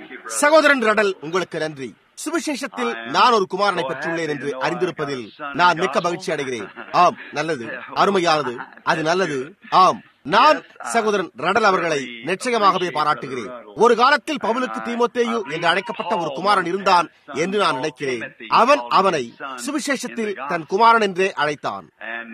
சகோதரன் ரடல் உங்களுக்கு நன்றி சுவிசேஷத்தில் நான் ஒரு குமாரனை பெற்றுள்ளேன் என்று அறிந்திருப்பதில் நான் மிக்க மகிழ்ச்சி அடைகிறேன் ஆம் நல்லது அருமையானது அது நல்லது ஆம் நான் சகோதரன் ரடல் அவர்களை நிச்சயமாகவே பாராட்டுகிறேன் ஒரு காலத்தில் பவுலுக்கு தீமோத்தேயு என்று அழைக்கப்பட்ட ஒரு குமாரன் இருந்தான் என்று நான் நினைக்கிறேன் அவன் அவனை சுவிசேஷத்தில் தன் குமாரன் என்றே அழைத்தான்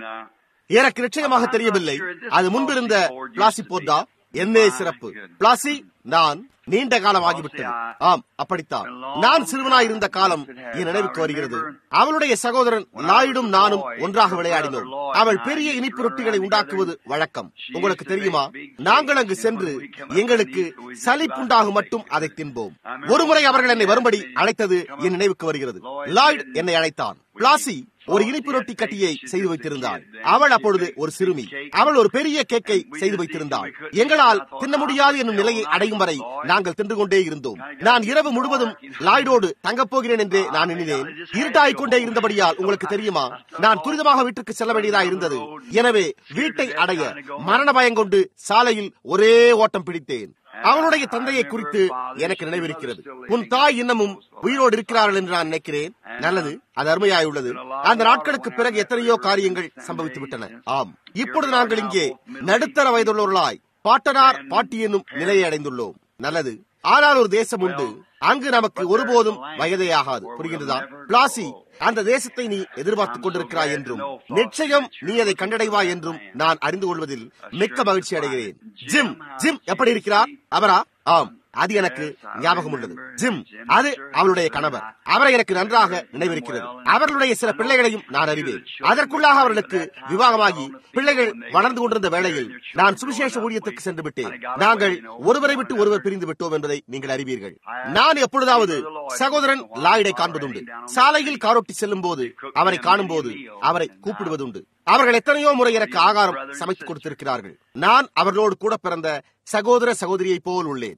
எனக்கு நிச்சயமாக தெரியவில்லை அது முன்பிருந்த பிளாசி போர்தா என்னே சிறப்பு பிளாசி நான் நீண்ட காலம் ஆகிவிட்டது ஆம் அப்படித்தான் நான் சிறுவனாய் இருந்த காலம் என் நினைவுக்கு வருகிறது அவளுடைய சகோதரன் லாயிடும் நானும் ஒன்றாக விளையாடினோம் அவள் பெரிய இனிப்பு ரொட்டிகளை உண்டாக்குவது வழக்கம் உங்களுக்கு தெரியுமா நாங்கள் அங்கு சென்று எங்களுக்கு சலிப்புண்டாகும் மட்டும் அதை தின்போம் ஒருமுறை அவர்கள் என்னை வரும்படி அழைத்தது என் நினைவுக்கு வருகிறது லாய்டு என்னை அழைத்தான் பிளாசி ஒரு இனிப்பு ரொட்டி கட்டியை செய்து வைத்திருந்தாள் அவள் அப்பொழுது ஒரு சிறுமி அவள் ஒரு பெரிய கேக்கை செய்து வைத்திருந்தாள் எங்களால் தின்ன முடியாது என்னும் நிலையை அடையும் வரை நாங்கள் தின்று கொண்டே இருந்தோம் நான் இரவு முழுவதும் லாய்டோடு தங்கப் போகிறேன் என்றே நான் எண்ணினேன் இருட்டாகிக் கொண்டே இருந்தபடியால் உங்களுக்கு தெரியுமா நான் துரிதமாக வீட்டுக்கு செல்ல வேண்டியதாக இருந்தது எனவே வீட்டை அடைய மரண பயம் கொண்டு சாலையில் ஒரே ஓட்டம் பிடித்தேன் அவனுடைய தந்தையை குறித்து எனக்கு நினைவிருக்கிறது உன் தாய் இன்னமும் உயிரோடு இருக்கிறார்கள் என்று நான் நினைக்கிறேன் நல்லது அது அருமையாயுள்ளது அந்த நாட்களுக்கு பிறகு எத்தனையோ காரியங்கள் சம்பவித்து விட்டன ஆம் இப்பொழுது நாங்கள் இங்கே நடுத்தர வயதுள்ளவர்களாய் பாட்டனார் பாட்டி என்னும் நிலையை அடைந்துள்ளோம் நல்லது ஆனால் ஒரு தேசம் உண்டு அங்கு நமக்கு ஒருபோதும் வயதே ஆகாது புரிகின்றதா பிளாசி அந்த தேசத்தை நீ எதிர்பார்த்துக் கொண்டிருக்கிறாய் என்றும் நிச்சயம் நீ அதை கண்டடைவாய் என்றும் நான் அறிந்து கொள்வதில் மிக்க மகிழ்ச்சி அடைகிறேன் ஜிம் ஜிம் எப்படி இருக்கிறார் அவரா ஆம் அது எனக்கு ஞாபகம் உள்ளது ஜிம் அது அவளுடைய கணவர் அவரை எனக்கு நன்றாக நினைவிருக்கிறது அவர்களுடைய சில பிள்ளைகளையும் நான் அறிவேன் அதற்குள்ளாக அவர்களுக்கு விவாகமாகி பிள்ளைகள் வளர்ந்து கொண்டிருந்த வேளையில் நான் சுவிசேஷ ஊழியத்துக்கு சென்று விட்டேன் நாங்கள் ஒருவரை விட்டு ஒருவர் பிரிந்து விட்டோம் என்பதை நீங்கள் அறிவீர்கள் நான் எப்பொழுதாவது சகோதரன் லாயிடை காண்பதுண்டு சாலையில் காரோட்டி செல்லும் போது அவரை காணும் போது அவரை கூப்பிடுவதுண்டு அவர்கள் எத்தனையோ முறை எனக்கு ஆகாரம் சமைத்துக் கொடுத்திருக்கிறார்கள் நான் அவர்களோடு கூட பிறந்த சகோதர சகோதரியை போல் உள்ளேன்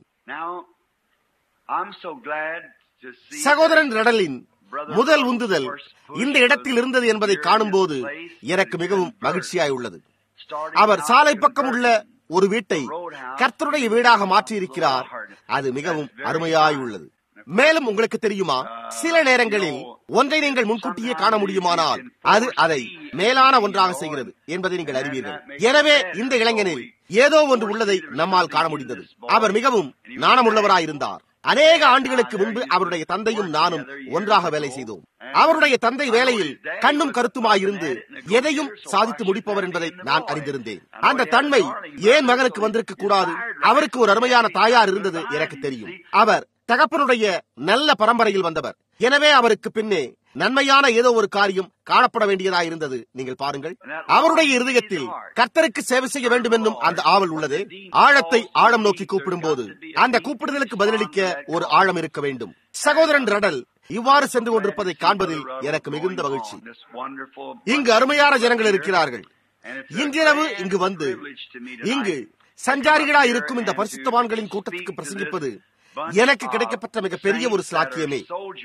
சகோதரன் ரடலின் முதல் உந்துதல் இந்த இடத்தில் இருந்தது என்பதை காணும் போது எனக்கு மிகவும் மகிழ்ச்சியாய் உள்ளது அவர் சாலை பக்கம் உள்ள ஒரு வீட்டை கர்த்தருடைய வீடாக மாற்றியிருக்கிறார் அது மிகவும் அருமையாய் உள்ளது மேலும் உங்களுக்கு தெரியுமா சில நேரங்களில் ஒன்றை நீங்கள் முன்கூட்டியே காண முடியுமானால் அது அதை மேலான ஒன்றாக செய்கிறது என்பதை நீங்கள் அறிவீர்கள் எனவே இந்த இளைஞனில் ஏதோ ஒன்று உள்ளதை நம்மால் காண முடிந்தது அவர் மிகவும் நாணமுள்ளவராயிருந்தார் அநேக ஆண்டுகளுக்கு முன்பு அவருடைய தந்தையும் நானும் ஒன்றாக வேலை செய்தோம் அவருடைய தந்தை வேலையில் கண்ணும் கருத்துமாயிருந்து எதையும் சாதித்து முடிப்பவர் என்பதை நான் அறிந்திருந்தேன் அந்த தன்மை ஏன் மகனுக்கு வந்திருக்க கூடாது அவருக்கு ஒரு அருமையான தாயார் இருந்தது எனக்கு தெரியும் அவர் தகப்பனுடைய நல்ல பரம்பரையில் வந்தவர் எனவே அவருக்கு பின்னே நன்மையான ஏதோ ஒரு காரியம் காணப்பட வேண்டியதாக இருந்தது நீங்கள் பாருங்கள் அவருடைய இருதயத்தில் கர்த்தருக்கு சேவை செய்ய வேண்டும் என்னும் அந்த ஆவல் உள்ளது ஆழத்தை ஆழம் நோக்கி கூப்பிடும் போது அந்த கூப்பிடுதலுக்கு பதிலளிக்க ஒரு ஆழம் இருக்க வேண்டும் சகோதரன் ரடல் இவ்வாறு சென்று கொண்டிருப்பதை காண்பதில் எனக்கு மிகுந்த மகிழ்ச்சி இங்கு அருமையான ஜனங்கள் இருக்கிறார்கள் இன்றிரவு இங்கு வந்து இங்கு சஞ்சாரிகளா இருக்கும் இந்த பரிசுத்தவான்களின் கூட்டத்துக்கு பிரசங்கிப்பது எனக்கு கிடைக்கப்பட்ட மிக பெரிய ஒரு சாக்கியமே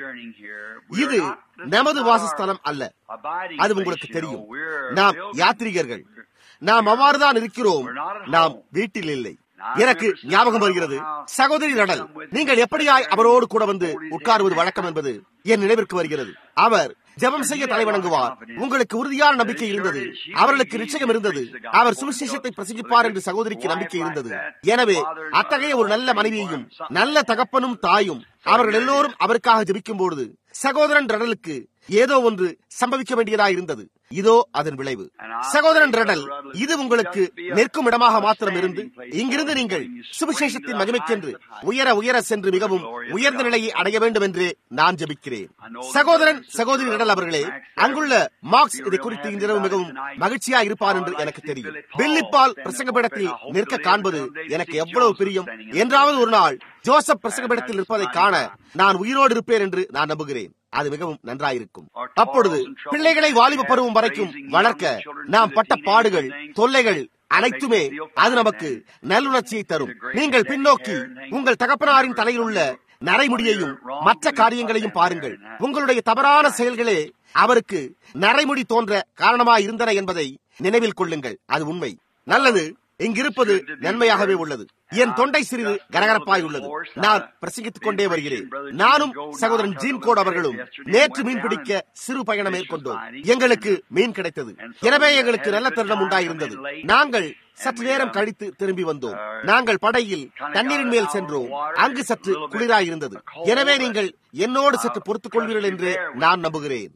இது நமது வாசஸ்தலம் அல்ல அது உங்களுக்கு தெரியும் நாம் யாத்ரீகர்கள் நாம் அவ்வாறுதான் இருக்கிறோம் நாம் வீட்டில் இல்லை எனக்கு ஞாபகம் வருகிறது சகோதரி நடல் நீங்கள் எப்படியாய் அவரோடு கூட வந்து உட்காருவது வழக்கம் என்பது என் நினைவிற்கு வருகிறது அவர் ஜெபம் செய்ய தலைவணங்குவார் உங்களுக்கு உறுதியான நம்பிக்கை இருந்தது அவர்களுக்கு நிச்சயம் இருந்தது அவர் சுவிசேஷத்தை பிரசங்கிப்பார் என்று சகோதரிக்கு நம்பிக்கை இருந்தது எனவே அத்தகைய ஒரு நல்ல மனைவியையும் நல்ல தகப்பனும் தாயும் அவர்கள் எல்லோரும் அவருக்காக ஜெபிக்கும் பொழுது சகோதரன் ரடலுக்கு ஏதோ ஒன்று சம்பவிக்க வேண்டியதாக இருந்தது இதோ அதன் விளைவு சகோதரன் ரடல் இது உங்களுக்கு நிற்கும் இடமாக மாத்திரம் இருந்து இங்கிருந்து நீங்கள் சுவிசேஷத்தின் மகிமைக்கென்று உயர உயர சென்று மிகவும் உயர்ந்த நிலையை அடைய வேண்டும் என்று நான் ஜபிக்கிறேன் சகோதரன் சகோதரி ரடல் அவர்களே அங்குள்ள மார்க்ஸ் இதை குறித்து இன்றிரவு மிகவும் மகிழ்ச்சியா இருப்பார் என்று எனக்கு தெரியும் பில்லிப்பால் பிரசங்கப்படத்தில் நிற்க காண்பது எனக்கு எவ்வளவு பிரியம் என்றாவது ஒரு நாள் ஜோசப் பிரசங்கப்படத்தில் நிற்பதை காண நான் உயிரோடு இருப்பேன் என்று நான் நம்புகிறேன் அது மிகவும் நன்றாயிருக்கும் அப்பொழுது பிள்ளைகளை வாலிப பருவம் வரைக்கும் வளர்க்க நாம் பட்ட பாடுகள் தொல்லைகள் அனைத்துமே அது நமக்கு நல்லுணர்ச்சியை தரும் நீங்கள் பின்னோக்கி உங்கள் தகப்பனாரின் தலையில் உள்ள நரைமுடியையும் மற்ற காரியங்களையும் பாருங்கள் உங்களுடைய தவறான செயல்களே அவருக்கு நரைமுடி தோன்ற காரணமாய் இருந்தன என்பதை நினைவில் கொள்ளுங்கள் அது உண்மை நல்லது இங்கிருப்பது நன்மையாகவே உள்ளது என் தொண்டை சிறிது கரகரப்பாய் உள்ளது நான் பிரசங்கித்துக் கொண்டே வருகிறேன் நானும் சகோதரன் ஜீன் கோட் அவர்களும் நேற்று மீன் பிடிக்க சிறு பயணம் மேற்கொண்டோம் எங்களுக்கு மீன் கிடைத்தது எனவே எங்களுக்கு நல்ல தருணம் உண்டாயிருந்தது நாங்கள் சற்று நேரம் கழித்து திரும்பி வந்தோம் நாங்கள் படையில் தண்ணீரின் மேல் சென்றோம் அங்கு சற்று குளிராயிருந்தது எனவே நீங்கள் என்னோடு சற்று பொறுத்துக் கொள்வீர்கள் என்று நான் நம்புகிறேன்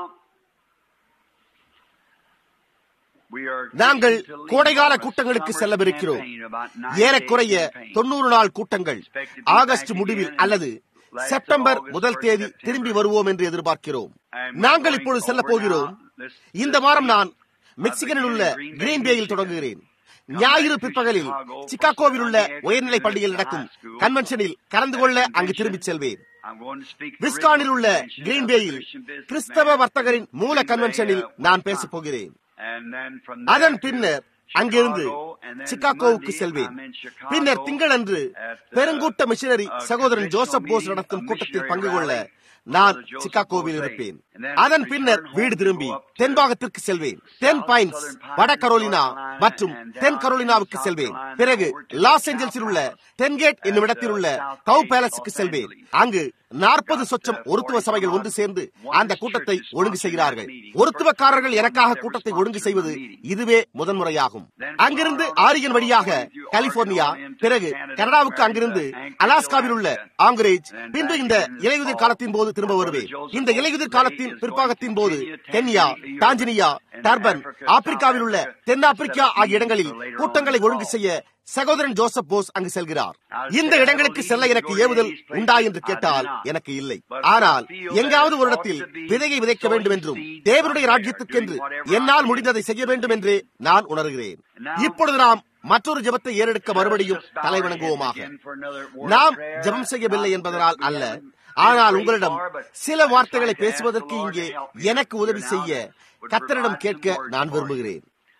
நாங்கள் கோடைகால கூட்டங்களுக்கு செல்லவிருக்கிறோம் ஏறக்குறைய தொண்ணூறு நாள் கூட்டங்கள் ஆகஸ்ட் முடிவில் அல்லது செப்டம்பர் முதல் தேதி திரும்பி வருவோம் என்று எதிர்பார்க்கிறோம் நாங்கள் இப்பொழுது செல்ல போகிறோம் இந்த வாரம் நான் மெக்சிகனில் உள்ள கிரீன் பேயில் தொடங்குகிறேன் ஞாயிறு பிற்பகலில் சிக்காகோவில் உள்ள உயர்நிலை பள்ளியில் நடக்கும் கன்வென்ஷனில் கலந்து கொள்ள அங்கு திரும்பிச் செல்வேன் விஸ்கானில் உள்ள கிரீன் பேயில் கிறிஸ்தவ வர்த்தகரின் மூல கன்வென்ஷனில் நான் பேசப் போகிறேன் அதன் பின்னர் அங்கிருந்து சிக்காகோவுக்கு செல்வேன் பின்னர் திங்களன்று பெருங்கூட்ட மிஷனரி சகோதரன் ஜோசப் போஸ் நடத்தும் கூட்டத்தில் பங்கு கொள்ள நான் சிக்காகோவில் இருப்பேன் அதன் பின்னர் வீடு திரும்பி தென்பாகத்திற்கு செல்வேன் தென் பைன்ஸ் வட கரோலினா மற்றும் தென் கரோலினாவுக்கு செல்வேன் பிறகு லாஸ் ஏஞ்சல்ஸில் உள்ள தென்கேட் என்னும் இடத்தில் உள்ள கவு பேலஸுக்கு செல்வேன் அங்கு நாற்பது சொச்சம் ஒருத்துவ சபைகள் ஒன்று சேர்ந்து அந்த கூட்டத்தை ஒழுங்கு செய்கிறார்கள் ஒருத்துவக்காரர்கள் எனக்காக கூட்டத்தை ஒழுங்கு செய்வது இதுவே முதன்முறையாகும் அங்கிருந்து ஆரியன் வழியாக கலிபோர்னியா பிறகு கனடாவுக்கு அங்கிருந்து அலாஸ்காவில் உள்ள ஆங்கரேஜ் பின்பு இந்த இலையுதிர் காலத்தின் போது திரும்ப வருவேன் இந்த இலையுதிர் காலத்தின் பிற்பாகத்தின் போது கென்யா டான்ஜினியா டர்பன் ஆப்பிரிக்காவில் உள்ள தென்னாப்பிரிக்கா ஆகிய இடங்களில் கூட்டங்களை ஒழுங்கு செய்ய சகோதரன் ஜோசப் போஸ் அங்கு செல்கிறார் இந்த இடங்களுக்கு செல்ல எனக்கு ஏவுதல் உண்டா என்று கேட்டால் எனக்கு இல்லை ஆனால் எங்காவது ஒரு இடத்தில் விதையை விதைக்க வேண்டும் என்றும் தேவனுடைய ராஜ்யத்துக்கென்று என்னால் முடிந்ததை செய்ய வேண்டும் என்றே நான் உணர்கிறேன் இப்பொழுது நாம் மற்றொரு ஜபத்தை ஏறெடுக்க மறுபடியும் தலை வணங்குவோமாக நாம் ஜபம் செய்யவில்லை என்பதனால் அல்ல ஆனால் உங்களிடம் சில வார்த்தைகளை பேசுவதற்கு இங்கே எனக்கு உதவி செய்ய கத்தரிடம் கேட்க நான் விரும்புகிறேன்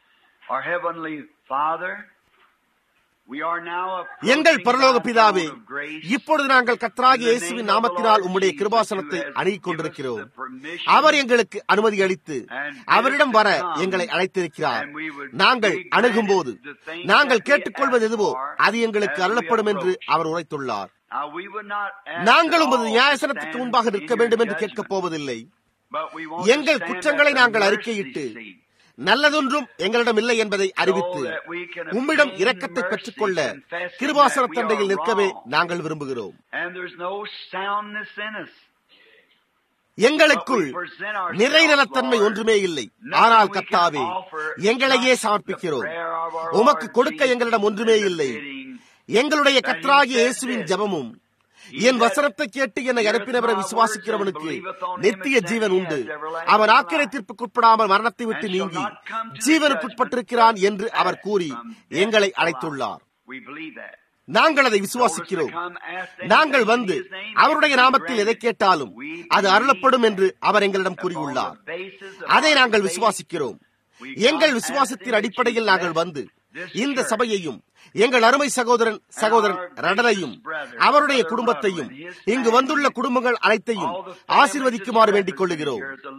எங்கள் பரலோக பிதாவே இப்பொழுது நாங்கள் கத்தராகி இயேசுவின் நாமத்தினால் உம்முடைய கிருபாசனத்தை அணுகிக் கொண்டிருக்கிறோம் அவர் எங்களுக்கு அனுமதி அளித்து அவரிடம் வர எங்களை அழைத்திருக்கிறார் நாங்கள் அணுகும் போது நாங்கள் கேட்டுக்கொள்வது எதுவோ அது எங்களுக்கு அருளப்படும் என்று அவர் உரைத்துள்ளார் நாங்கள் உமது நியாயசனத்துக்கு முன்பாக நிற்க வேண்டும் என்று கேட்கப் போவதில்லை எங்கள் குற்றங்களை நாங்கள் அறிக்கையிட்டு நல்லதொன்றும் எங்களிடம் இல்லை என்பதை அறிவித்து உம்மிடம் இரக்கத்தை பெற்றுக்கொள்ள கிருபாசன தண்டையில் நிற்கவே நாங்கள் விரும்புகிறோம் எங்களுக்குள் நிறைநலத்தன்மை ஒன்றுமே இல்லை ஆனால் கத்தாவே எங்களையே சமர்ப்பிக்கிறோம் உமக்கு கொடுக்க எங்களிடம் ஒன்றுமே இல்லை எங்களுடைய கத்ராகிய இயேசுவின் ஜபமும் என் வசனத்தை கேட்டு என்னை அனுப்பினவரை விசுவாசிக்கிறவனுக்கு நித்திய ஜீவன் உண்டு அவன் ஆக்கிரத்திற்குட்படாமல் மரணத்தை விட்டு நீங்கி ஜீவனுக்குட்பட்டிருக்கிறான் என்று அவர் கூறி எங்களை அழைத்துள்ளார் நாங்கள் அதை விசுவாசிக்கிறோம் நாங்கள் வந்து அவருடைய நாமத்தில் எதை கேட்டாலும் அது அருளப்படும் என்று அவர் எங்களிடம் கூறியுள்ளார் அதை நாங்கள் விசுவாசிக்கிறோம் எங்கள் விசுவாசத்தின் அடிப்படையில் நாங்கள் வந்து இந்த சபையையும் எங்கள் அருமை சகோதரன் சகோதரன் ரடனையும் அவருடைய குடும்பத்தையும் இங்கு வந்துள்ள குடும்பங்கள் அனைத்தையும் ஆசீர்வதிக்குமாறு வேண்டிக் கொள்ளுகிறோம்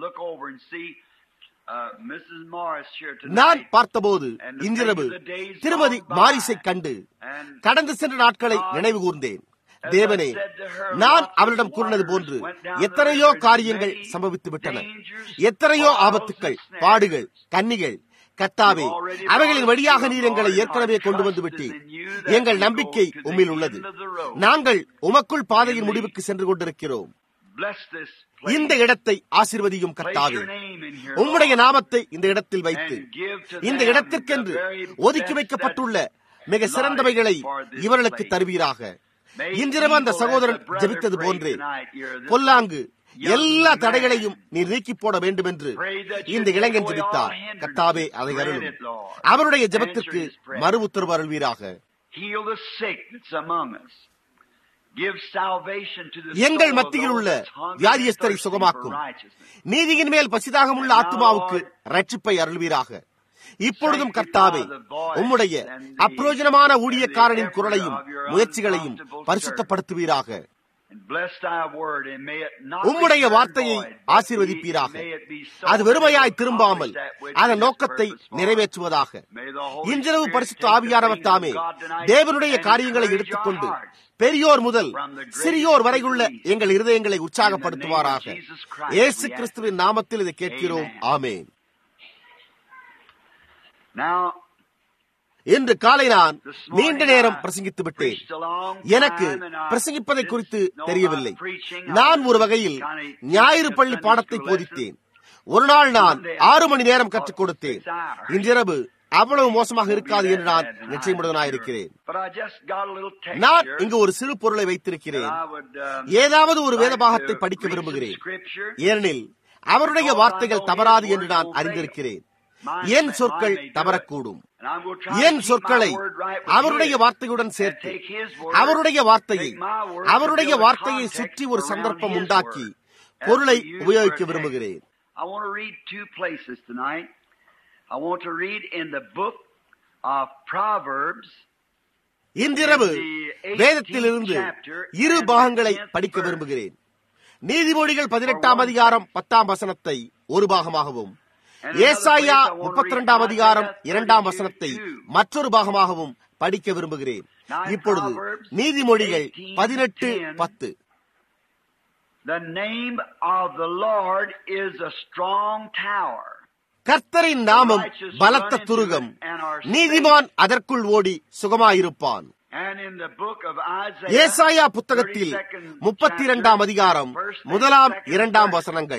நான் பார்த்தபோது இன்றிரவு திருமதி மாரிசை கண்டு கடந்து சென்ற நாட்களை நினைவு கூர்ந்தேன் தேவனே நான் அவளிடம் கூறினது போன்று எத்தனையோ காரியங்கள் சம்பவித்து விட்டன எத்தனையோ ஆபத்துக்கள் பாடுகள் கன்னிகள் கத்தாவே அவைகளின் வழியாக நீர் எங்களை ஏற்கனவே கொண்டு வந்து விட்டீர் எங்கள் நம்பிக்கை உம்மில் உள்ளது நாங்கள் உமக்குள் பாதையின் முடிவுக்கு சென்று கொண்டிருக்கிறோம் இந்த இடத்தை ஆசிர்வதியும் கத்தாவே உம்முடைய நாமத்தை இந்த இடத்தில் வைத்து இந்த இடத்திற்கென்று ஒதுக்கி வைக்கப்பட்டுள்ள மிக சிறந்தவைகளை இவர்களுக்கு தருவீராக இன்றிரவு அந்த சகோதரன் ஜபித்தது போன்றே பொல்லாங்கு எல்லா தடைகளையும் நீ நீக்கி போட வேண்டும் என்று இந்த இளைஞன் ஜபித்தார் கத்தாவே அதை அருளும் அவருடைய ஜபத்திற்கு மறு உத்தரவு அருள்வீராக எங்கள் மத்தியில் உள்ள வியாதியஸ்தரை சுகமாக்கும் நீதியின் மேல் பசிதாகம் உள்ள ஆத்மாவுக்கு ரட்சிப்பை அருள்வீராக இப்பொழுதும் கர்த்தாவே உம்முடைய அப்பிரோஜனமான ஊழியக்காரனின் குரலையும் முயற்சிகளையும் பரிசுத்தப்படுத்துவீராக உம்முடைய வார்த்தையை ஆசீர்வதிப்பீராக அது வெறுமையாய் திரும்பாமல் அதன் நோக்கத்தை நிறைவேற்றுவதாக இன்றிரவு பரிசுத்த ஆவியானவர் தாமே தேவனுடைய காரியங்களை எடுத்துக்கொண்டு பெரியோர் முதல் சிறியோர் வரையுள்ள எங்கள் இருதயங்களை உற்சாகப்படுத்துவாராக இயேசு கிறிஸ்துவின் நாமத்தில் இதை கேட்கிறோம் ஆமேன் இன்று காலை நான் நீண்ட நேரம் பிரசங்கித்து விட்டேன் எனக்கு பிரசங்கிப்பதை குறித்து தெரியவில்லை நான் ஒரு வகையில் ஞாயிறு பள்ளி பாடத்தை போதித்தேன் ஒரு நாள் நான் ஆறு மணி நேரம் கற்றுக் கொடுத்தேன் இன்றிரவு அவ்வளவு மோசமாக இருக்காது என்று நான் நிச்சயமுடனாயிருக்கிறேன் நான் இங்கு ஒரு சிறு பொருளை வைத்திருக்கிறேன் ஏதாவது ஒரு வேத பாகத்தை படிக்க விரும்புகிறேன் ஏனெனில் அவருடைய வார்த்தைகள் தவறாது என்று நான் அறிந்திருக்கிறேன் என் சொற்கள் தவறக்கூடும் என் சொற்களை அவருடைய வார்த்தையுடன் சேர்த்து அவருடைய வார்த்தையை அவருடைய வார்த்தையை சுற்றி ஒரு சந்தர்ப்பம் உண்டாக்கி பொருளை உபயோகிக்க விரும்புகிறேன் I want to read in the book of Proverbs. இன்றிரவு வேதத்திலிருந்து இரு பாகங்களை படிக்க விரும்புகிறேன் நீதிமொழிகள் பதினெட்டாம் அதிகாரம் பத்தாம் வசனத்தை ஒரு பாகமாகவும் ஏசாயா முப்பத்தி இரண்டாம் அதிகாரம் இரண்டாம் வசனத்தை மற்றொரு பாகமாகவும் படிக்க விரும்புகிறேன் இப்பொழுது நீதிமொழிகள் பதினெட்டு பத்து The name of the Lord is a strong tower. கர்த்தரின் நாமம் பலத்த துருகம் நீதிமான் அதற்குள் ஓடி சுகமாயிருப்பான் ஏசாயா புத்தகத்தில் முப்பத்தி இரண்டாம் அதிகாரம் முதலாம் இரண்டாம் வசனங்கள்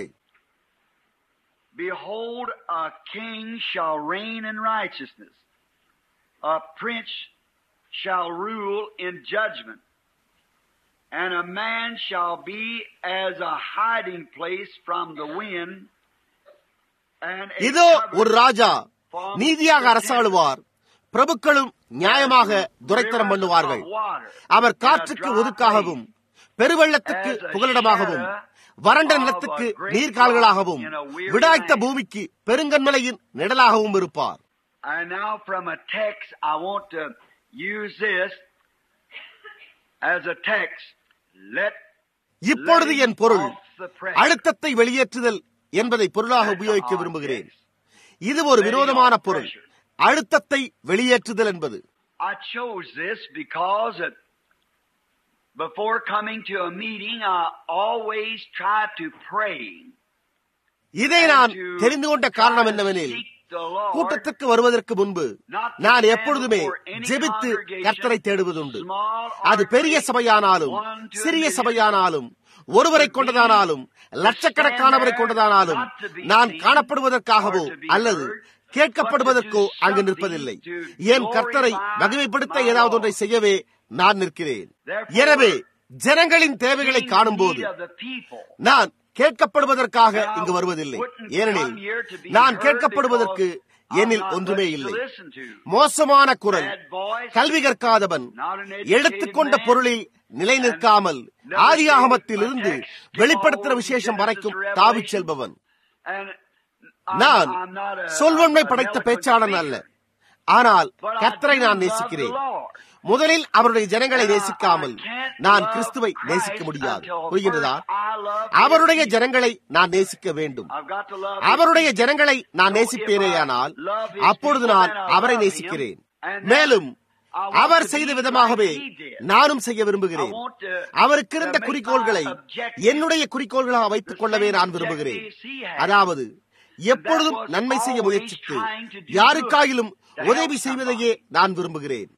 Behold, a king shall reign in righteousness, a prince shall rule in judgment, and a man shall be as a hiding place from the wind இதோ ஒரு ராஜா நீதியாக அரசாளுவார் பிரபுக்களும் நியாயமாக துரைத்தனம் பண்ணுவார்கள் அவர் காற்றுக்கு ஒதுக்காகவும் பெருவெள்ளத்துக்கு புகலிடமாகவும் வறண்ட நிலத்துக்கு நீர்கால்களாகவும் விடாய்த்த பூமிக்கு பெருங்கன்மலையின் நிழலாகவும் இருப்பார் இப்பொழுது என் பொருள் அழுத்தத்தை வெளியேற்றுதல் என்பதை பொருளாக உபயோகிக்க விரும்புகிறேன் இது ஒரு விரோதமான பொருள் அழுத்தத்தை வெளியேற்றுதல் என்பது I chose this because before coming to a meeting, I always try to pray. இதை நான் தெரிந்து கொண்ட காரணம் என்னவெனில் கூட்டத்திற்கு வருவதற்கு முன்பு நான் எப்பொழுதுமே ஜெபித்து கர்த்தரை தேடுவதுண்டு அது பெரிய சபையானாலும் சிறிய சபையானாலும் ஒருவரை கொண்டதானாலும் லட்சக்கணக்கானவரை கொண்டதானாலும் நான் காணப்படுவதற்காகவோ அல்லது கேட்கப்படுவதற்கோ அங்கு நிற்பதில்லை என் கர்த்தரை மகிமைப்படுத்த ஏதாவது ஒன்றை செய்யவே நான் நிற்கிறேன் எனவே ஜனங்களின் தேவைகளை காணும்போது நான் கேட்கப்படுவதற்காக இங்கு வருவதில்லை ஏனெனில் நான் கேட்கப்படுவதற்கு என்னில் ஒன்றுமே இல்லை மோசமான குரல் கல்வி கற்காதவன் எடுத்துக்கொண்ட பொருளில் நிலை நிற்காமல் ஆதியாகமத்தில் இருந்து வெளிப்படுத்துகிற விசேஷம் வரைக்கும் தாவிச் செல்பவன் நான் சொல்வன்மை படைத்த பேச்சாளன் அல்ல ஆனால் கர்த்தரை நான் நேசிக்கிறேன் முதலில் அவருடைய ஜனங்களை நேசிக்காமல் நான் கிறிஸ்துவை நேசிக்க முடியாது புரிகின்றதா அவருடைய ஜனங்களை நான் நேசிக்க வேண்டும் அவருடைய ஜனங்களை நான் நேசிப்பேனேயானால் அப்பொழுது நான் அவரை நேசிக்கிறேன் மேலும் அவர் செய்த விதமாகவே நானும் செய்ய விரும்புகிறேன் அவருக்கு இருந்த குறிக்கோள்களை என்னுடைய குறிக்கோள்களாக வைத்துக் கொள்ளவே நான் விரும்புகிறேன் அதாவது எப்பொழுதும் நன்மை செய்ய முயற்சித்து யாருக்காயிலும் உதவி செய்வதையே நான் விரும்புகிறேன்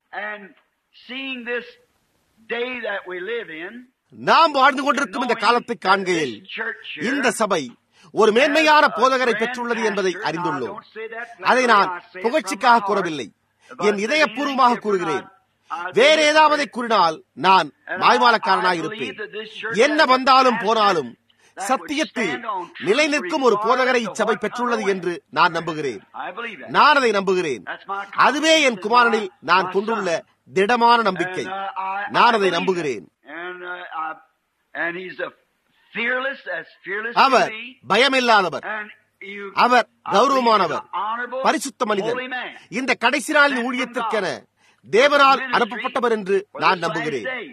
நாம் வாழ்ந்து கொண்டிருக்கும் இந்த காலத்தை காண்கையில் இந்த சபை ஒரு மேன்மையான போதகரை பெற்றுள்ளது என்பதை அறிந்துள்ளோம் அதை நான் புகழ்ச்சிக்காக கூறவில்லை என் இதயபூர்வமாக கூறுகிறேன் வேற ஏதாவது கூறினால் நான் மாய்மாலக்காரனாக இருப்பேன் என்ன வந்தாலும் போனாலும் சத்தியத்தில் நிலை நிற்கும் ஒரு போதகரை இச்சபை பெற்றுள்ளது என்று நான் நம்புகிறேன் நான் அதை நம்புகிறேன் அதுவே என் குமாரனில் நான் கொண்டுள்ள திடமான நம்பிக்கை நான் அதை நம்புகிறேன் அவர் பயமில்லாதவர் அவர் கௌரவமானவர் பரிசுத்த மனிதர் இந்த கடைசி நாளின் ஊழியத்திற்கென தேவனால் அனுப்பப்பட்டவர் என்று நான் நம்புகிறேன்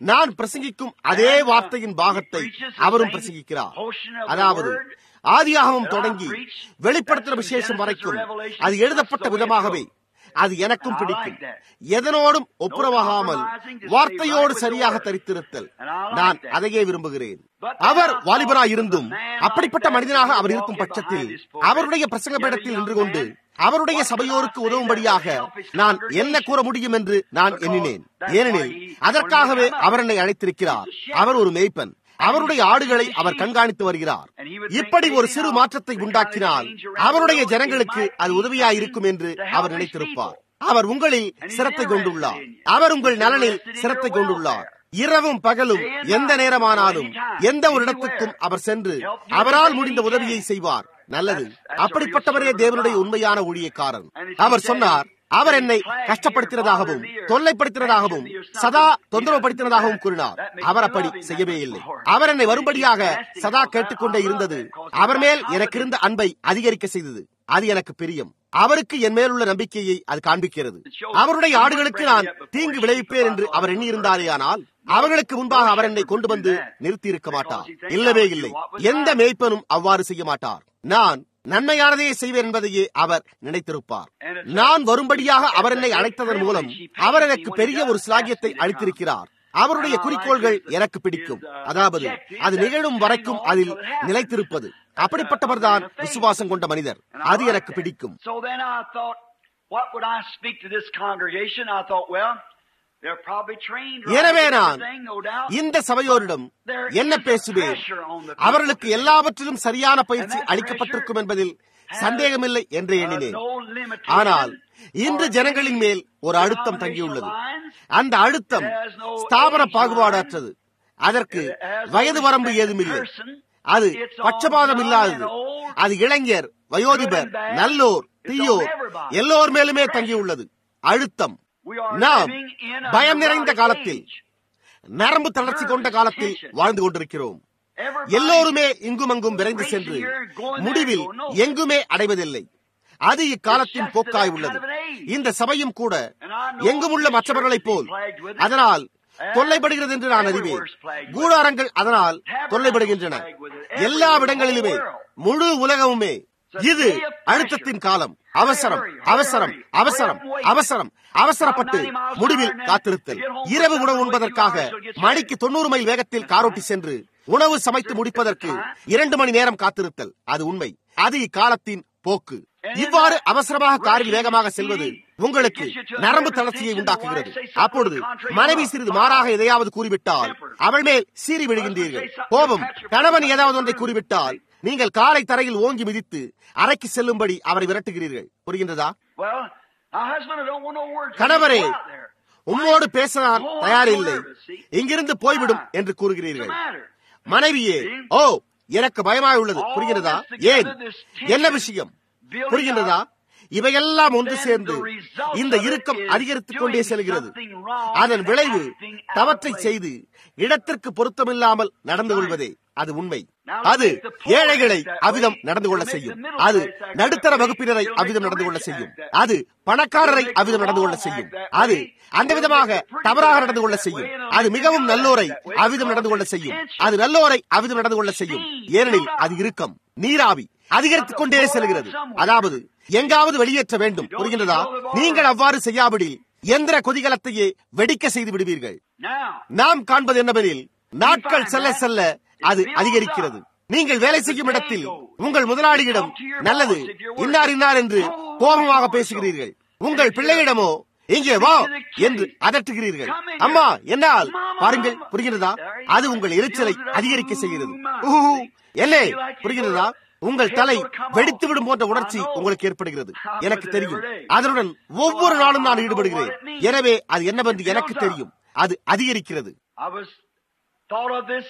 நான் பிரசங்கிக்கும் அதே வார்த்தையின் பாகத்தை அவரும் பிரசங்கிக்கிறார் அதாவது ஆதியாகவும் தொடங்கி வெளிப்படுத்துகிற விசேஷம் வரைக்கும் அது எழுதப்பட்ட விதமாகவே அது எனக்கும் பிடிக்கும் எதனோடும் ஒப்புரவாகாமல் வார்த்தையோடு சரியாக தரித்திருத்தல் நான் அதையே விரும்புகிறேன் அவர் வாலிபராய் இருந்தும் அப்படிப்பட்ட மனிதனாக அவர் இருக்கும் பட்சத்தில் அவருடைய பிரசங்க பீடத்தில் நின்று கொண்டு அவருடைய சபையோருக்கு உதவும்படியாக நான் என்ன கூற முடியும் என்று நான் எண்ணினேன் ஏனெனில் அதற்காகவே அவர் என்னை அழைத்திருக்கிறார் அவர் ஒரு மேய்ப்பன் அவருடைய ஆடுகளை அவர் கண்காணித்து வருகிறார் இப்படி ஒரு சிறு மாற்றத்தை உண்டாக்கினால் அவருடைய ஜனங்களுக்கு அது உதவியாயிருக்கும் என்று அவர் நினைத்திருப்பார் அவர் உங்களில் சிரத்தை கொண்டுள்ளார் அவர் உங்கள் நலனில் சிரத்தை கொண்டுள்ளார் இரவும் பகலும் எந்த நேரமானாலும் எந்த ஒரு இடத்துக்கும் அவர் சென்று அவரால் முடிந்த உதவியை செய்வார் நல்லது அப்படிப்பட்டவரே தேவனுடைய உண்மையான ஊழியக்காரன் அவர் சொன்னார் அவர் என்னை கஷ்டப்படுத்தினதாகவும் தொல்லைப்படுத்தினதாகவும் சதா தொந்தரவுப்படுத்தினதாகவும் கூறினார் அவர் அப்படி செய்யவே இல்லை அவர் என்னை வரும்படியாக சதா கேட்டுக்கொண்டே இருந்தது அவர் மேல் எனக்கு இருந்த அன்பை அதிகரிக்க செய்தது அது எனக்கு பிரியம் அவருக்கு என் மேலுள்ள நம்பிக்கையை அது காண்பிக்கிறது அவருடைய ஆடுகளுக்கு நான் தீங்கு விளைவிப்பேன் என்று அவர் எண்ணியிருந்தாரேயானால் அவர்களுக்கு முன்பாக அவர் என்னை கொண்டு வந்து நிறுத்தி இருக்க மாட்டார் இல்லவே இல்லை எந்த மேய்ப்பனும் அவ்வாறு செய்ய மாட்டார் நான் நன்மையானதையே செய்வேன் என்பதையே அவர் நினைத்திருப்பார் நான் வரும்படியாக அவர் என்னை அழைத்ததன் மூலம் அவர் எனக்கு பெரிய ஒரு சிலாகியத்தை அளித்திருக்கிறார் அவருடைய குறிக்கோள்கள் எனக்கு பிடிக்கும் அதாவது அது நிகழும் வரைக்கும் அதில் நிலைத்திருப்பது அப்படிப்பட்டவர் தான் விசுவாசம் கொண்ட மனிதர் அது எனக்கு பிடிக்கும் So then I thought, what would I speak to this congregation? I thought, well, they're probably trained right எனவே and நான் everything, no doubt. இந்த சபையோரிடம் There என்ன is a பேசுவேன் pressure on the அவர்களுக்கு people. எல்லாவற்றிலும் சரியான பயிற்சி And that அளிக்கப்பட்டிருக்கும் pressure என்பதில் has, சந்தேகமில்லை என்று uh, எண்ணினேன் no limitation ஆனால் இன்று or ஜனங்களின் மேல் ஒரு அழுத்தம் denominational தங்கியுள்ளது lines. அந்த அழுத்தம் It has no ஸ்தாபன age பாகுபாடற்றது அதற்கு It has no வயது வரம்பு respect to ஏதுமில்லை person. அது It's all பட்சபாதம் young இல்லாதது and old, அது இளைஞர் வயோதிபர் good and bad. நல்லோர் It's தீயோர் on everybody. எல்லோர் மேலுமே தங்கியுள்ளது அழுத்தம் We are நாம் living in a பயம் நிறைந்த neurotic காலத்தில் age. நரம்பு தளர்ச்சி கொண்ட காலத்தில் வாழ்ந்து கொண்டிருக்கிறோம் Everybody எல்லோருமே இங்குமங்கும் விரைந்து சென்று முடிவில் எங்குமே அடைவதில்லை அது இக்காலத்தின் போக்காய் உள்ளது இந்த சபையும் கூட எங்கும் உள்ள மற்றவர்களைப் போல் அதனால் தொல்லைப்படுகிறது என்று நான் அறிவேன் கூடாரங்கள் அதனால் தொல்லைப்படுகின்றன எல்லா இடங்களிலுமே முழு உலகமுமே இது அழுத்தத்தின் காலம் அவசரம் அவசரம் அவசரம் அவசரம் அவசரப்பட்டு முடிவில் காத்திருத்தல் இரவு உணவு உண்பதற்காக மணிக்கு தொண்ணூறு மைல் வேகத்தில் காரோட்டி சென்று உணவு சமைத்து முடிப்பதற்கு இரண்டு மணி நேரம் காத்திருத்தல் அது உண்மை அது இக்காலத்தின் போக்கு இவ்வாறு அவசரமாக காரில் வேகமாக செல்வது உங்களுக்கு நரம்பு தளர்ச்சியை உண்டாக்குகிறது அப்பொழுது மனைவி சிறிது மாறாக எதையாவது கூறிவிட்டால் அவள் மேல் சீறி விழுகின்றீர்கள் கோபம் கணவன் ஏதாவது ஒன்றை கூறிவிட்டால் நீங்கள் காலை தரையில் ஓங்கி மிதித்து அறைக்கு செல்லும்படி அவரை விரட்டுகிறீர்கள் புரிகின்றதா Well, my husband, I don't want no words. கணவரே, Go out there. உம்மோடு பேச நான் தயாரில்லை இங்கிருந்து போய்விடும் என்று What's கூறுகிறீர்கள் the matter? மனைவியே ஓ எனக்கு பயமாய் உள்ளது புரிகிறதா ஏன் என்ன விஷயம் புரிகின்றதா இவையெல்லாம் ஒன்று சேர்ந்து இந்த இறுக்கம் அதிகரித்துக் கொண்டே செல்கிறது அதன் விளைவு தவற்றை செய்து இடத்திற்கு பொருத்தமில்லாமல் நடந்து கொள்வதே அது உண்மை அது ஏழைகளை அவ்விதம் நடந்து கொள்ள செய்யும் அது நடுத்தர வகுப்பினரை அவ்விதம் நடந்து கொள்ள செய்யும் அது பணக்காரரை அவ்விதம் நடந்து கொள்ள செய்யும் அது அந்த விதமாக தவறாக நடந்து கொள்ள செய்யும் அது மிகவும் நல்லோரை அவ்விதம் நடந்து கொள்ள செய்யும் அது நல்லோரை அவ்விதம் நடந்து கொள்ள செய்யும் ஏனெனில் அது இறுக்கம் நீராவி அதிகரித்துக் கொண்டே செல்கிறது அதாவது எங்காவது வெளியேற்ற வேண்டும் புரிகின்றதா நீங்கள் அவ்வாறு செய்யாவிடில் எந்திர கொதிகலத்தையே வெடிக்க செய்து விடுவீர்கள் Now, நாம் காண்பது என்னவெனில் நாட்கள் செல்ல செல்ல அது அதிகரிக்கிறது நீங்கள் வேலை செய்யும் இடத்தில் உங்கள் முதலாளியிடம் நல்லது இன்னார் இன்னார் என்று கோபமாக பேசுகிறீர்கள் உங்கள் பிள்ளையிடமோ இங்கே வா என்று அதட்டுகிறீர்கள் அம்மா என்னால் பாருங்கள் புரிகிறதா அது உங்கள் எரிச்சலை அதிகரிக்க செய்கிறது ஊஹு, என்னே புரிகிறதா உங்கள் தலை வெடித்து விடும் போன்ற உணர்ச்சி உங்களுக்கு ஏற்படுகிறது எனக்கு தெரியும் அதனுடன் ஒவ்வொரு நாளும் நான் ஈடுபடுகிறேன் எனவே அது என்னவென்று எனக்கு தெரியும் அது அதிகரிக்கிறது I was thought of this.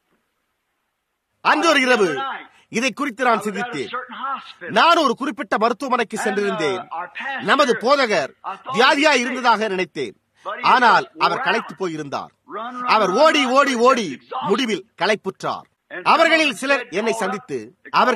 அன்று ஒரு இரவு இதை குறித்து I நான் was at a சிந்தித்தேன் certain hospital. நான் ஒரு குறிப்பிட்ட மருத்துவமனைக்கு சென்றிருந்தேன் நமது போதகர் வியாதியாய் இருந்ததாக நினைத்தேன் ஆனால் அவர் களைத்து போயிருந்தார் அவர் ஓடி ஓடி ஓடி முடிவில் களைப்புற்றார் அவர்களில் சிலர் என்னை சந்தித்து அவர்கள்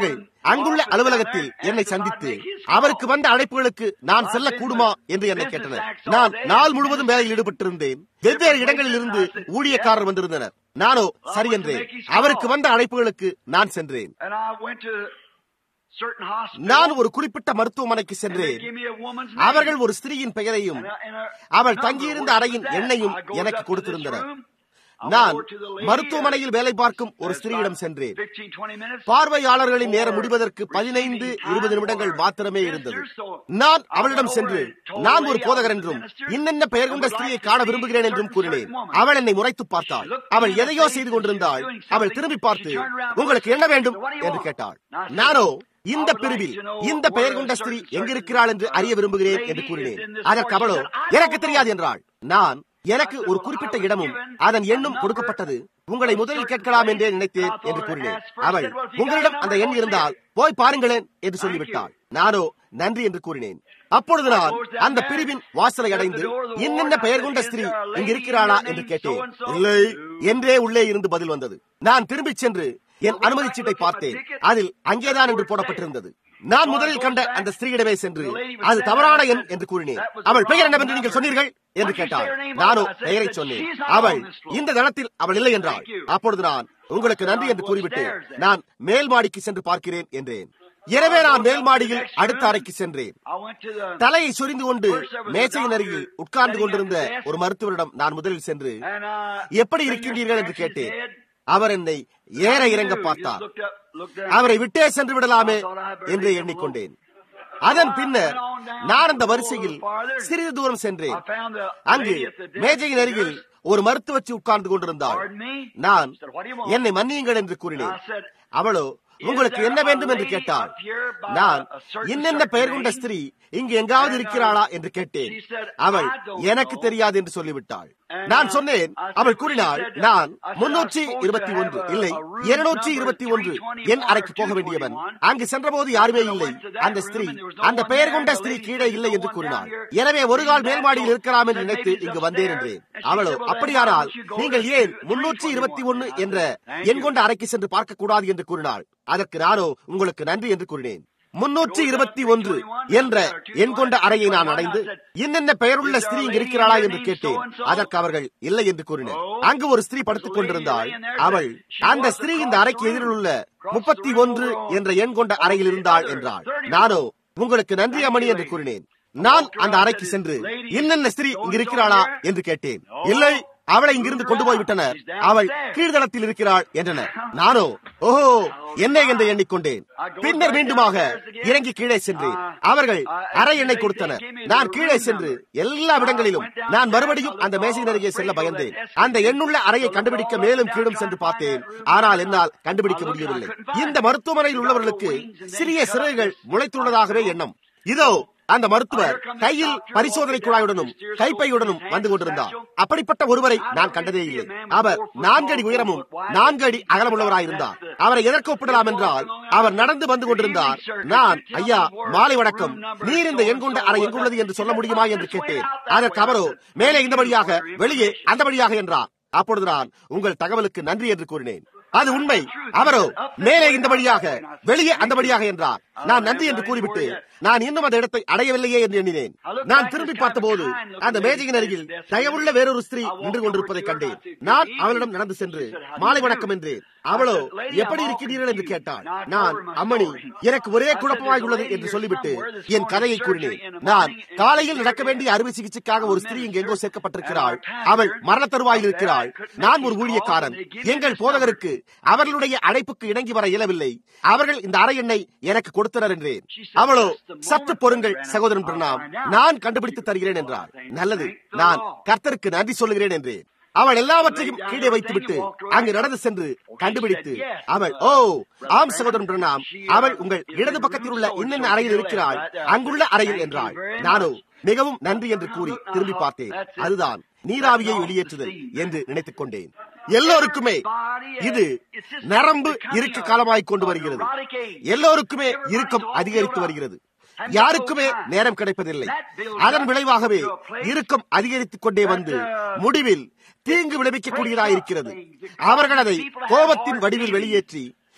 அங்குள்ள அலுவலகத்தில் என்னை சந்தித்து அவருக்கு வந்த அழைப்புகளுக்கு நான் செல்லக்கூடுமா என்று என்னை கேட்டனர் நான் நாள் முழுவதும் வேலையில் ஈடுபட்டிருந்தேன் வெவ்வேறு இடங்களில் இருந்து ஊழியக்காரர் வந்திருந்தனர் நானோ சரி என்றேன் அவருக்கு வந்த அழைப்புகளுக்கு நான் சென்றேன் And I went to certain hospitals. நான் ஒரு குறிப்பிட்ட மருத்துவமனைக்கு and they சென்றேன் give me a woman's name. அவர்கள் ஒரு ஸ்திரீயின் பெயரையும் And a- and a அவள் number. தங்கியிருந்த What's அறையின் that? எண்ணையும் I goes எனக்கு up to கொடுத்திருந்தனர். this room. I நான் went over to the lady, மருத்துவமனையில் வேலை பார்க்கும் ஒரு It's ஸ்திரீயிடம் about சென்றேன் 15, 20 minutes. பார்வையாளர்களின் நேரம் முடிவதற்கு பதினைந்து இருபது நிமிடங்கள் மாத்திரமே இருந்தது நான் அவளிடம் சென்று நான் ஒரு போதகர் என்றும் இன்னென்ன பெயர் கொண்ட ஸ்திரீயை காண விரும்புகிறேன் என்றும் கூறினேன் அவள் என்னை முறைத்து பார்த்தாள் அவள் எதையோ செய்து கொண்டிருந்தாள் அவள் திரும்பி பார்த்து உங்களுக்கு என்ன வேண்டும் என்று கேட்டாள் நானோ இந்த பிரிவில் இந்த பெயர் கொண்ட ஸ்திரீ எங்கிருக்கிறாள் என்று அறிய விரும்புகிறேன் என்று கூறினேன் அதற்கு அவளோ எனக்கு தெரியாது என்றாள் நான் எனக்கு ஒரு குறிப்பிட்ட இடமும் அதன் எண்ணும் கொடுக்கப்பட்டது உங்களை முதலில் கேட்கலாம் என்றே நினைத்தேன் என்று கூறினேன் அவள் உங்களிடம் அந்த எண் இருந்தால் போய் பாருங்களேன் என்று சொல்லிவிட்டாள் நானோ நன்றி என்று கூறினேன் அப்பொழுது நான் அந்த பிரிவின் வாசலை அடைந்து என்னென்ன பெயர் கொண்ட ஸ்திரீ இங்கு இருக்கிறாளா என்று கேட்டேன் இல்லை என்றே உள்ளே இருந்து பதில் வந்தது நான் திரும்பிச் சென்று என் அனுமதி சீட்டை பார்த்தேன் அதில் அங்கேதான் என்று போடப்பட்டிருந்தது நான் முதலில் கண்ட அந்த ஸ்திரீயிடமே சென்று அது தவறான எண் என்று கூறினேன் அவள் பெயர் என்னவென்று நீங்கள் சொன்னீர்கள் என்று கேட்டாள் நானோ பெயரை சொன்னேன் அவள் இந்த தளத்தில் அவள் இல்லை என்றாள் அப்பொழுது நான் உங்களுக்கு நன்றி என்று கூறிவிட்டு நான் மேல் மாடிக்கு சென்று பார்க்கிறேன் என்றேன் எனவே நான் மேல் மாடியில் அடுத்த அறைக்கு சென்றேன் I went to the தலையை சொரிந்து கொண்டு மேசையின் அருகில் உட்கார்ந்து கொண்டிருந்த ஒரு மருத்துவரிடம் நான் முதலில் சென்று and uh எப்படி இருக்கின்றீர்கள் என்று கேட்டேன் அவர் என்னை ஏற இறங்க பார்த்தார் looked up looked down. அவரை விட்டே சென்று விடலாமே என்று எண்ணிக்கொண்டேன் அதன் பின்னர் நான் அந்த வரிசையில் சிறிது தூரம் சென்றேன் I found the அங்கு lady at the desk. மேஜையின் அருகில் ஒரு மருத்துவச்சி உட்கார்ந்து கொண்டிருந்தாள் Pardon me? நான் I said, "What do you want?" என்னை மன்னியுங்கள் என்று கூறினேன் I said, அவளோ உங்களுக்கு என்ன வேண்டும் என்று கேட்டாள் நான் என்னென்ன பெயர் கொண்ட ஸ்திரீ இங்கு எங்காவது இருக்கிறாளா என்று கேட்டேன் அவள் எனக்கு தெரியாது என்று சொல்லிவிட்டாள் நான் சொன்னேன் அவள் கூறினாள் நான் முன்னூற்றி இருபத்தி ஒன்று இல்லை இருநூற்றி இருபத்தி ஒன்று என் அறைக்கு போக வேண்டியவன் அங்கு சென்றபோது யாருமே இல்லை அந்த ஸ்திரீ அந்த பெயர் கொண்ட ஸ்திரீ கீழே இல்லை என்று கூறினாள் எனவே ஒரு கால் மேல்மாடியில் இருக்கலாம் என்று நினைத்து இங்கு வந்தேன் என்றேன் அவளோ அப்படியானால் நீங்கள் ஏன் முன்னூற்றி இருபத்தி ஒன்னு என்ற எண் கொண்ட அறைக்கு சென்று பார்க்க கூடாது என்று கூறினாள் அதற்கு நானோ உங்களுக்கு நன்றி என்று கூறினேன் முன்னூற்றி இருபத்தி ஒன்று என்ற எண் கொண்ட அறையை நான் அடைந்து என்னென்ன பெயருள்ள ஸ்திரீ இங்கு இருக்கிறாளா என்று கேட்டேன் அதற்கு அவர்கள் இல்லை என்று கூறினர் அங்கு ஒரு ஸ்திரீ படுத்துக் கொண்டிருந்தாள் அவள் அந்த ஸ்திரீ இந்த அறைக்கு எதிரில் உள்ள முப்பத்தி ஒன்று என்ற எண் கொண்ட அறையில் இருந்தாள் என்றாள் நானோ உங்களுக்கு நன்றி அம்மணி என்று கூறினேன் நான் அந்த அறைக்கு சென்று என்னென்ன ஸ்திரீ இங்கு இருக்கிறாளா என்று கேட்டேன் இல்லை அவளை இங்கிருந்து கொண்டு போய் விட்டனர் அவள் கீழ்தளத்தில் இருக்கிறாள் என்றனர் நானோ ஓஹோ என்ன என்று எண்ணிக்கொண்டேன் பின்னர் மீண்டுமாக இறங்கி கீழே சென்று அவர்கள் அரை எண்ணெய் கொடுத்தனர் நான் கீழே சென்று எல்லா இடங்களிலும் நான் மறுபடியும் அந்த மேசையின் அருகே செல்ல பயந்தேன் அந்த எண்ணுள்ள அறையை கண்டுபிடிக்க மேலும் கீழும் சென்று பார்த்தேன் ஆனால் என்னால் கண்டுபிடிக்க முடியவில்லை இந்த மருத்துவமனையில் உள்ளவர்களுக்கு சிறிய சிறைகள் முளைத்துள்ளதாகவே எண்ணம் இதோ அந்த மருத்துவர் கையில் பரிசோதனை குழாயுடனும் கைப்பையுடனும் வந்து கொண்டிருந்தார் அப்படிப்பட்ட ஒருவரை நான் கண்டதே இல்லை அவர் நான்கு அடி உயரமும் நான்கு அடி அகலமுள்ளவராயிருந்தார் அவரை எதற்கு ஒப்பிடலாம் என்றால் அவர் நடந்து வந்து கொண்டிருந்தார் நான் ஐயா மாலை வணக்கம் நீர் இந்த எண் கொண்ட அறை எங்குள்ளது என்று சொல்ல முடியுமா என்று கேட்டேன் அதற்கு அவரோ மேலே இந்த வழியாக வெளியே அந்த வழியாக என்றார் அப்பொழுது நான் உங்கள் தகவலுக்கு நன்றி என்று கூறினேன் அது உண்மை அவரோ மேலே இந்த வழியாக வெளியே அந்த வழியாக என்றார் நான் நன்றி என்று கூறிவிட்டு நான் இன்னும் அந்த இடத்தை அடையவில்லையே என்று எண்ணினேன் நான் திரும்பி பார்த்தபோது அந்த மேஜையின் அருகில் தயவுள்ள வேறொரு ஸ்திரீ நின்று கொண்டிருப்பதை கண்டேன் நான் அவளிடம் நடந்து சென்று மாலை வணக்கம் என்றேன் அவளோ எப்படி இருக்கிறீர்கள் என்று கேட்டாள் நான் அம்மணி எனக்கு ஒரே குழப்பமாய் உள்ளது என்று சொல்லிவிட்டு என் கதையை கூறினேன் நான் காலையில் நடக்க வேண்டிய அறுவை சிகிச்சைக்காக ஒரு ஸ்திரீ இங்கு எங்கோ சேர்க்கப்பட்டிருக்கிறாள் அவள் மரண தருவாயில் இருக்கிறாள் நான் ஒரு ஊழியக்காரன் எங்கள் போதகருக்கு அவர்களுடைய அழைப்புக்கு இணங்கி வர இயலவில்லை அவர்கள் இந்த அறை எண்ணை எனக்கு கொடுத்தனர் என்றேன் அவளோ சற்று பொறுங்கள் சகோதரன் பிரணாம் நான் கண்டுபிடித்து தருகிறேன் என்றாள் நல்லது நான் கர்த்தருக்கு நன்றி சொல்லுகிறேன் என்றேன் அவள் எல்லாவற்றையும் கீழே வைத்துவிட்டு அங்கு நடந்து சென்று கண்டுபிடித்து அவள் ஓ ஆம் சகோதரன் பிரணாம் அவள் உங்கள் இடது பக்கத்தில் உள்ள இன்னென்ன அறையில் இருக்கிறாள் அங்குள்ள அறையில் என்றாள் நானோ மிகவும் நன்றி என்று கூறி திரும்பி பார்த்தேன் அதுதான் நீராவியை வெளியேற்றுதல் என்று நினைத்துக் கொண்டேன் எல்லோருக்குமே இது நரம்பு இருக்க காலமாய் கொண்டு வருகிறது எல்லோருக்குமே இறுக்கம் அதிகரித்து வருகிறது யாருக்குமே நேரம் கிடைப்பதில்லை அதன் விளைவாகவே இறுக்கம் அதிகரித்துக் கொண்டே வந்து முடிவில் தீங்கு விளைவிக்கக்கூடியதாயிருக்கிறது அவர்கள் அதை கோபத்தின் வடிவில் வெளியேற்றி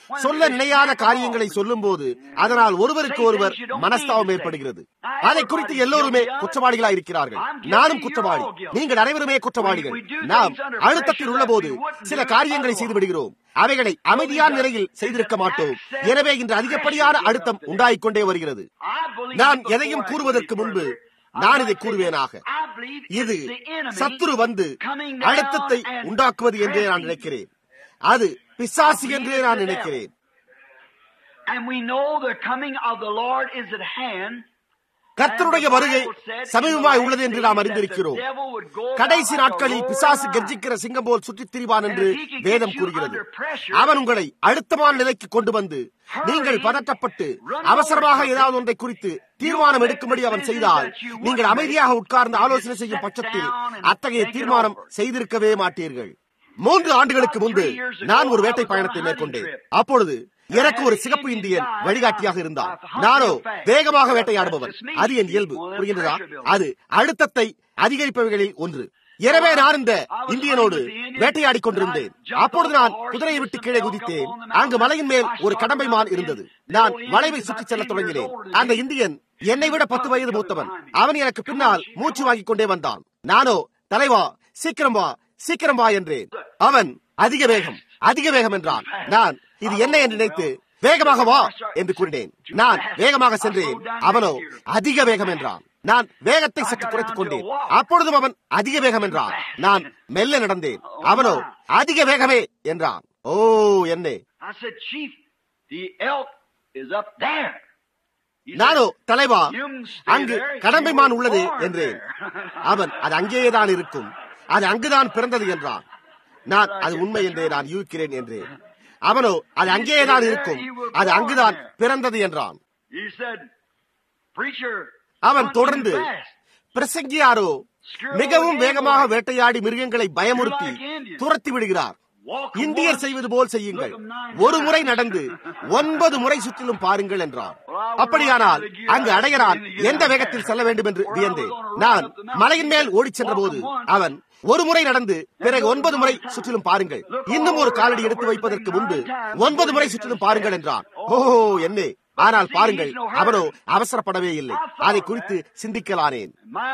சொல்ல நினையாத காரியங்களை சொல்லும் போது அதனால் ஒருவருக்கு ஒருவர் மனஸ்தாபம் ஏற்படுகிறது அதை குறித்து எல்லோருமே குற்றவாளிகளா இருக்கிறார்கள் நானும் குற்றவாளி நீங்கள் அனைவருமே குற்றவாளிகள் நாம் அழுத்தத்தில் உள்ள போது சில காரியங்களை செய்து விடுகிறோம் அவைகளை அமைதியான நிலையில் செய்திருக்க மாட்டோம் எனவே இன்று அதிகப்படியான அழுத்தம் உண்டாகிக் கொண்டே வருகிறது நான் எதையும் கூறுவதற்கு முன்பு நான் இதை கூறுவேனாக இது சத்துரு வந்து அழுத்தத்தை உண்டாக்குவது என்றே நான் நினைக்கிறேன் அது பிசாசு என்றே நான் நினைக்கிறேன் And we know the coming of the Lord is at hand. கர்த்தருடைய வருகை சமீபமாய் உள்ளது என்று நாம் அறிந்திருக்கிறோம் கடைசி நாட்களில் பிசாசு கர்ஜிக்கிற சிங்கம் போல் சுற்றித் திரிவான் என்று வேதம் கூறுகிறது அவன் உங்களை அழுத்தமான நிலைக்கு கொண்டு வந்து நீங்கள் பதட்டப்பட்டு அவசரமாக ஏதாவது ஒன்றை குறித்து தீர்மானம் எடுக்கும்படி அவன் செய்தால் நீங்கள் அமைதியாக உட்கார்ந்து ஆலோசனை செய்யும் பட்சத்தில் அத்தகைய தீர்மானம் செய்திருக்கவே மாட்டீர்கள் மூன்று ஆண்டுகளுக்கு முன்பு நான் ஒரு வேட்டை பயணத்தை மேற்கொண்டேன் அப்பொழுது எனக்கு ஒரு சிகப்பு இந்தியன் வழிகாட்டியாக இருந்தார் நானோ வேகமாக வேட்டையாடுபவர் அது என் இயல்பு புரிகின்றதா அது அழுத்தத்தை அதிகரிப்பவைகளில் ஒன்று எனவே நான் இந்த இந்தியனோடு வேட்டையாடி கொண்டிருந்தேன் அப்பொழுது நான் குதிரையை விட்டு கீழே குதித்தேன் அங்கு மலையின் மேல் ஒரு கடம்பை மான் இருந்தது நான் வளைவை சுற்றிச் செல்ல தொடங்கினேன் அந்த இந்தியன் என்னை விட பத்து வயது மூத்தவன் அவன் எனக்கு பின்னால் மூச்சு வாங்கிக் கொண்டே வந்தான் நானோ தலைவா சீக்கிரம் வா சீக்கிரம் வா என்றேன் அவன் அதிக வேகம் அதிக வேகம் என்றான் நான் இது என்ன என்று நினைத்து வேகமாக வா என்று கூறினேன் நான் வேகமாக சென்றேன் அவனோ அதிக வேகம் என்றான் நான் வேகத்தை சற்று குறைத்துக் கொண்டேன் அப்பொழுதும் அவன் அதிக வேகம் என்றான் நான் மெல்ல நடந்தேன் அவனோ அதிக வேகமே என்றான் ஓ என்னே I said, Chief, the elk is up there. He said, நானோ தலைவா "You stay அங்கு there, you கடம்பை were மான் உள்ளது born என்றேன் there." அவன் அது அங்கேயேதான் இருக்கும் அது அங்குதான் பிறந்தது என்றான் நான் அது உண்மை என்றே நான் யூகிக்கிறேன் என்றேன் அவனோ அது அங்கேயேதான் இருக்கும் அது அங்குதான் பிறந்தது என்றான் He said, Preacher, அவன் hunt தொடர்ந்து too fast. பிரசங்கியாரோ மிகவும் வேகமாக வேட்டையாடி மிருகங்களை பயமுறுத்தி துரத்தி விடுகிறார் Walk இந்தியர் once, செய்வது போல் செய்யுங்கள் ஒரு முறை நடந்து ஒன்பது முறை சுற்றிலும் பாருங்கள் என்றார் அப்படியானால் அங்கு அடையறான் எந்த வேகத்தில் செல்ல வேண்டும் என்று வியந்தேன் நான் மலையின் மேல் ஓடிச் சென்ற போது அவன் ஒரு முறை நடந்து பிறகு ஒன்பது முறை சுற்றிலும் பாருங்கள் இன்னும் ஒரு காலடி எடுத்து வைப்பதற்கு முன்பு ஒன்பது முறை சுற்றிலும் பாருங்கள் என்றான் ஓஹோ என்னே ஆனால் பாருங்கள் அவனோ அவசரப்படவே இல்லை அதை குறித்து சிந்திக்கலானேன் My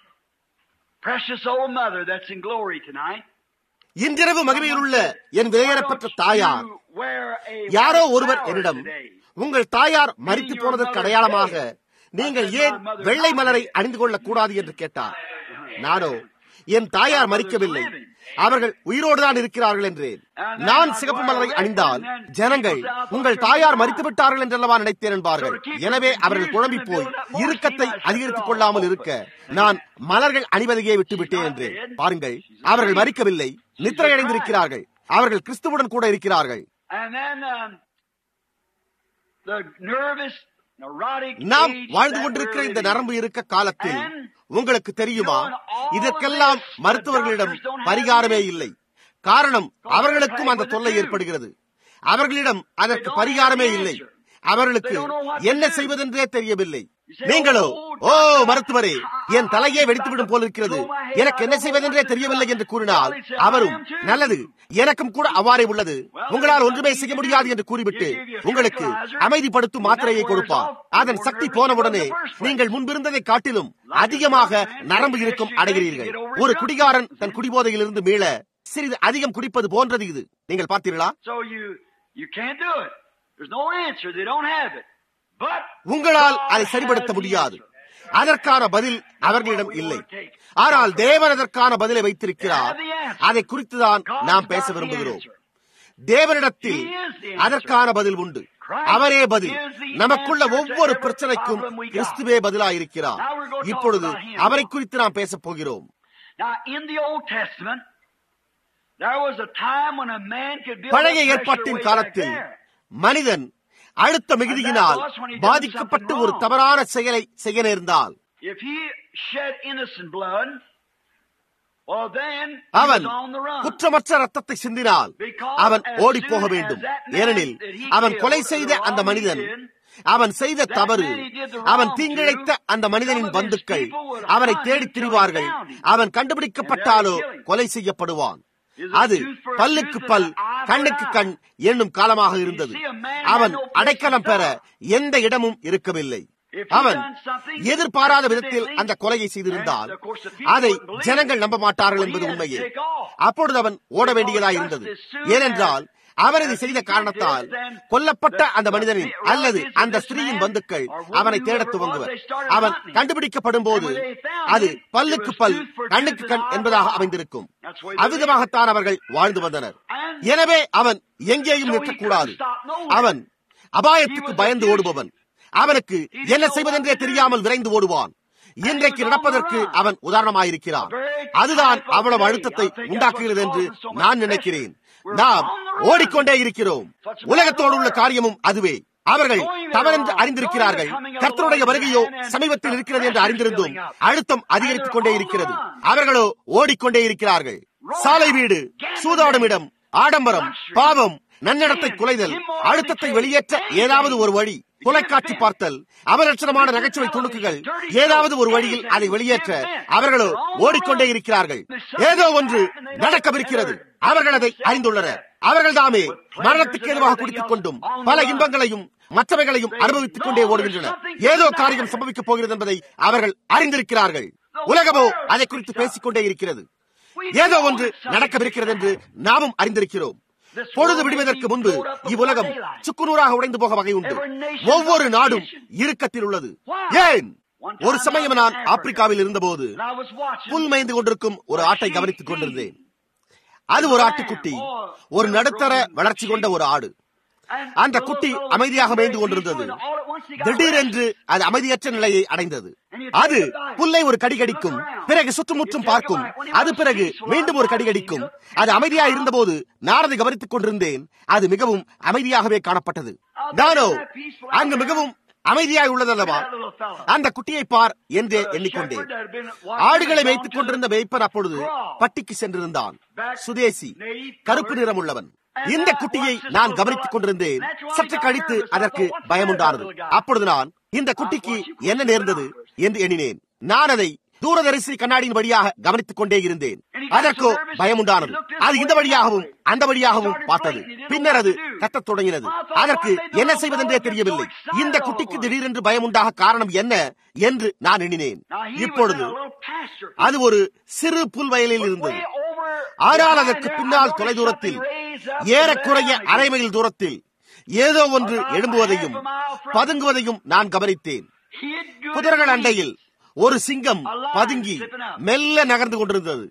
precious old mother that's in glory tonight. இன்றிரவு மகிமையில் உள்ள என் விலையேறப்பெற்ற தாயார் You wear a யாரோ white ஒருவர் flower என்னிடம் today. உங்கள் தாயார் மறித்து போனதற்கு அடையாளமாக நீங்கள் ஏன் வெள்ளை மலரை அணிந்து கொள்ளக் கூடாது என்று கேட்டார் நானோ என் தாயார் மறிக்கவில்லை அவர்கள் உயிரோடுதான் இருக்கிறார்கள் என்றேன் நான் சிகப்பு மலரை அணிந்தால் ஜனங்கள் உங்கள் தாயார் மறித்து விட்டார்கள் என்றல்லவா நினைத்தேன் என்பார்கள் எனவே அவர்கள் குழம்பி போய் இறுக்கத்தை அதிகரித்துக் கொள்ளாமல் இருக்க நான் மலர்கள் அணிவதையே விட்டுவிட்டேன் என்றேன் பாருங்கள் அவர்கள் மறிக்கவில்லை நித்திரை அடைந்திருக்கிறார்கள் அவர்கள் கிறிஸ்துவுடன் கூட இருக்கிறார்கள் And then um, the nervous, neurotic நாம் age வாழ்ந்து that கொண்டிருக்கிற we're இந்த living. நரம்பு இருக்க காலத்தில் உங்களுக்கு தெரியுமா இதற்கெல்லாம் மருத்துவர்களிடம் பரிகாரமே இல்லை காரணம் அவர்களுக்கும் அந்த தொல்லை ஏற்படுகிறது அவர்களிடம் அதற்கு பரிகாரமே இல்லை அவர்களுக்கு என்ன செய்வதென்றே தெரியவில்லை நீங்களோ ஓ மருத்துவரே என் தலையே வெடித்துவிடும் போல் இருக்கிறது எனக்கு என்ன செய்வதென்றே தெரியவில்லை என்று கூறினால் அவரும் நல்லது எனக்கும் கூட அவ்வாறே உள்ளது உங்களால் ஒன்றுமே செய்ய முடியாது என்று கூறிவிட்டு உங்களுக்கு அமைதிப்படுத்தும் மாத்திரையை கொடுப்பார் அதன் சக்தி போனவுடனே நீங்கள் முன்பிருந்ததை காட்டிலும் அதிகமாக நரம்பு இருக்கும் அடைகிறீர்கள் ஒரு குடிகாரன் தன் குடிபோதையிலிருந்து மீள சிறிது அதிகம் குடிப்பது போன்றது இது நீங்கள் பார்த்தீர்களா So you you can't do it. There's no answer. They don't have it. But உங்களால் God அதை has சரிப்படுத்த the முடியாது answer. அதற்கான பதில் அவர்களிடம் இல்லை ஆனால் தேவன் அதற்கான பதிலை வைத்திருக்கிறார் அதை குறித்துதான் நாம் பேச விரும்புகிறோம் தேவனிடத்தில் அதற்கான பதில் உண்டு அவரே பதில் நமக்குள்ள ஒவ்வொரு பிரச்சனைக்கும் கிறிஸ்துவே பதிலாயிருக்கிறார் இப்பொழுது அவரை குறித்து நாம் பேசப் போகிறோம் Now, in the Old Testament, there was a time when a man could build பழைய up pressure ஏற்பாட்டின் way காலத்தில் back there. மனிதன் அழுத்த மிகுதியினால் பாதிக்கப்பட்டு ஒரு தவறான செயலை செய்ய நேர்ந்தால் If he shed innocent blood, well then he அவன் was on the run. குற்றமற்ற ரத்தத்தை சிந்தினால் அவன் ஓடி போக வேண்டும் ஏனெனில் அவன் கொலை செய்த அந்த மனிதன் அவன் செய்த தவறு அவன் தீங்கிழைத்த அந்த மனிதனின் பந்துக்கள் அவனை தேடித் திரிவார்கள் அவன் கண்டுபிடிக்கப்பட்டாலோ கொலை செய்யப்படுவான் அது பல்லுக்கு பல் கண்ணுக்கு கண் என்னும் காலமாக இருந்தது அவன் அடைக்கலம் பெற எந்த இடமும் இருக்கவில்லை அவன் எதிர்பாராத விதத்தில் அந்த கொலையை செய்திருந்தால் அதை ஜனங்கள் நம்ப மாட்டார்கள் என்பது உண்மையே அப்பொழுது அவன் ஓட வேண்டியதாக இருந்தது ஏனென்றால் அவர் இதை செய்த காரணத்தால் கொல்லப்பட்ட அந்த மனிதனின் அல்லது அந்த ஸ்திரீயின் பந்துக்கள் அவனை தேடத் துவங்குவர் அவன் கண்டுபிடிக்கப்படும் போது அது பல்லுக்கு பல் கண்ணுக்கு கண் என்பதாக அமைந்திருக்கும் அவ்விதமாகத்தான் அவர்கள் வாழ்ந்து வந்தனர் எனவே அவன் எங்கேயும் நிற்கக்கூடாது அவன் அபாயத்துக்கு பயந்து ஓடுபவன் அவனுக்கு என்ன செய்வதென்றே தெரியாமல் விரைந்து ஓடுவான் இன்றைக்கு நடப்பதற்கு அவன் உதாரணமாயிருக்கிறான் அதுதான் அவ்வளவு அழுத்தத்தை உண்டாக்குகிறது என்று நான் நினைக்கிறேன் நாம் ஓடிக்கொண்டே இருக்கிறோம் உலகத்தோடு உள்ள காரியமும் அதுவே அவர்கள் தவறென்று அறிந்திருக்கிறார்கள் கர்த்தருடைய வருகையோ சமீபத்தில் இருக்கிறது என்று அறிந்திருந்தும் அழுத்தம் அதிகரித்துக் கொண்டே இருக்கிறது அவர்களோ ஓடிக்கொண்டே இருக்கிறார்கள் சாலை வீடு சூதாடும் இடம் ஆடம்பரம் பாவம் நன்னடத்தை குலைதல் அழுத்தத்தை வெளியேற்ற ஏதாவது ஒரு வழி தொலைக்காட்சி பார்த்தல் அவலட்சணமான நகைச்சுவை துணுக்குகள் ஏதாவது ஒரு வழியில் அதை வெளியேற்ற அவர்களோ ஓடிக்கொண்டே இருக்கிறார்கள் ஏதோ ஒன்று நடக்கவிருக்கிறது அவர்கள் அதை அறிந்துள்ளனர் அவர்கள் தாமே மரணத்துக்கு எதுவாக குடித்துக் கொண்டும் பல இன்பங்களையும் மற்றவைகளையும் அனுபவித்துக் கொண்டே ஓடுகின்றனர் ஏதோ காரியம் சம்பவிக்கப் போகிறது என்பதை அவர்கள் அறிந்திருக்கிறார்கள் உலகமோ அதை குறித்து பேசிக் கொண்டே இருக்கிறது ஏதோ ஒன்று நடக்கவிருக்கிறது என்று நாமும் அறிந்திருக்கிறோம் பொழுது விடுவதற்கு முன்பு இவ்வுலகம் சுக்குநூறாக உடைந்து போக வகை உண்டு ஒவ்வொரு நாடும் இறுக்கத்தில் உள்ளது ஏன் ஒரு சமயம் நான் ஆப்பிரிக்காவில் இருந்தபோது புல் மேய்ந்து கொண்டிருக்கும் ஒரு ஆட்டை கவனித்துக் கொண்டிருந்தேன் அது ஒரு ஆட்டுக்குட்டி ஒரு நடுத்தர வளர்ச்சி கொண்ட ஒரு ஆடு அந்த குட்டி அமைதியாக மேய்ந்து கொண்டிருந்தது திடீரென்று அது அமைதியற்ற நிலையை அடைந்தது அது புல்லை ஒரு கடிகடிக்கும் பிறகு சுற்றுமுற்றும் பார்க்கும் அது பிறகு மீண்டும் ஒரு கடிகடிக்கும் அது அமைதியா இருந்தபோது நான் அதை கவனித்துக் கொண்டிருந்தேன் அது மிகவும் அமைதியாகவே காணப்பட்டது நானோ அங்கு மிகவும் அமைதியாய் உள்ளதல்லவா அந்த குட்டியை பார் என்றே எண்ணிக்கொண்டேன் ஆடுகளை வைத்துக் கொண்டிருந்த மேய்ப்பன் அப்பொழுது பட்டிக்கு சென்றிருந்தான் சுதேசி கருப்பு நிறம் உள்ளவன் இந்த குட்டியை நான் கவனித்துக் கொண்டிருந்தேன் சற்று கழித்து அதற்கு பயமுண்டானது அப்பொழுது நான் இந்த குட்டிக்கு என்ன நேர்ந்தது என்று எண்ணினேன் நான் அதை தூரதரிசி கண்ணாடியின் வழியாக கவனித்துக் கொண்டே இருந்தேன் அதற்கோ பயமுண்டானது அது இந்த வழியாகவும் அந்த வழியாகவும் பார்த்தது பின்னர் அது கத்தத் தொடங்கினது அதற்கு என்ன செய்வதென்றே தெரியவில்லை இந்த குட்டிக்கு திடீரென்று பயமுண்டாக காரணம் என்ன என்று நான் எண்ணினேன் இப்பொழுது அது ஒரு சிறு புல்வயலில் இருந்தது ஆனால் அதற்கு பின்னால் தொலைதூரத்தில் ஏறக்குறைய அரை மைல் தூரத்தில் ஏதோ ஒன்று எழும்புவதையும் பதுங்குவதையும் நான் கவனித்தேன் குதிரைகள் அண்டையில் ஒரு சிங்கம் பதுங்கி மெல்ல நகர்ந்து கொண்டிருந்தது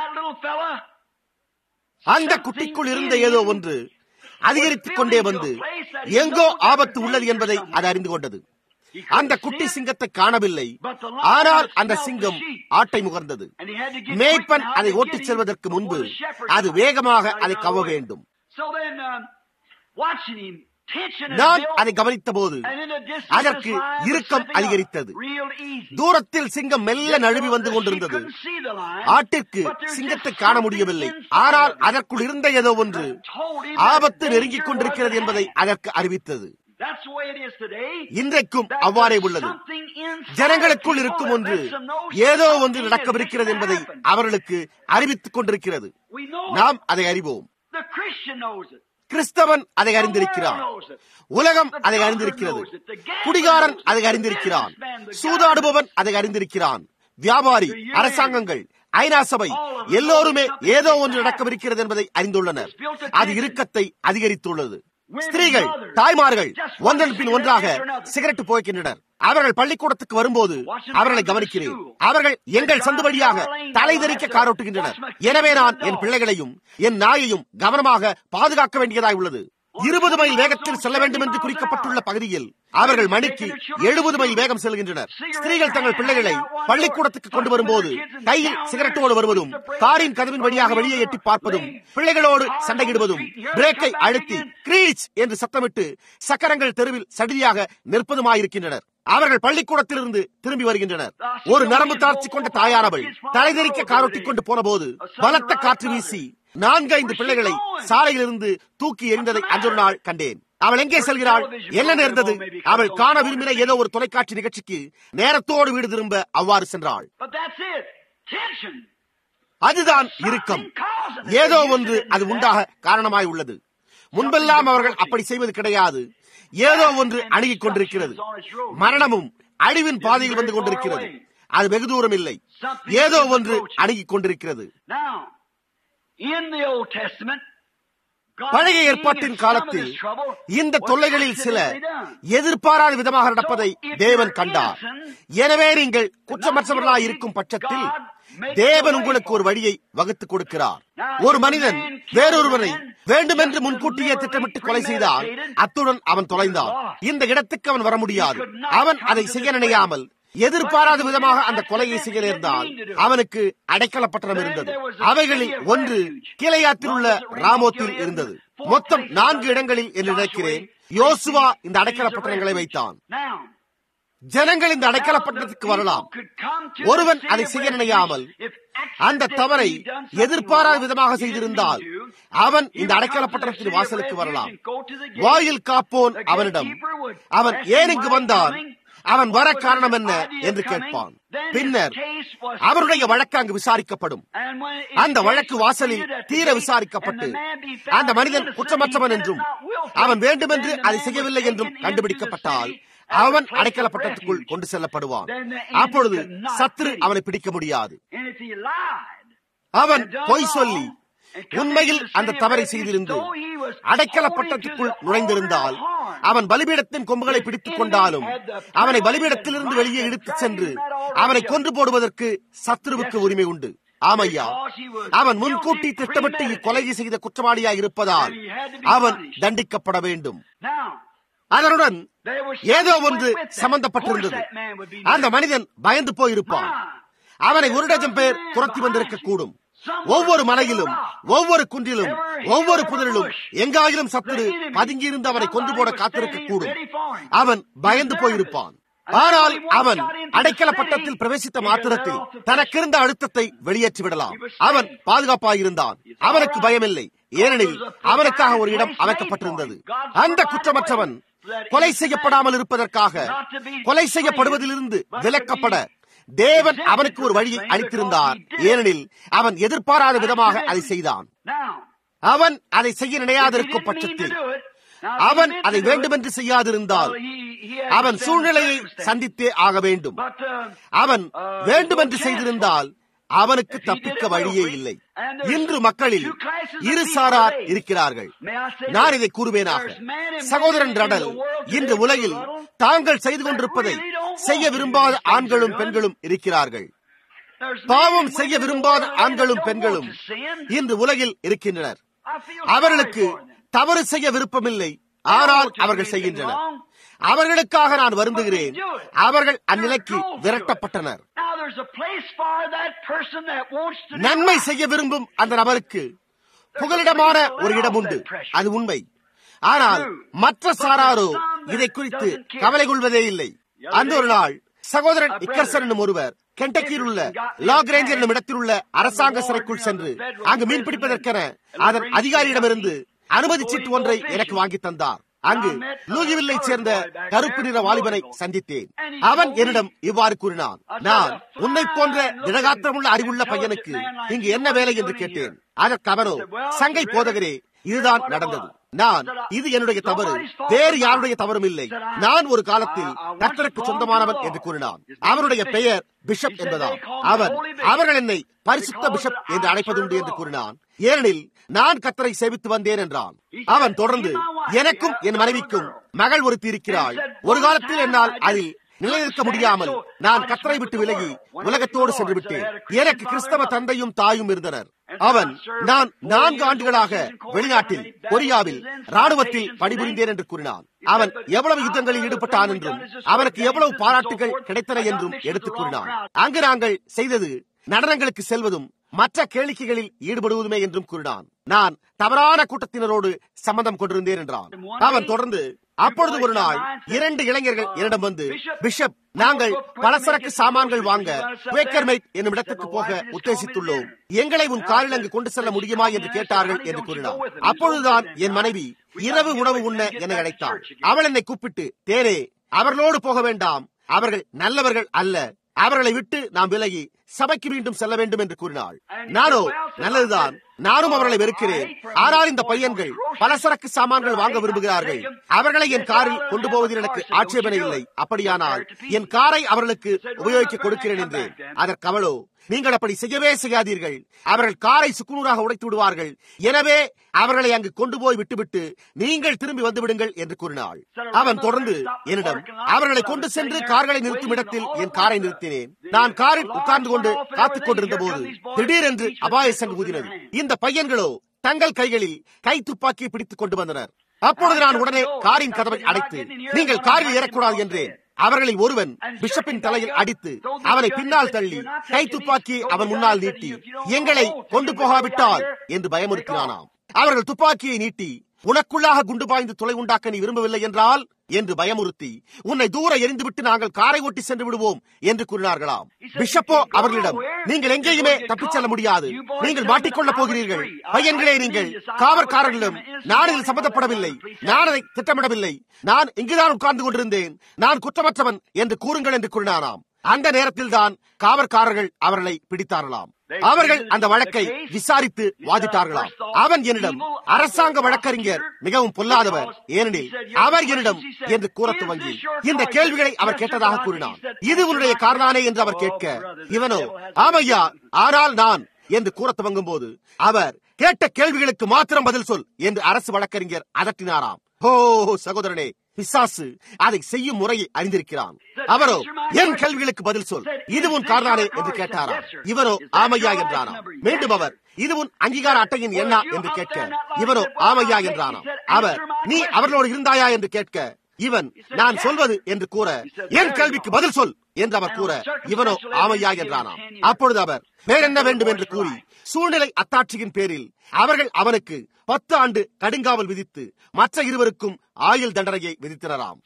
அந்த குட்டிக்குள் இருந்த ஏதோ ஒன்று அதிகரித்துக் கொண்டே வந்து எங்கோ ஆபத்து உள்ளது என்பதை அது அறிந்து கொண்டது அந்த குட்டி சிங்கத்தை காணவில்லை ஆனால் அந்த சிங்கம் ஆட்டை முகர்ந்தது மேய்ப்பன் அதை ஓட்டிச் செல்வதற்கு முன்பு அது வேகமாக அதை கவ வேண்டும் நான் அதை கவனித்த போது அதற்கு இறுக்கம் அதிகரித்தது தூரத்தில் சிங்கம் மெல்ல நழுவி வந்து கொண்டிருந்தது ஆட்டிற்கு சிங்கத்தை காண முடியவில்லை ஆனால் அதற்குள் இருந்த ஏதோ ஒன்று ஆபத்து நெருங்கிக் கொண்டிருக்கிறது என்பதை அதற்கு அறிவித்தது இன்றைக்கும் அவ்வாறே உள்ளது ஜனங்களுக்குள் இருக்கும் ஒன்று ஏதோ ஒன்று நடக்கவிருக்கிறது என்பதை அவர்களுக்கு அறிவித்துக் கொண்டிருக்கிறது நாம் அதை அறிவோம் கிறிஸ்தவன் அதை அறிந்திருக்கிறான் உலகம் அதை அறிந்திருக்கிறது குடிகாரன் அதை அறிந்திருக்கிறான் சூதாடுபவன் அதை அறிந்திருக்கிறான் வியாபாரி அரசாங்கங்கள் ஐநா சபை எல்லோருமே ஏதோ ஒன்று நடக்கவிருக்கிறது என்பதை அறிந்துள்ளனர் அது இறுக்கத்தை அதிகரித்துள்ளது ஸ்திரீகள் தாய்மார்கள் ஒன்றன் பின் ஒன்றாக சிகரெட் புகைக்கின்றனர் அவர்கள் பள்ளிக்கூடத்துக்கு வரும்போது அவர்களை கவனிக்கிறேன் அவர்கள் எங்கள் சந்து வழியாக தலைதெறிக்க காரோட்டுகின்றனர் எனவே நான் என் பிள்ளைகளையும் என் நாயையும் கவனமாக பாதுகாக்க வேண்டியதாய் உள்ளது இருபது மைல் வேகத்தில் செல்ல வேண்டும் என்று குறிக்கப்பட்டுள்ள பகுதியில் அவர்கள் மணிக்கு எழுபது மைல் வேகம் செல்கின்றனர் ஸ்திரீகள் தங்கள் பிள்ளைகளை பள்ளிக்கூடத்துக்கு கொண்டு வரும்போது கையில் சிகரெட்டோடு வருவதும் காரின் கதவின் வழியாக வெளியே எட்டி பார்ப்பதும் பிள்ளைகளோடு சண்டையிடுவதும் பிரேக்கை அழுத்தி கிரீச் என்று சத்தமிட்டு சக்கரங்கள் தெருவில் சடிதியாக நிற்பதுமாயிருக்கின்றனர் அவர்கள் பள்ளிக்கூடத்திலிருந்து திரும்பி வருகின்றனர் ஒரு நரம்பு தாழ்ச்சி கொண்ட தாயானவள் தலைதெறிக்க காரொட்டிக் கொண்டு போன போது பலத்த காற்று வீசி நான்கு ஐந்து பிள்ளைகளை சாலையிலிருந்து தூக்கி எறிந்ததை அன்றொரு நாள் கண்டேன் அவள் எங்கே செல்கிறாள் என்ன நேர்ந்தது அவள் காண விரும்பின ஏதோ ஒரு தொலைக்காட்சி நிகழ்ச்சிக்கு நேரத்தோடு வீடு திரும்ப அவ்வாறு சென்றாள் அதுதான் இறுக்கம் ஏதோ ஒன்று அது உண்டாக காரணமாய் உள்ளது முன்பெல்லாம் அவர்கள் அப்படி செய்வது கிடையாது ஏதோ ஒன்று அணுகிக் கொண்டிருக்கிறது மரணமும் அழிவின் பாதையில் வந்து கொண்டிருக்கிறது அது வெகு தூரம் இல்லை ஏதோ ஒன்று அணுகிக் கொண்டிருக்கிறது Now, in the Old Testament, God பழைய seen ஏற்பாட்டின் that some of காலத்தில் this trouble இந்த was தொல்லைகளில் சில accidentally done. எதிர்பாராத விதமாக நடப்பதை தேவன் கண்டார் எனவே நீங்கள் குற்றமற்றவர்களாய் இருக்கும் பட்சத்தில் தேவன் உங்களுக்கு ஒரு வழியை வகுத்துக் கொடுக்கிறார் ஒரு மனிதன் வேறொருவரை வேண்டுமென்று முன்கூட்டியே திட்டமிட்டு கொலை செய்தால் அத்துடன் அவன் தொலைந்தான் இந்த இடத்துக்கு அவன் வர முடியாது அவன் அதை செய்ய நினையாமல் எதிர்பாராத விதமாக அந்த கொலையை செய்ய நேர்ந்தால் அவனுக்கு அடைக்கலப்பட்டனம் இருந்தது அவைகளில் ஒன்று கீழையாத்தில் உள்ள ராமோத்தில் இருந்தது மொத்தம் நான்கு இடங்களில் என்று நினைக்கிறேன் யோசுவா இந்த அடைக்கலப்பட்டணங்களை வைத்தான் Now, ஜனங்கள் இந்த அடைக்கலப்பட்டணத்துக்கு வரலாம் ஒருவன் அதை செய்ய நினையாமல் அந்த தவறை எதிர்பாராத விதமாக செய்திருந்தால் அவன் இந்த அடைக்கலப்பட்டணத்தின் வாசலுக்கு வரலாம் வாயில் காப்போன் அவனிடம் அவன் ஏன் இங்கு வந்தான் அவன் வர காரணம் என்ன என்று கேட்பான் பின்னர் அவருடைய வழக்கு அங்கு விசாரிக்கப்படும் அந்த வழக்கு வாசலில் தீர விசாரிக்கப்பட்டு அந்த மனிதன் குற்றமற்றவன் என்றும் அவன் வேண்டுமென்று அதை செய்யவில்லை என்றும் கண்டுபிடிக்கப்பட்டால் அவன் அடைக்கலப்பட்டத்துக்குள் கொண்டு செல்லப்படுவான் அப்பொழுது சத்துரு அவனை பிடிக்க முடியாது அவன் பொய் சொல்லி உண்மையில் அந்த தவறை செய்திருந்து அடைக்கலப்பட்டத்துக்குள் நுழைந்திருந்தால் அவன் பலிபீடத்தின் கொம்புகளை பிடித்துக் கொண்டாலும் அவனை பலிபீடத்திலிருந்து வெளியே இழுத்துச் சென்று அவனை கொன்று போடுவதற்கு சத்ருவுக்கு உரிமை உண்டு ஆமையா அவன் முன்கூட்டி திட்டமிட்டு இக்கொலையை செய்த குற்றவாளியாய் இருப்பதால் அவன் தண்டிக்கப்பட வேண்டும் அதனுடன் ஏதோ ஒன்று சம்பந்தப்பட்டிருந்தது அந்த மனிதன் பயந்து போயிருப்பான் அவனை ஒரு டஜன் பேர் துரத்தி வந்திருக்க கூடும் ஒவ்வொரு மலையிலும் ஒவ்வொரு குன்றிலும் ஒவ்வொரு புதரிலும் எங்காயிலும் சத்துரு பதுங்கியிருந்து அவனை கொண்டு போட காத்திருக்க கூடும் அவன் பயந்து போயிருப்பான் ஆனால் அவன் அடைக்கல பட்டத்தில் பிரவேசித்த மாத்திரத்தில் தனக்கிருந்த அழுத்தத்தை வெளியேற்றி விடலாம் அவன் பாதுகாப்பாயிருந்தான் அவனுக்கு பயமில்லை ஏனெனில் அவனுக்காக ஒரு இடம் அமைக்கப்பட்டிருந்தது அந்த குற்றமற்றவன் கொலை செய்யப்படாமல் இருப்பதற்காக கொலை செய்யப்படுவதிலிருந்து விலக்கப்பட தேவன் அவனுக்கு ஒரு வழியை அளித்திருந்தார் ஏனெனில் அவன் எதிர்பாராத விதமாக அதை செய்தான் அவன் அதை செய்ய நினையாதிருக்கும் பட்சத்தில் அவன் அதை வேண்டுமென்று செய்யாதிருந்தால் அவன் சூழ்நிலையை சந்தித்தே ஆக வேண்டும் அவன் வேண்டுமென்று செய்திருந்தால் அவனுக்கு தப்பிக்க வழியே இல்லை இன்று மக்களில் இரு சாரார் இருக்கிறார்கள் நான் இதை கூறுவேனாக சகோதரன் ரடல் இன்று உலகில் தாங்கள் செய்து கொண்டிருப்பதை செய்ய விரும்பாத ஆண்களும் பெண்களும் இருக்கிறார்கள் பாவம் செய்ய விரும்பாத ஆண்களும் பெண்களும் இன்று உலகில் இருக்கின்றனர் அவர்களுக்கு தவறு செய்ய விருப்பமில்லை ஆனால் அவர்கள் செய்கின்றனர் அவர்களுக்காக நான் வருந்துகிறேன் அவர்கள் அந்நிலைக்கு விரட்டப்பட்டனர் நன்மை செய்ய விரும்பும் அந்த நபருக்கு புகலிடமான ஒரு இடம் உண்டு அது உண்மை ஆனால் மற்ற சாராரோ இதை குறித்து கவலை கொள்வதே இல்லை அந்த ஒரு நாள் சகோதரன் இக்கர்சன் என்னும் ஒருவர் கெண்டக்கியில் உள்ள லாக் ரேஞ்சர் என்னும் இடத்தில் உள்ள அரசாங்க சிறைக்குள் சென்று அங்கு மீன்பிடிப்பதற்கென அதன் அதிகாரியிடமிருந்து அனுமதி சீட்டு ஒன்றை எனக்கு வாங்கி தந்தார் அங்கு லூயிவில்லை சேர்ந்த கருப்பு நிற வாலிபனை சந்தித்தேன் அவன் என்னிடம் இவ்வாறு கூறினான் நான் உன்னை போன்ற திடகாத்திரமுள்ள அறிவுள்ள பையனுக்கு இங்கு என்ன வேலை என்று கேட்டேன் அதற்கு அவனோ சங்கை போதகரே இதுதான் நடந்தது நான் இது என்னுடைய தவறு வேறு யாருடைய தவறும் இல்லை நான் ஒரு காலத்தில் கர்த்தருக்கு சொந்தமானவன் என்று கூறினான் அவருடைய பெயர் பிஷப் என்பதாம் அவன் அவர்கள் என்னை பரிசுத்த பிஷப் என்று அழைப்பதுண்டு என்று கூறினான் ஏனெனில் நான் கத்தரை சேவித்து வந்தேன் என்றான் அவன் தொடர்ந்து எனக்கும் என் மனைவிக்கும் மகள் ஒருத்தி இருக்கிறாள் ஒரு காலத்தில் என்னால் அதில் நிலைநிற்க முடியாமல் நான் கத்தரை விட்டு விலகி உலகத்தோடு சென்று விட்டேன் எனக்கு கிறிஸ்தவ தந்தையும் தாயும் இருந்தனர் அவன் நான் நான்கு ஆண்டுகளாக வெளிநாட்டில் கொரியாவில் ராணுவத்தில் பணிபுரிந்தேன் என்று கூறினான் அவன் எவ்வளவு யுத்தங்களில் ஈடுபட்டான் என்றும் அவனுக்கு எவ்வளவு பாராட்டுகள் கிடைத்தன என்றும் எடுத்துக் கூறினான் அங்கு நாங்கள் செய்தது நடனங்களுக்கு செல்வதும் மற்ற கேளிக்கைகளில் ஈடுபடுவதுமே என்றும் கூறினான் நான் தவறான கூட்டத்தினரோடு சம்பந்தம் கொண்டிருந்தேன் என்றான் அவன் தொடர்ந்து அப்பொழுது ஒரு நாள் இரண்டு இளைஞர்கள் என்னிடம் வந்து பிஷப் நாங்கள் பலசரக்கு சாமான்கள் வாங்க குவேக்கர்மைட் என்னும் இடத்துக்கு போக உத்தேசித்துள்ளோம் எங்களை உன் காரில் அங்கு கொண்டு செல்ல முடியுமா என்று கேட்டார்கள் என்று கூறினார் அப்பொழுதுதான் என் மனைவி இரவு உணவு உண்ண என்னை அழைத்தாள் அவள் என்னை கூப்பிட்டு தேனே அவர்களோடு போக வேண்டாம் அவர்கள் நல்லவர்கள் அல்ல அவர்களை விட்டு நாம் விலகி சபைக்கு மீண்டும் செல்ல வேண்டும் என்று கூறினாள் நானோ நல்லதுதான் நானும் அவர்களை வெறுக்கிறேன் ஆனால் இந்த பையன்கள் பலசரக்கு சாமான்கள் வாங்க விரும்புகிறார்கள் அவர்களை என் காரில் கொண்டு போவதில் எனக்கு ஆட்சேபனை இல்லை அப்படியானால் என் காரை அவர்களுக்கு உபயோகிக்க கொடுக்கிறேன் என்றேன் அதற்கு அவளோ நீங்கள் அப்படி செய்யவே செய்யாதீர்கள் அவர்கள் காரை சுக்குநூறாக உடைத்து விடுவார்கள் எனவே அவர்களை அங்கு கொண்டு போய் விட்டுவிட்டு நீங்கள் திரும்பி வந்து விடுங்கள் என்று கூறினாள் அவன் தொடர்ந்து என்னிடம் அவர்களை கொண்டு சென்று கார்களை நிறுத்தும் இடத்தில் என் காரை நிறுத்தினேன் நான் காரில் உட்கார்ந்து கொண்டு காத்துக் கொண்டிருந்த போது திடீரென்று அபாய சங்கு ஊதினது இந்த பையன்களோ தங்கள் கைகளில் கை துப்பாக்கியை பிடித்துக் கொண்டு வந்தனர் அப்பொழுது நான் உடனே காரின் கதவை அடைத்து நீங்கள் காரில் ஏறக்கூடாது என்றேன் அவர்களில் ஒருவன் பிஷப்பின் தலையில் அடித்து அவனை பின்னால் தள்ளி கை துப்பாக்கி அவன் முன்னால் நீட்டி எங்களை கொண்டு போகாவிட்டால் என்று பயமுறுத்தினானாம் அவர்கள் துப்பாக்கியை நீட்டி உனக்குள்ளாக குண்டு பாய்ந்து தொலை உண்டாக்க நீ விரும்பவில்லை என்றால் என்று பயமுறுத்தி உன்னை தூர எரிந்துவிட்டு நாங்கள் காரை ஓட்டி சென்று விடுவோம் என்று கூறினார்களாம் பிஷப்போ அவர்களிடம் நீங்கள் எங்கேயுமே தப்பிச் செல்ல முடியாது நீங்கள் மாட்டிக்கொள்ளப் போகிறீர்கள் பையன்களே நீங்கள் காவற்காரர்களிடம் நான் இதில் சம்பந்தப்படவில்லை நான் அதை திட்டமிடவில்லை நான் இங்குதான் உட்கார்ந்து கொண்டிருந்தேன் நான் குற்றமற்றவன் என்று கூறுங்கள் என்று கூறினாராம் அந்த நேரத்தில் தான் காவற்காரர்கள் அவர்களை பிடித்தார்களாம் அவர்கள் அந்த வழக்கை விசாரித்து வாதிட்டார்களாம் அவன் என்னிடம் அரசாங்க வழக்கறிஞர் மிகவும் பொல்லாதவர் ஏனெனில் அவர் என்னிடம் என்று கூற துவங்கி இந்த கேள்விகளை அவர் கேட்டதாக கூறினார் இது உன்னுடைய காரணானே என்று அவர் கேட்க இவனோ ஆமையா ஆனால் நான் என்று கூற துவங்கும் போது அவர் கேட்ட கேள்விகளுக்கு மாத்திரம் பதில் சொல் என்று அரசு வழக்கறிஞர் அதட்டினாராம் ஓ சகோதரனே பிசாசு அதை செய்யும் முறையை அறிந்திருக்கிறான் அவரோ என் கேள்விகளுக்கு பதில் சொல் இது உன் காரணானே என்று கேட்டாராம் இவரோ ஆமையா என்றாராம் மீண்டும் அவர் இது உன் அங்கீகார அட்டையின் என்ன என்று கேட்க இவரோ ஆமையா என்றாராம் அவர் நீ அவர்களோடு இருந்தாயா என்று கேட்க இவன் நான் சொல்வது என்று கூற என் கேள்விக்கு பதில் சொல் என்று அவர் கூற இவனோ ஆமையா என்றானாம் அப்பொழுது அவர் வேறென்ன வேண்டும் என்று கூறி சூழ்நிலை அத்தாட்சியின் பேரில் அவர்கள் அவனுக்கு பத்து ஆண்டு கடுங்காவல் விதித்து மற்ற இருவருக்கும் ஆயுள் தண்டனையை விதித்தனராம்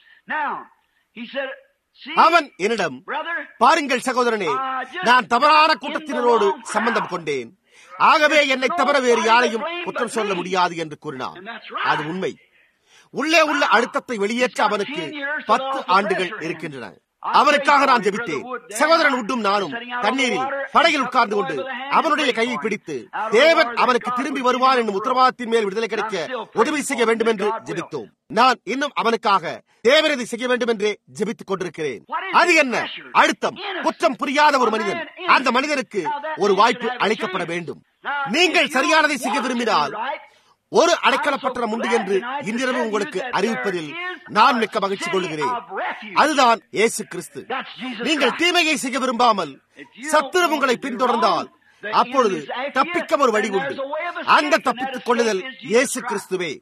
அவன் என்னிடம் பாருங்கள் சகோதரனே நான் தவறான கூட்டத்தினரோடு சம்பந்தம் கொண்டேன் ஆகவே என்னை தவிர வேறு யாரையும் குற்றம் சொல்ல முடியாது என்று கூறினான் அது உண்மை உள்ளே உள்ள அழுத்தத்தை வெளியேற்ற அவனுக்கு பத்து ஆண்டுகள் இருக்கின்றன அவனுக்காக நான் ஜெபித்தேன் சகோதரன் உட்டும் நானும் தண்ணீரில் படகில் உட்கார்ந்து கொண்டு அவனுடைய கையை பிடித்து தேவன் அவனுக்கு திரும்பி வருவான் என்னும் உத்தரவாதத்தின் மேல் விடுதலை கிடைக்க உதவி செய்ய வேண்டும் என்று ஜெபித்தோம் நான் இன்னும் அவனுக்காக தேவன் இதை செய்ய வேண்டும் என்றே ஜெபித்துக் கொண்டிருக்கிறேன் அது என்ன அழுத்தம் குற்றம் புரியாத ஒரு மனிதன் அந்த மனிதனுக்கு ஒரு வாய்ப்பு அளிக்கப்பட வேண்டும் நீங்கள் சரியானதை செய்ய விரும்பினால் ஒரு அடைக்கலப்பட்டணம் உண்டு என்று இன்றிரவு உங்களுக்கு அறிவிப்பதில் நான் மிக்க மகிழ்ச்சி கொள்கிறேன் அதுதான் இயேசு கிறிஸ்து நீங்கள் தீமையை செய்ய விரும்பாமல் சத்துரு உங்களை பின்தொடர்ந்தால் அப்பொழுது தப்பிக்க ஒரு வழி உண்டு அந்த தப்பித்துக் கொள்ளுதல் இயேசு கிறிஸ்துவே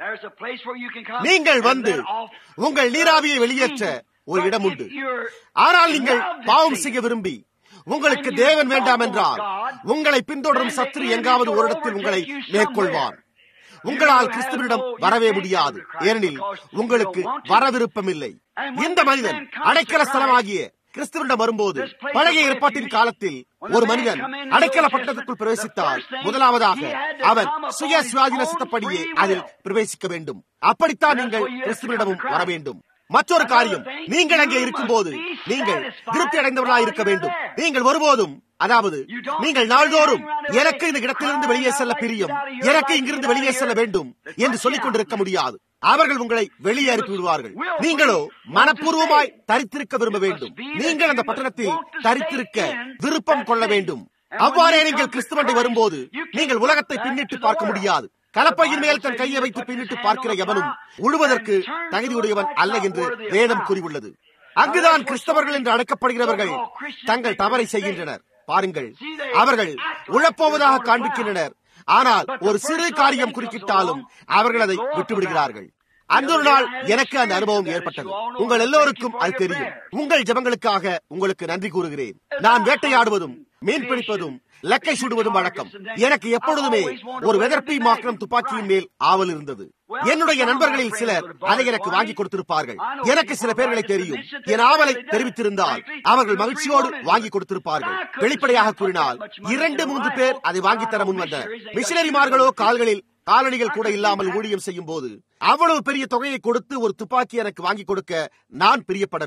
நீங்கள் வந்து உங்கள் நீராவியை வெளியேற்ற ஒரு இடம் உண்டு ஆனால் நீங்கள் பாவம் செய்ய விரும்பி உங்களுக்கு தேவன் வேண்டாம் என்றால் உங்களை பின்தொடரும் சத்துரு எங்காவது ஒரு இடத்தில் உங்களை மேற்கொள்வார் உங்களால் கிறிஸ்துவனிடம் வரவே முடியாது ஏனெனில் உங்களுக்கு வர விருப்பம் இல்லை இந்த மனிதன் அடைக்கல ஸ்தலமாகிய கிறிஸ்துவனிடம் வரும்போது பழைய ஏற்பாட்டின் காலத்தில் ஒரு மனிதன் அடைக்கல பட்டணத்துக்குள் பிரவேசித்தால் முதலாவதாக அவன் சுய சுவாதீன சித்தப்படியே அதில் பிரவேசிக்க வேண்டும் அப்படித்தான் நீங்கள் கிறிஸ்துவனிடமும் வர வேண்டும் மற்றொரு காரியம் நீங்கள் அங்கே இருக்கும் போது நீங்கள் திருப்தி அடைந்தவர்களாக இருக்க வேண்டும் நீங்கள் ஒருபோதும் அதாவது நீங்கள் நாள்தோறும் எனக்கு இந்த இடத்திலிருந்து வெளியே செல்ல பிரியும் எனக்கு இங்கிருந்து வெளியே செல்ல வேண்டும் என்று சொல்லிக் கொண்டிருக்க முடியாது அவர்கள் உங்களை வெளியே அனுப்பி விடுவார்கள் நீங்களோ மனப்பூர்வமாய் தரித்திருக்க விரும்ப வேண்டும் நீங்கள் அந்த பட்டணத்தில் தரித்திருக்க விருப்பம் கொள்ள வேண்டும் அவ்வாறே நீங்கள் கிறிஸ்துவண்டை வரும்போது நீங்கள் உலகத்தை பின்னிட்டு பார்க்க முடியாது கலப்பையின் மேல் தன் கையை வைத்து பின்னிட்டு பார்க்கிற எவனும் உழுவதற்கு தகுதியுடையவன் அல்ல என்று வேதம் கூறியுள்ளது அங்குதான் கிறிஸ்தவர்கள் என்று அழைக்கப்படுகிறவர்கள் தங்கள் தவறை செய்கின்றனர் பாருங்கள் அவர்கள் உழப்போவதாக காண்பிக்கின்றனர் ஆனால் ஒரு சிறு காரியம் குறுக்கிட்டாலும் அவர்கள் அதை விட்டுவிடுகிறார்கள் அந்த ஒரு நாள் எனக்கு அந்த அனுபவம் ஏற்பட்டது உங்கள் எல்லோருக்கும் அது தெரியும் உங்கள் ஜபங்களுக்காக உங்களுக்கு நன்றி கூறுகிறேன் நான் வேட்டையாடுவதும் மீன் பிடிப்பதும் லக்கை சுடுவதும் வழக்கம் எனக்கு எப்பொழுதுமே ஒரு வெதர்பி மாற்றம் துப்பாக்கியின் மேல் ஆவல் இருந்தது என்னுடைய நண்பர்களில் சிலர் அதை எனக்கு வாங்கி கொடுத்திருப்பார்கள் எனக்கு சில பேர்களை தெரியும் என் ஆவலை தெரிவித்திருந்தால் அவர்கள் மகிழ்ச்சியோடு வாங்கி கொடுத்திருப்பார்கள் வெளிப்படையாக கூறினால் இரண்டு மூன்று பேர் அதை வாங்கித்தர முன் வந்தனர் மிஷினரிமார்களோ கால்களில் காலணிகள் கூட இல்லாமல் ஊழியம் செய்யும் போது அவ்வளவு பெரிய தொகையை கொடுத்து ஒரு துப்பாக்கி எனக்கு வாங்கி கொடுக்க நான் பிரியப்படவில்லை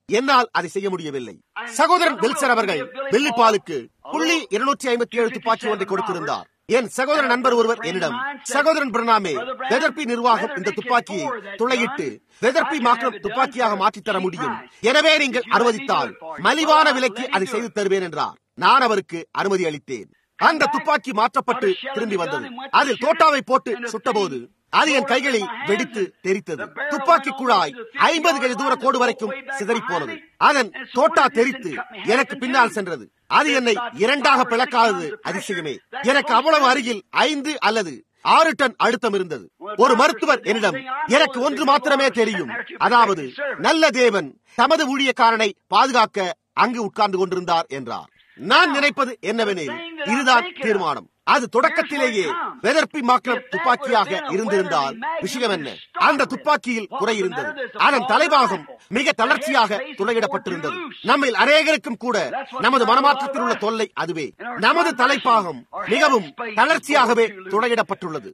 என்னால் அதை செய்ய முடியவில்லை சகோதரன் வில்சர் அவர்கள் வெள்ளிப்பாலுக்கு புள்ளி இருநூற்றி ஐம்பத்தி ஏழு துப்பாக்கி ஒன்றை கொடுத்திருந்தார் என் சகோதர நண்பர் ஒருவர் என்னிடம் சகோதரன் பிரணாமே வெதர்பி நிர்வாகம் இந்த துப்பாக்கியை துளையிட்டு வெதர்பி மாற்றம் துப்பாக்கியாக மாற்றித்தர முடியும் எனவே நீங்கள் அனுமதித்தால் மலிவான விலைக்கு அதை செய்து தருவேன் என்றார் நான் அவருக்கு அனுமதி அளித்தேன் அந்த துப்பாக்கி மாற்றப்பட்டு திரும்பி வந்தது அதில் தோட்டாவை போட்டு சுட்டபோது அது என் கைகளில் வெடித்து தெரித்தது துப்பாக்கி குழாய் ஐம்பது கஜ தூர கோடு வரைக்கும் சிதறி போனது அதன் தோட்டா தெரித்து எனக்கு பின்னால் சென்றது அது என்னை இரண்டாக பிளக்காதது அதிசயமே எனக்கு அவ்வளவு அருகில் ஐந்து அல்லது ஆறு டன் அழுத்தம் இருந்தது ஒரு மருத்துவர் என்னிடம் எனக்கு ஒன்று மாத்திரமே தெரியும் அதாவது நல்ல தேவன் தமது ஊழியக்காரனை பாதுகாக்க அங்கு உட்கார்ந்து கொண்டிருந்தார் என்றார் நான் நினைப்பது என்னவெனில் இதுதான் தீர்மானம் அது தொடக்கத்திலேயே வெதர்பி மாற்றம் துப்பாக்கியாக இருந்திருந்தால் விஷயம் என்ன அந்த துப்பாக்கியில் குறை இருந்தது அதன் தலைபாகம் மிக தளர்ச்சியாக துளையிடப்பட்டிருந்தது நம்மில் அநேகருக்கும் கூட நமது மனமாற்றத்தில் உள்ள தொல்லை அதுவே நமது தலைப்பாகம் மிகவும் தளர்ச்சியாகவே துளையிடப்பட்டுள்ளது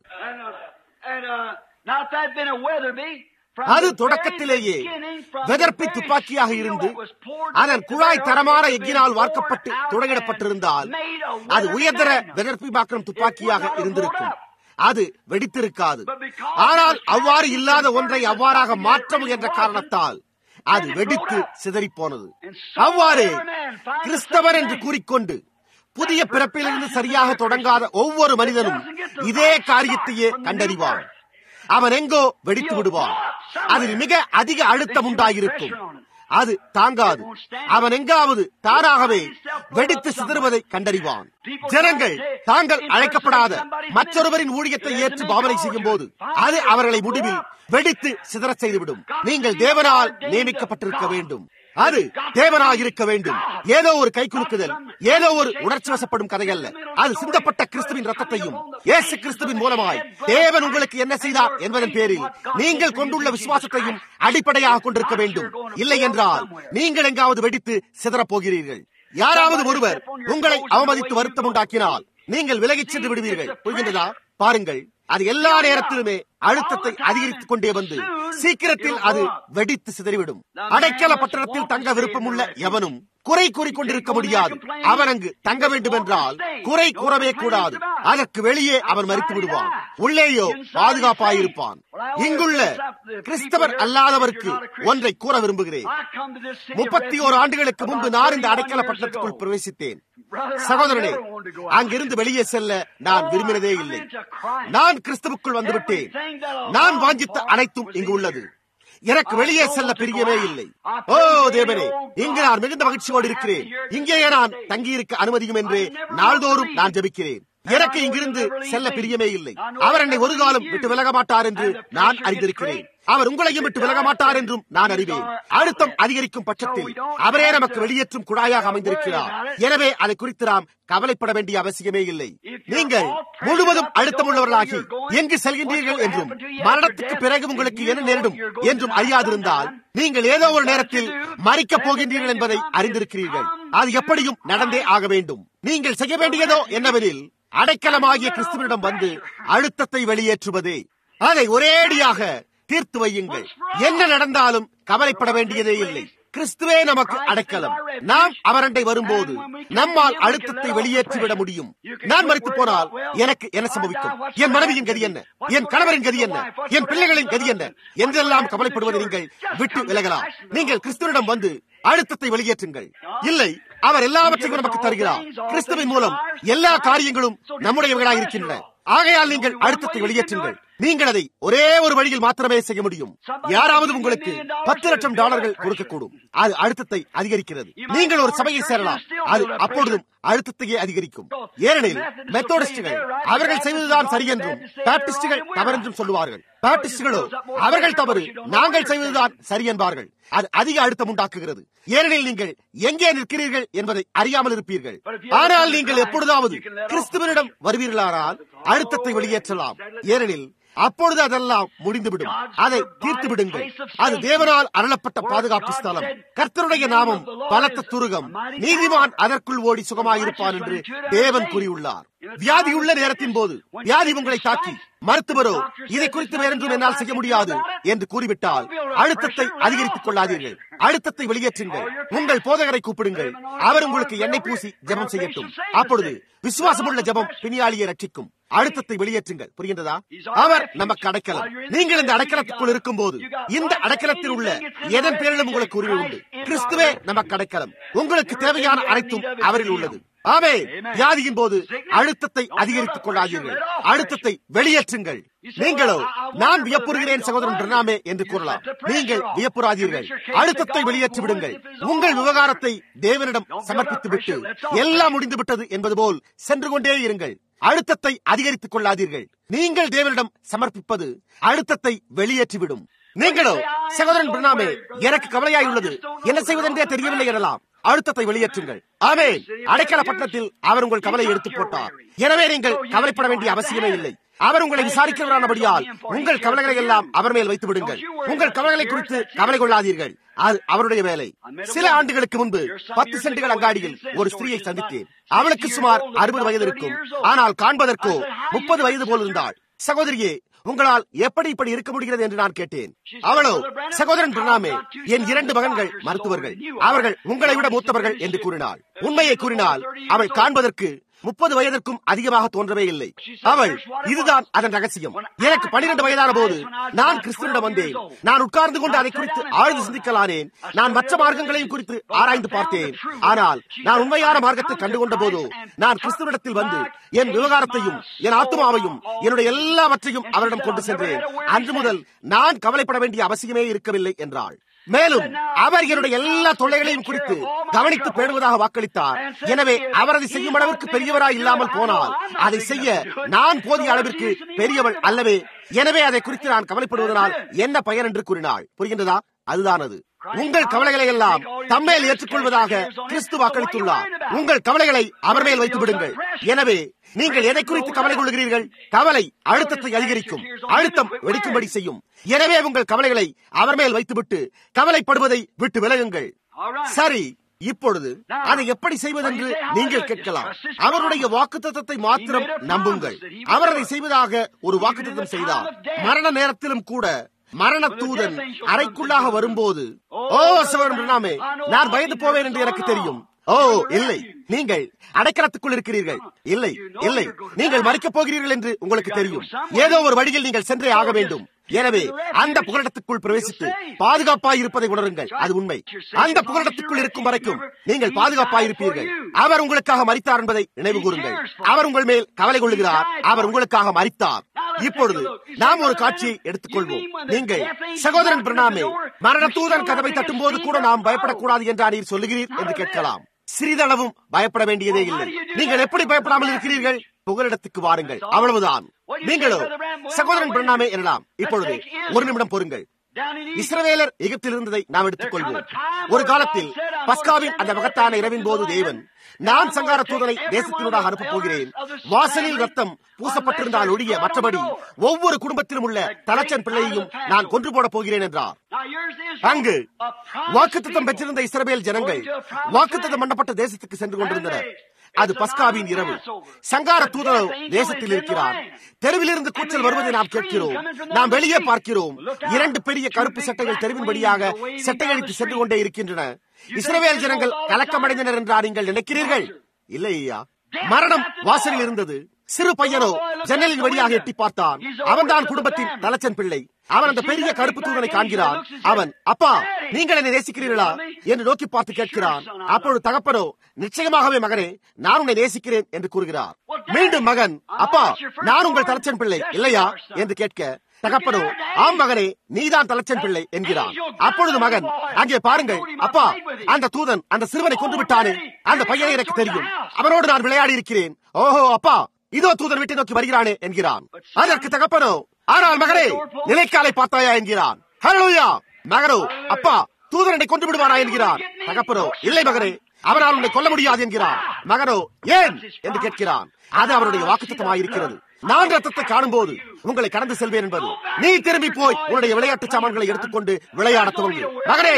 அது தொடக்கத்திலேயே வெதர்பி துப்பாக்கியாக இருந்து அதன் குழாய் தரமான எக்கினால் வார்க்கப்பட்டு துளையிடப்பட்டிருந்தால் அது உயர்தர வெதர்பி மாற்றம் துப்பாக்கியாக இருந்திருக்கும் அது வெடித்திருக்காது ஆனால் அவ்வாறு இல்லாத ஒன்றை அவ்வாறாக மாற்ற என்ற காரணத்தால் அது வெடித்து சிதறி போனது அவ்வாறு கிறிஸ்தவர் என்று கூறிக்கொண்டு புதிய பிறப்பிலிருந்து சரியாக தொடங்காத ஒவ்வொரு மனிதனும் இதே காரியத்தையே கண்டறிவான் அவன் எங்கோ வெடித்து விடுவான் அதில் மிக அதிக அழுத்தம் உண்டாயிருக்கும் அது தாங்காது அவன் எங்காவது தானாகவே வெடித்து சிதறுவதை கண்டறிவான் ஜனங்கள் தாங்கள் அழைக்கப்படாத மற்றொருவரின் ஊழியத்தை ஏற்று பாவனை செய்யும் போது அது அவர்களை முடிவில் வெடித்து சிதறச் செய்துவிடும் நீங்கள் தேவனால் நியமிக்கப்பட்டிருக்க வேண்டும் அது தேவனாக இருக்க வேண்டும் ஏதோ ஒரு கை குலுக்குதல் ஏதோ ஒரு உணர்ச்சி வசப்படும் கதை அல்ல அது சிந்தப்பட்ட கிறிஸ்துவின் ரத்தத்தையும் இயேசு கிறிஸ்துவின் மூலமாய் தேவன் உங்களுக்கு என்ன செய்தார் என்பதன் பேரில் நீங்கள் கொண்டுள்ள விசுவாசத்தையும் அடிப்படையாக கொண்டிருக்க வேண்டும் இல்லை என்றால் நீங்கள் எங்காவது வெடித்து சிதறப் போகிறீர்கள் யாராவது ஒருவர் உங்களை அவமதித்து வருத்தம் உண்டாக்கினால் நீங்கள் விலகிச் சென்று விடுவீர்கள் புரிகின்றதா பாருங்கள் அது எல்லா நேரத்திலுமே அழுத்தத்தை அதிகரித்துக் கொண்டே வந்து சீக்கிரத்தில் அது வெடித்து சிதறிவிடும் அடைக்கல பட்டணத்தில் தங்க விருப்பமுள்ள எவனும் குறை கூறிக்கொண்டிருக்க முடியாது அவன் அங்கு தங்க வேண்டும் என்றால் குறை கூறவே கூடாது அதற்கு வெளியே அவன் மறித்து விடுவான் உள்ளேயோ பாதுகாப்பாயிருப்பான் இங்குள்ள கிறிஸ்தவர் அல்லாதவருக்கு ஒன்றை கூற விரும்புகிறேன் முப்பத்தி ஓரு ஆண்டுகளுக்கு முன்பு நான் இந்த அடைக்கல பட்டணத்துக்குள் பிரவேசித்தேன் சகோதரனே அங்கிருந்து வெளியே செல்ல நான் விரும்பினதே இல்லை நான் கிறிஸ்துவுக்குள் வந்துவிட்டேன் நான் வாஞ்சித்த அனைத்தும் இங்கு உள்ளது எனக்கு வெளியே செல்ல பிரியவே இல்லை ஓ தேவனே இங்கு நான் மிகுந்த மகிழ்ச்சியோடு இருக்கிறேன் இங்கேயே நான் தங்கியிருக்க அனுமதியும் என்று நாள்தோறும் நான் ஜபிக்கிறேன் எனக்கு இங்கிருந்து செல்ல பிரியமே இல்லை அவர் என்னை ஒரு காலம் விட்டு விலக மாட்டார் என்று நான் அறிந்திருக்கிறேன் அவர் உங்களையும் விட்டு விலக மாட்டார் என்றும் நான் அறிவேன் அழுத்தம் அதிகரிக்கும் பட்சத்தில் அவரே நமக்கு வெளியேற்றும் குழாயாக அமைந்திருக்கிறார் எனவே அதை குறித்து நாம் கவலைப்பட வேண்டிய அவசியமே இல்லை நீங்கள் முழுவதும் அழுத்தம் உள்ளவர்களாகி எங்கு செல்கின்றீர்கள் என்றும் மரணத்துக்கு பிறகு உங்களுக்கு என்ன நேரிடும் என்றும் அறியாதிருந்தால் நீங்கள் ஏதோ ஒரு நேரத்தில் மறிக்கப் போகின்றீர்கள் என்பதை அறிந்திருக்கிறீர்கள் அது எப்படியும் நடந்தே ஆக வேண்டும் நீங்கள் செய்ய வேண்டியதோ என்னவெனில் அடைக்கலமாகிய கிறிஸ்துவனிடம் வந்து அழுத்தத்தை வெளியேற்றுவதே அதை ஒரேடியாக தீர்த்து வையுங்கள் என்ன நடந்தாலும் கவலைப்பட வேண்டியதே இல்லை கிறிஸ்துவே நமக்கு அடைக்கலம் நாம் அவரண்டை வரும்போது நம்மால் அழுத்தத்தை வெளியேற்றிவிட முடியும் நான் மறித்து போனால் எனக்கு என்ன சம்பவிக்கும் என் மனைவியின் கதி என்ன என் கணவரின் கதி என்ன என் பிள்ளைகளின் கதி என்ன என்றெல்லாம் கவலைப்படுவதை நீங்கள் விட்டு விலகலாம் நீங்கள் கிறிஸ்துவிடம் வந்து அழுத்தத்தை வெளியேற்றுங்கள் இல்லை அவர் எல்லாவற்றையும் நமக்கு தருகிறார் கிறிஸ்துவின் மூலம் எல்லா காரியங்களும் நம்முடையவர்களாக இருக்கின்றன ஆகையால் நீங்கள் அழுத்தத்தை வெளியேற்றுங்கள் நீங்கள் அதை ஒரே ஒரு வழியில் மாத்திரமே செய்ய முடியும் யாராவது உங்களுக்கு பத்து லட்சம் டாலர்கள் கொடுக்கக்கூடும் அது அழுத்தத்தை அதிகரிக்கிறது நீங்கள் ஒரு சபையை சேரலாம் அது அப்பொழுதும் அழுத்தத்தையே அதிகரிக்கும் ஏனெனில் மெத்தோடிஸ்டுகள் அவர்கள் செய்வதுதான் சரி என்றும் பேப்டிஸ்டுகள் தவறென்றும் சொல்லுவார்கள் பேப்டிஸ்டுகளோ அவர்கள் தவறு நாங்கள் செய்வதுதான் சரி என்பார்கள் அது அதிக அழுத்தம் உண்டாக்குகிறது ஏனெனில் நீங்கள் எங்கே நிற்கிறீர்கள் என்பதை அறியாமல் இருப்பீர்கள் ஆனால் நீங்கள் எப்பொழுதாவது கிறிஸ்துவனிடம் வருவீர்களானால் அழுத்தத்தை வெளியேற்றலாம் ஏனெனில் அப்பொழுது அதெல்லாம் முடிந்துவிடும் அதை தீர்த்து விடுங்கள் அது தேவனால் அருளப்பட்ட பாதுகாப்பு ஸ்தலம் கர்த்தருடைய நாமம் பலத்த துருகம் நீதிமான் அதற்குள் ஓடி சுகமாயிருப்பான் என்று தேவன் கூறியுள்ளார் வியாதியுள்ள நேரத்தின் போது வியாதி உங்களை தாக்கி மருத்துவரோ இதை குறித்து வேறென்றும் என்னால் செய்ய முடியாது என்று கூறிவிட்டால் அழுத்தத்தை அதிகரித்துக் கொள்ளாதீர்கள் அழுத்தத்தை வெளியேற்றுங்கள் உங்கள் போதகரை கூப்பிடுங்கள் அவர் உங்களுக்கு எண்ணெய் பூசி ஜெபம் செய்யட்டும் அப்பொழுது விசுவாசமுள்ள ஜெபம் பிணியாளியை ரட்சிக்கும் அழுத்தத்தை வெளியேற்றுங்கள் புரிகின்றதா அவர் நமக்கு அடைக்கலம் நீங்கள் இந்த அடைக்கலத்துக்குள் இருக்கும் போது இந்த அடைக்கலத்தில் உள்ள எதன் பேரிலும் உங்களுக்கு உரிமை உண்டு கிறிஸ்துவே நமக்கு அடைக்கலம் உங்களுக்கு தேவையான அனைத்தும் அவரில் உள்ளது ஆமே வியாதியின் போது அழுத்தத்தை அதிகரித்துக் கொள்ளாதீர்கள் அழுத்தத்தை வெளியேற்றுங்கள் நீங்களோ நான் வியப்புறுகிறேன் சகோதரன் பிரணாமே என்று கூறலாம் நீங்கள் வியப்புறாதீர்கள் அழுத்தத்தை வெளியேற்றி விடுங்கள் உங்கள் விவகாரத்தை தேவனிடம் சமர்ப்பித்து விட்டு எல்லாம் முடிந்து விட்டது என்பது போல் சென்று கொண்டே இருங்கள் அழுத்தத்தை அதிகரித்துக் கொள்ளாதீர்கள் நீங்கள் தேவனிடம் சமர்ப்பிப்பது அழுத்தத்தை வெளியேற்றிவிடும் நீங்களோ சகோதரன் பிரணாமே எனக்கு கவலையாய் உள்ளது என்ன செய்வதென்றே தெரியவில்லை எனலாம் அழுத்தத்தை வெளியேற்றுங்கள் ஆமே அடைக்கல பட்டணத்தில் அவர் உங்கள் கவலை எடுத்து போட்டார் எனவே நீங்கள் கவலைப்பட வேண்டிய அவசியமே இல்லை அவர் உங்களை விசாரிக்கிறவரானபடியால் உங்கள் கவலைகளை எல்லாம் அவர் மேல் வைத்து விடுங்கள் உங்கள் கவலைகளை குறித்து கவலை கொள்ளாதீர்கள் அது அவருடைய வேலை சில ஆண்டுகளுக்கு முன்பு பத்து சென்டுகள் அங்காடியில் ஒரு ஸ்திரீயை சந்தித்தேன் அவளுக்கு சுமார் அறுபது வயது இருக்கும் ஆனால் காண்பதற்கோ முப்பது வயது போல் இருந்தாள் சகோதரியே உங்களால் எப்படி இப்படி இருக்க முடிகிறது என்று நான் கேட்டேன் அவளோ சகோதரன் பிரணாமே என் இரண்டு மகன்கள் மருத்துவர்கள் அவர்கள் உங்களை விட மூத்தவர்கள் என்று கூறினாள் உண்மையை கூறினால் அவள் காண்பதற்கு முப்பது வயதிற்கும் அதிகமாக தோன்றவே இல்லை அவள் இதுதான் அதன் ரகசியம் எனக்கு பனிரெண்டு வயதான போது நான் கிறிஸ்துவிடம் வந்தேன் நான் உட்கார்ந்து கொண்டு அதை குறித்து ஆழ்ந்து சிந்திக்கலானேன் நான் மற்ற மார்க்கங்களையும் குறித்து ஆராய்ந்து பார்த்தேன் ஆனால் நான் உண்மையான மார்க்கத்தை கண்டுகொண்ட போதோ நான் கிறிஸ்துவிடத்தில் வந்து என் விவகாரத்தையும் என் ஆத்மாவையும் என்னுடைய எல்லாவற்றையும் அவரிடம் கொண்டு சென்றேன் அன்று முதல் நான் கவலைப்பட வேண்டிய அவசியமே இருக்கவில்லை என்றாள் மேலும் அவர் என்னுடைய எல்லா தொல்லைகளையும் குறித்து கவனித்து பேணுவதாக வாக்களித்தார் எனவே அவர் அதை செய்யும் அளவிற்கு பெரியவராய் இல்லாமல் போனால் அதை செய்ய நான் போதிய அளவிற்கு பெரியவள் அல்லவே எனவே அதை குறித்து நான் கவலைப்படுவதனால் என்ன பயன் என்று கூறினாள் புரிகின்றதா அதுதான் அது உங்கள் கவலைகளை எல்லாம் தம்மேல் ஏற்றுக்கொள்வதாக கிறிஸ்து வாக்களித்துள்ளார் உங்கள் கவலைகளை அவர் மேல் வைத்து விடுங்கள் எனவே நீங்கள் எதை குறித்து கவலை கொள்கிறீர்கள் கவலை அழுத்தத்தை அதிகரிக்கும் அழுத்தம் வெடிக்கும்படி செய்யும் எனவே உங்கள் கவலைகளை அவர் மேல் வைத்துவிட்டு கவலைப்படுவதை விட்டு விலகுங்கள் சரி இப்பொழுது அதை எப்படி செய்வதென்று நீங்கள் கேட்கலாம் அவருடைய வாக்குத்தத்தை மாத்திரம் நம்புங்கள் அவர் அதை செய்வதாக ஒரு வாக்குத்தம் செய்தார் மரண நேரத்திலும் கூட மரண தூதன் அறைக்குள்ளாக வரும்போது ஓ சகோதரன் நான் பயந்து போவேன் என்று எனக்கு தெரியும் ஓ இல்லை நீங்கள் அடைக்கலத்துக்குள் இருக்கிறீர்கள் இல்லை இல்லை நீங்கள் மறிக்கப் போகிறீர்கள் என்று உங்களுக்கு தெரியும் ஏதோ ஒரு வழியில் நீங்கள் சென்றே ஆக வேண்டும் எனவே அந்த புகலிடத்துக்குள் பிரவேசித்து பாதுகாப்பாய் இருப்பதை உணருங்கள் அது உண்மை அந்த புகலிடத்துக்குள் இருக்கும் வரைக்கும் நீங்கள் பாதுகாப்பாய் இருப்பீர்கள் அவர் உங்களுக்காக மறித்தார் என்பதை நினைவு கூறுங்கள் அவர் உங்கள் மேல் கவலை கொள்கிறார் அவர் உங்களுக்காக மறித்தார் இப்பொழுது நாம் ஒரு காட்சியை எடுத்துக்கொள்வோம் நீங்கள் சகோதரன் பிரணாமே மரண தூதன் கதவை தட்டும் போது கூட நாம் பயப்படக்கூடாது என்றா நீர் சொல்லுகிறீர் என்று கேட்கலாம் சிறிதளவும் பயப்பட வேண்டியதே இல்லை நீங்கள் எப்படி பயப்படாமல் இருக்கிறீர்கள் புகலிடத்துக்கு வாருங்கள் அவ்வளவுதான் நீங்களோ சகோதரன் பிரணாமே எனலாம் இப்பொழுது ஒரு நிமிடம் பொறுங்கள் இஸ்ரவேலர் எகிப்தில் இருந்ததை நாம் எடுத்துக்கொள்வோம் ஒரு காலத்தில் பஸ்காவின் அந்த மகத்தான இரவின் போது தேவன் நான் சங்கார தூதனை தேசத்தினூடாக அனுப்பப் போகிறேன் வாசலில் ரத்தம் பூசப்பட்டிருந்தால் ஒழிய மற்றபடி ஒவ்வொரு குடும்பத்திலும் உள்ள தலச்சன் பிள்ளையையும் நான் கொன்று போடப் போகிறேன் என்றார் அங்கு வாக்குத்தத்தம் பெற்றிருந்த இஸ்ரவேல் ஜனங்கள் வாக்குத்தத்தம் பண்ணப்பட்ட தேசத்துக்கு சென்று கொண்டிருந்தனர் அது பஸ்காவின் இரவு சங்கார தூதரோ தேசத்தில் இருக்கிறார் தெருவிலிருந்து கூச்சல் வருவதை நாம் கேட்கிறோம் நாம் வெளியே பார்க்கிறோம் இரண்டு பெரிய கருப்பு சட்டைகள் தெருவின் வழியாக சட்டையடித்து சென்று கொண்டே இருக்கின்றன இஸ்ரவேல் ஜனங்கள் கலக்கமடைந்தனர் என்றார் நீங்கள் நினைக்கிறீர்கள் இல்லை ஐயா மரணம் வாசலில் இருந்தது சிறு பையனோ ஜன்னலின் வழியாக எட்டி பார்த்தான் அவன்தான் குடும்பத்தின் தலச்சன் பிள்ளை அவன் அந்த பெரிய கருப்பு தூதனை காண்கிறான் அவன் அப்பா நீங்கள் என்னை நேசிக்கிறீர்களா என்று நோக்கி பார்த்து கேட்கிறான் அப்பொழுது தகப்பனோ நிச்சயமாகவே மகனே நான் உன்னை நேசிக்கிறேன் என்று கூறுகிறார் மீண்டும் மகன் அப்பா நான் உங்கள் தலச்சன் பிள்ளை இல்லையா என்று கேட்க தகப்பனோ ஆம் மகனே நீதான் தலச்சன் பிள்ளை என்கிறான் அப்பொழுது மகன் அங்கே பாருங்கள் அப்பா அந்த தூதன் அந்த சிறுவனை கொண்டு விட்டானே அந்த பையனை எனக்கு தெரியும் அவனோடு நான் விளையாடி இருக்கிறேன் ஓஹோ அப்பா இதோ தூதன் வீட்டை நோக்கி வருகிறானே என்கிறான் அதற்கு தகப்பனோ ஆனால் மகனே நிலைக்காலை பார்த்தாயா என்கிறான் ஹலோயா மகனோ அப்பா தூதரனை கொண்டு விடுவானா என்கிறான் தகப்பனோ இல்லை மகனே அவனால் உன்னை கொல்ல முடியாது என்கிறான் மகனோ ஏன் என்று கேட்கிறான் அது அவருடைய வாக்குத்தமாயிருக்கிறது நான் ரத்தத்தை காணும் போது உங்களை கடந்து செல்வேன் என்பது நீ திரும்பி போய் உன்னுடைய விளையாட்டு சாமான்களை எடுத்துக்கொண்டு விளையாட துவங்கு மகனே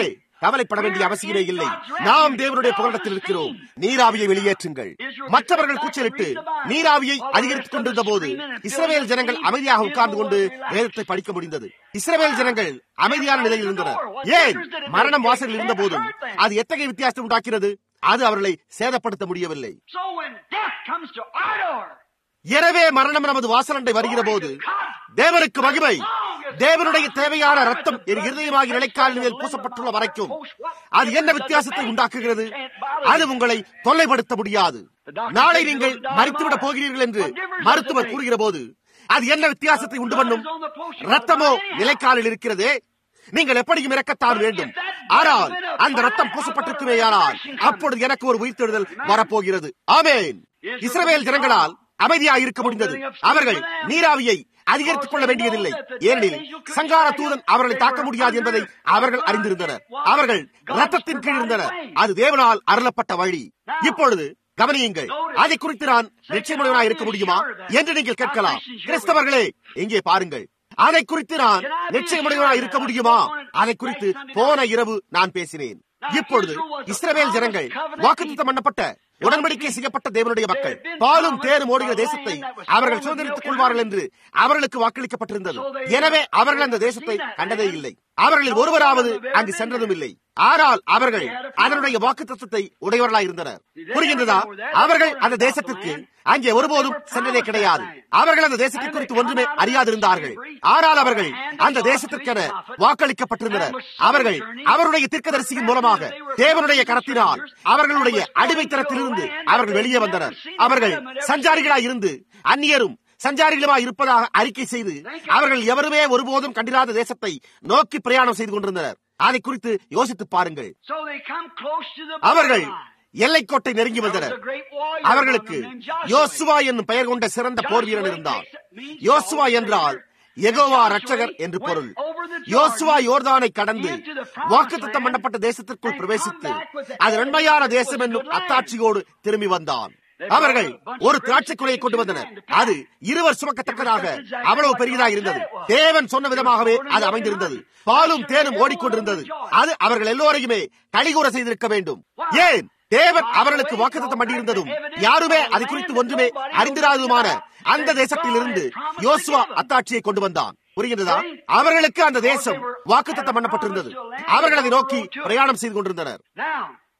கவலைப்பட வேண்டிய அவசியமே இல்லை நாம் தேவனுடைய புகலிடத்தில் இருக்கிறோம் நீராவியை வெளியேற்றுங்கள் மற்றவர்கள் கூச்சலிட்டு நீராவியை அதிகரித்துக் கொண்டிருந்த போது இஸ்ரவேல் ஜனங்கள் அமைதியாக உட்கார்ந்து கொண்டு வேதத்தை படிக்க முடிந்தது இஸ்ரவேல் ஜனங்கள் அமைதியான நிலையில் இருந்தனர் ஏன் மரணம் வாசலில் இருந்த போதும் அது எத்தகைய வித்தியாசம் உண்டாக்கிறது அது அவர்களை சேதப்படுத்த முடியவில்லை So when death comes to our door, எனவே மரணம் நமது வாசலண்டை வருகிற போது தேவனுக்கு மகிமை தேவனுடைய தேவையான ரத்தம் என் இருதயமாகி நிலைக்கால் மேல் பூசப்பட்டுள்ள வரைக்கும் அது என்ன வித்தியாசத்தை உண்டாக்குகிறது அது உங்களை தொல்லைப்படுத்த முடியாது நாளை நீங்கள் மறித்துவிட போகிறீர்கள் என்று மருத்துவர் கூறுகிற போது அது என்ன வித்தியாசத்தை உண்டு பண்ணும் ரத்தமோ நிலைக்காலில் இருக்கிறதே நீங்கள் எப்படியும் இறக்கத்தான் வேண்டும் ஆனால் அந்த ரத்தம் பூசப்பட்டிருக்குமேயானால் அப்பொழுது எனக்கு ஒரு உயிர்த்தெழுதல் வரப்போகிறது ஆமேன் இஸ்ரவேல் ஜனங்களால் அமைதியாக இருக்க முடிந்தது அவர்கள் நீராவியை அதிகரித்துக் கொள்ள வேண்டியதில்லை ஏனெனில் சங்கார தூதன் அவர்களை தாக்க முடியாது என்பதை அவர்கள் அறிந்திருந்தனர் அவர்கள் ரத்தத்தின் கீழ் இருந்தனர் அது தேவனால் அருளப்பட்ட வழி இப்பொழுது கவனியுங்கள் அதை குறித்து நான் நிச்சயமுடையவனாக இருக்க முடியுமா என்று நீங்கள் கேட்கலாம் கிறிஸ்தவர்களே இங்கே பாருங்கள் அதை குறித்து நான் நிச்சயமுடையவனாக இருக்க முடியுமா அதை குறித்து போன இரவு நான் பேசினேன் இப்பொழுது இஸ்ரவேல் ஜனங்கள் வாக்குத்தம் பண்ணப்பட்ட உடன்படிக்கை செய்யப்பட்ட தேவனுடைய மக்கள் பாலும் தேரும் ஓடுகிற தேசத்தை அவர்கள் சுதந்திரித்துக் கொள்வார்கள் என்று அவர்களுக்கு வாக்களிக்கப்பட்டிருந்தது எனவே அவர்கள் அந்த தேசத்தை கண்டதே இல்லை அவர்களில் ஒருவராவது அங்கு சென்றதும் இல்லை ஆனால் அவர்கள் அதனுடைய வாக்கு தத்துவத்தை உடையவர்களாக இருந்தனர் புரிகின்றதா அவர்கள் அந்த தேசத்திற்கு அங்கே ஒருபோதும் சென்றதே கிடையாது அவர்கள் அந்த தேசத்தை குறித்து ஒன்றுமே அறியாதிருந்தார்கள் ஆனால் அவர்கள் அந்த தேசத்திற்கென வாக்களிக்கப்பட்டிருந்தனர் அவர்கள் அவருடைய தீர்க்கதரிசியின் மூலமாக தேவனுடைய கரத்தினால் அவர்களுடைய அடிமைத்தனத்திலிருந்து அவர்கள் வெளியே வந்தனர் அவர்கள் சஞ்சாரிகளாய் இருந்து அந்நியரும் சஞ்சாரிகளுமாய் இருப்பதாக அறிக்கை செய்து அவர்கள் எவருமே ஒருபோதும் கண்டிராத தேசத்தை நோக்கி பிரயாணம் செய்து கொண்டிருந்தனர் அதை குறித்து யோசித்து பாருங்கள் so they come close to the அவர்கள் borderline. எல்லைக்கோட்டை நெருங்கி There was வந்தனர் a great warrior அவர்களுக்கு among them named Joshua. யோசுவா என்னும் பெயர் கொண்ட சிறந்த போர் வீரன் இருந்தார் யோசுவா என்றால் எகோவா ரட்சகர் என்று பொருள் யோசுவா யோர்தானை கடந்து வாக்குத்தத்தம் பண்ணப்பட்ட தேசத்திற்குள் பிரவேசித்து அது நன்மையான தேசம் என்னும் அத்தாட்சியோடு திரும்பி வந்தான் அவர்கள் ஒரு திராட்சை குலையை கொண்டு வந்தனர் அது இருவர் சுமக்கத்தக்கதாக அவ்வளவு பெரியதாக இருந்தது தேவன் சொன்ன விதமாகவே அது அமைந்திருந்தது பாலும் தேனும் ஓடிக்கொண்டிருந்தது அது அவர்கள் எல்லோரையுமே கலிகூற செய்திருக்க வேண்டும் ஏன் தேவன் அவர்களுக்கு வாக்குத்தத்தம் பண்ணியிருந்ததும் யாருமே அதை குறித்து ஒன்றுமே அறிந்திராததுமான அந்த தேசத்தில் இருந்து யோசுவா அத்தாட்சியை கொண்டு வந்தான் புரிகின்றதா அவர்களுக்கு அந்த தேசம் வாக்குத்தத்தம் பண்ணப்பட்டிருந்தது அவர்கள் அதை நோக்கி பிரயாணம் செய்து கொண்டிருந்தனர் Now,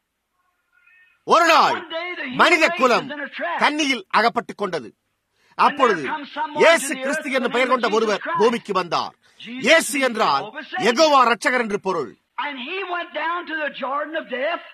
ஒரு நாள் மனித குலம் கன்னியில் அகப்பட்டுக் கொண்டது அப்பொழுது இயேசு கிறிஸ்து என்னும் பெயர் கொண்ட ஒருவர் பூமிக்கு வந்தார் இயேசு என்றால் எகோவா ரட்சகர் என்று பொருள் and he went down to the Jordan of death,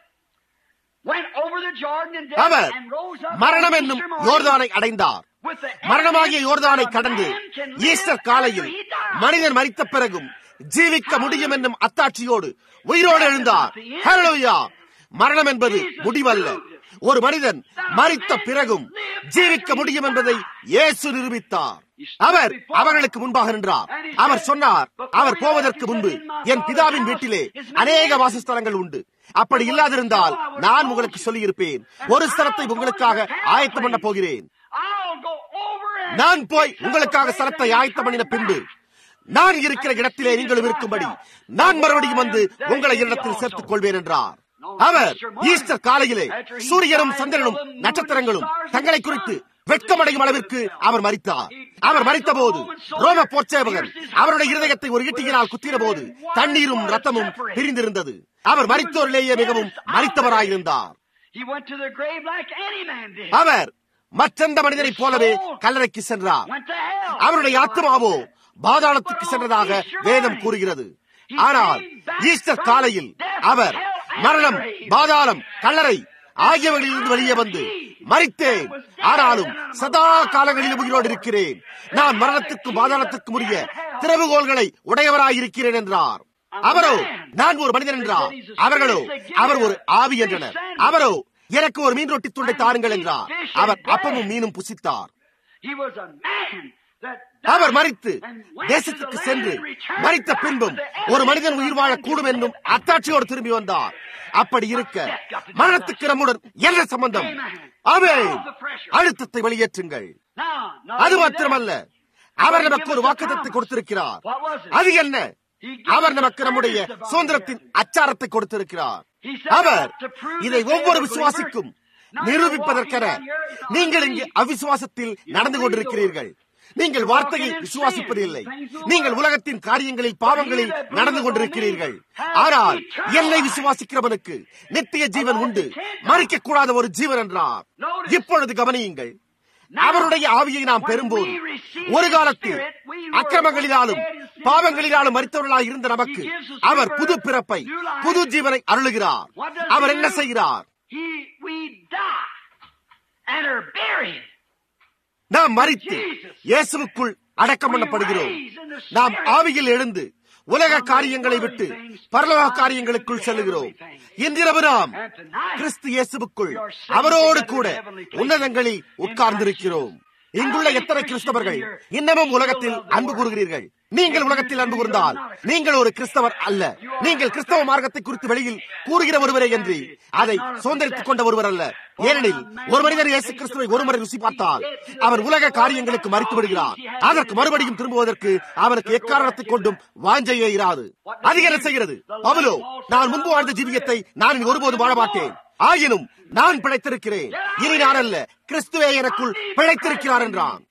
went over the Jordan in death, our and rose up மரணம் on என்னும் Easter morning யோர்தானை அடைந்தார் with the மரணமாகிய evidence யோர்தானை that a கடந்து man can live Easter after காலையில் he dies. மனிதன் மரித்த பிறகும் ஜீவிக்க முடியும் என்னும் அத்தாட்சியோடு உயிரோடு எழுந்தார் ஹalleluya மரணம் என்பது முடிவல்ல ஒரு மனிதன் மரித்த பிறகும் ஜீவிக்க முடியும் என்பதை இயேசு நிரூபித்தார் அவர் அவர்களுக்கு முன்பாக நின்றார் அவர் சொன்னார் அவர் போவதற்கு முன்பு என் பிதாவின் வீட்டிலே அநேக வாசஸ்தலங்கள் உண்டு அப்படி இல்லாதிருந்தால் நான் உங்களுக்கு சொல்லியிருப்பேன் ஒரு ஸ்தலத்தை உங்களுக்காக ஆயத்தம் பண்ண போகிறேன் I'll go over and நான் போய் உங்களுக்காக ஸ்தலத்தை ஆயத்தம் பண்ணின பின்பு நான் இருக்கிற இடத்திலே நீங்களும் இருக்கும்படி நான் மறுபடியும் வந்து உங்களை இடத்தில் சேர்த்துக் கொள்வேன் என்றார் அவர் ஈஸ்டர் காலையிலே சூரியனும் சந்திரனும் நட்சத்திரங்களும் தங்களை குறித்து வெட்கமடையும் அளவிற்கு அவர் மரித்தார் அவர் மரித்த போது ரோம போர்ச்சேவகர் அவருடைய இருதயத்தை ஒரு ஈட்டியினால் குத்தின போது தண்ணீரும் ரத்தமும் பிரிந்திருந்தது அவர் மரித்தோரிலேயே மிகவும் மரித்தவராயிருந்தார் he went to the grave like any man did. அவர் மற்றெந்த மனிதனைப் போலவே கல்லறைக்கு சென்றார் Went to hell. அவருடைய ஆத்மாவோ பாதாளத்துக்கு சென்றதாக வேதம் கூறுகிறது ஆனால் ஈஸ்டர் காலையில் அவர் மரணம் பாதாளம் கல்லறை ஆகியவர்களிலிருந்து வெளியே வந்து மறித்தேன் ஆனாலும் சதா காலங்களில் உயிரோடு இருக்கிறேன் நான் மரணத்துக்கும் பாதாளத்துக்கும் உரிய திறவுகோள்களை உடையவராயிருக்கிறேன் என்றார் அவரோ நான் ஒரு மனிதன் என்றார் அவர்களோ அவர் ஒரு ஆவி என்றனர் அவரோ எனக்கு ஒரு மீன் ரொட்டி துண்டை தாருங்கள் என்றார் அவர் அப்பமும் மீனும் புசித்தார் He was a man that அவர் மறித்து and went to தேசத்துக்கு the சென்று land and returned மறித்த பின்பும் with the ஒரு மனிதன் evidence உயிர் of வாழக்கூடும் man என்னும் அத்தாட்சியோடு திரும்பி வந்தார் அப்படி இருக்க மரணத்துக்கு நம்முடன் என்ன சம்பந்தம் அவே அழுத்தத்தை வெளியேற்றுங்கள் Now, not அது only மாத்திரமல்ல that, அவர் நமக்கு ஒரு வாக்குத்தத்தை கொடுத்திருக்கிறார் What was it? அது என்ன அவர் நமக்கு நம்முடைய சுதந்திரத்தின் அச்சாரத்தை கொடுத்திருக்கிறார் அவர் இதை ஒவ்வொரு விசுவாசிக்கும் நிரூபிப்பதற்கென நீங்கள் இங்கு அவிசுவாசத்தில் நடந்து கொண்டிருக்கிறீர்கள் நீங்கள் வார்த்தையை விசுவாசிப்பதில்லை நீங்கள் உலகத்தின் காரியங்களில் பாவங்களில் நடந்து கொண்டிருக்கிறீர்கள் ஆனால் என்னை விசுவாசிக்கிறவனுக்கு நித்திய ஜீவன் உண்டு மறிக்க கூடாத ஒரு ஜீவன் என்றார் இப்பொழுது கவனியுங்கள் அவருடைய ஆவியை நாம் பெறும்போது ஒரு காலத்தில் அக்கிரமங்களினாலும் பாவங்களினாலும் மறித்தவர்களாக இருந்த நமக்கு அவர் புது பிறப்பை புது ஜீவனை அருளுகிறார் அவர் என்ன செய்கிறார் நாம் மறித்து இயேசுவுக்குள் அடக்கம் பண்ணப்படுகிறோம் நாம் ஆவியில் எழுந்து உலக காரியங்களை விட்டு பரலோக காரியங்களுக்குள் செல்லுகிறோம் இன்றிரவு நாம் கிறிஸ்து இயேசுவுக்குள் அவரோடு கூட உன்னதங்களில் உட்கார்ந்திருக்கிறோம் இங்குள்ள எத்தனை கிறிஸ்தவர்கள் இன்னமும் உலகத்தில் அன்பு கூறுகிறீர்கள் நீங்கள் உலகத்தில் அன்பு கூர்ந்தால் நீங்கள் ஒரு கிறிஸ்தவர் அல்ல நீங்கள் கிறிஸ்தவ மார்க்கத்தை குறித்து வெளியில் கூறுகிற ஒருவரே என்று அதை சுதந்திரித்துக் கொண்ட ஒருவர் அல்ல ஏனெனில் ஒரு மனிதர் இயேசு கிறிஸ்துவை ஒருமுறை ருசி பார்த்தால் அவர் உலக காரியங்களுக்கு மறித்து விடுகிறார் அதற்கு மறுபடியும் திரும்புவதற்கு அவருக்கு எக்காரணத்தை கொண்டும் வாஞ்சையே இராது அது என்ன செய்கிறது பவுலோ நான் முன்பு வாழ்ந்த ஜீவியத்தை நான் இனி ஒருபோதும் வாழ மாட்டேன் ஆயினும் நான் பிழைத்திருக்கிறேன் இனி நான் அல்ல கிறிஸ்துவே எனக்குள் பிழைத்திருக்கிறார் என்றான்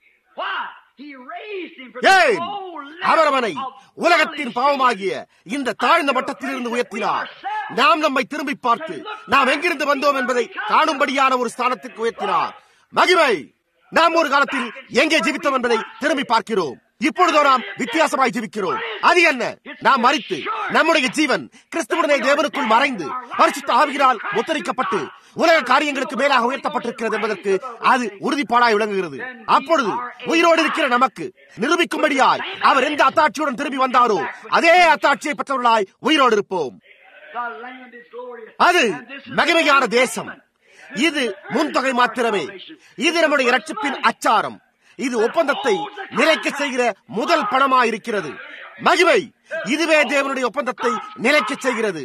ஏன் அவர் அவனை உலகத்தின் பாவமாகிய இந்த தாழ்ந்த மட்டத்திலிருந்து உயர்த்தினார் நாம் நம்மை திரும்பி பார்த்து நாம் எங்கிருந்து வந்தோம் என்பதை காணும்படியான ஒரு ஸ்தானத்திற்கு உயர்த்தினார் மகிமை நாம் ஒரு காலத்தில் எங்கே ஜீவித்தோம் என்பதை திரும்பி பார்க்கிறோம் இப்பொழுதோ நாம் வித்தியாசமாய் ஜீவிக்கிறோம் அது என்ன நாம் மறித்து நம்முடைய ஜீவன் கிறிஸ்துவனுடைய தேவனுக்குள் மறைந்து பரிசுத்த ஆவியினால் முத்தரிக்கப்பட்டு உலக காரியங்களுக்கு மேலாக உயர்த்தப்பட்டிருக்கிறது என்பதற்கு அது உறுதிப்பாடாய் விளங்குகிறது அப்பொழுது உயிரோடு இருக்கிற நமக்கு நிரூபிக்கும்படியாய் அவர் எந்த அத்தாட்சியுடன் திரும்பி வந்தாரோ அதே அத்தாட்சியை பெற்றவர்களாய் உயிரோடு இருப்போம் அது மகிமையான தேசம் இது முன்தொகை மாத்திரமே இது நம்முடைய இரட்சிப்பின் அச்சாரம் இது ஒப்பந்தத்தை நிலைக்க செய்கிற முதல் பணமா இருக்கிறது மகிமை இதுவே தேவனுடைய ஒப்பந்தத்தை நிலைக்க செய்கிறது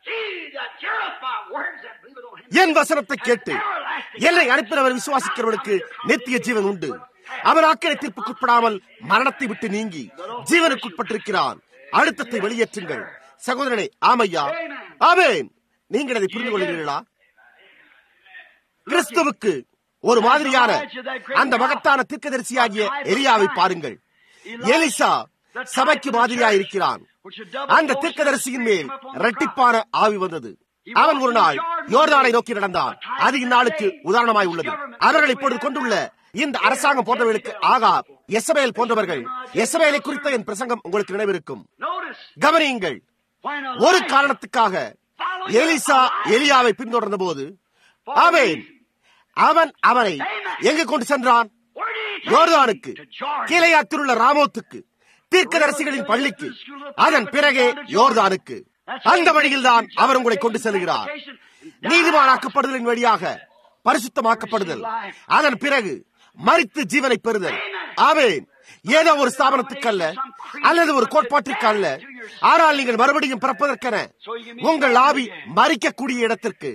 என் வசனத்தை கேட்டு என்னை அனுப்பினவர் விசுவாசிக்கிறவர்களுக்கு நித்திய ஜீவன் உண்டு அவர் ஆக்கிர தீர்ப்புக்குட்படாமல் மரணத்தை விட்டு நீங்கி ஜீவனுக்குட்பட்டிருக்கிறான் அழுத்தத்தை வெளியேற்றுங்கள் சகோதரனே ஆமையா ஆமேன் நீங்கள் அதை புரிந்து கொள்கிறீர்களா கிறிஸ்துவுக்கு ஒரு மாதிரியான அந்த மகத்தான தீர்க்கதரிசியாகிய எலியாவை பாருங்கள் எலிசா சபைக்கு மாதிரியாக இருக்கிறான் அந்த தீர்க்கதரிசியின் மேல் இரட்டிப்பான ஆவி வந்தது அவன் ஒரு நாள் யோர்தானை நோக்கி நடந்தான் அது இந்நாளுக்கு உதாரணமாய் உள்ளது அவர்கள் இப்பொழுது கொண்டுள்ள இந்த அரசாங்கம் போன்றவர்களுக்கு ஆகா எசபேல் போன்றவர்கள் எசபேலை குறித்த என் பிரசங்கம் உங்களுக்கு நினைவிருக்கும் கவனியுங்கள் ஒரு காரணத்துக்காக எலிசா எலியாவை பின்தொடர்ந்த போது அவன் அவன் அவனை எங்கு கொண்டு சென்றான் யோர்தானுக்கு கீழையாத்தில் உள்ள ராமோத்துக்கு தீர்க்கதரிசிகளின் பள்ளிக்கு அதன் பிறகே யோர்தானுக்கு அந்த வழியில் தான் அவர் உங்களை கொண்டு செல்கிறார் நீதிமானாக்கப்படுதலின் வழியாக பரிசுத்தமாக்கப்படுதல் அதன் பிறகு மறித்து ஜீவனை பெறுதல் ஆவேன் ஏதோ ஒரு ஸ்தாபனத்துக்கு அல்ல அல்லது ஒரு கோட்பாட்டிற்கு அல்ல ஆனால் நீங்கள் மறுபடியும் பிறப்பதற்கென உங்கள் ஆவி மறிக்கக்கூடிய இடத்திற்கு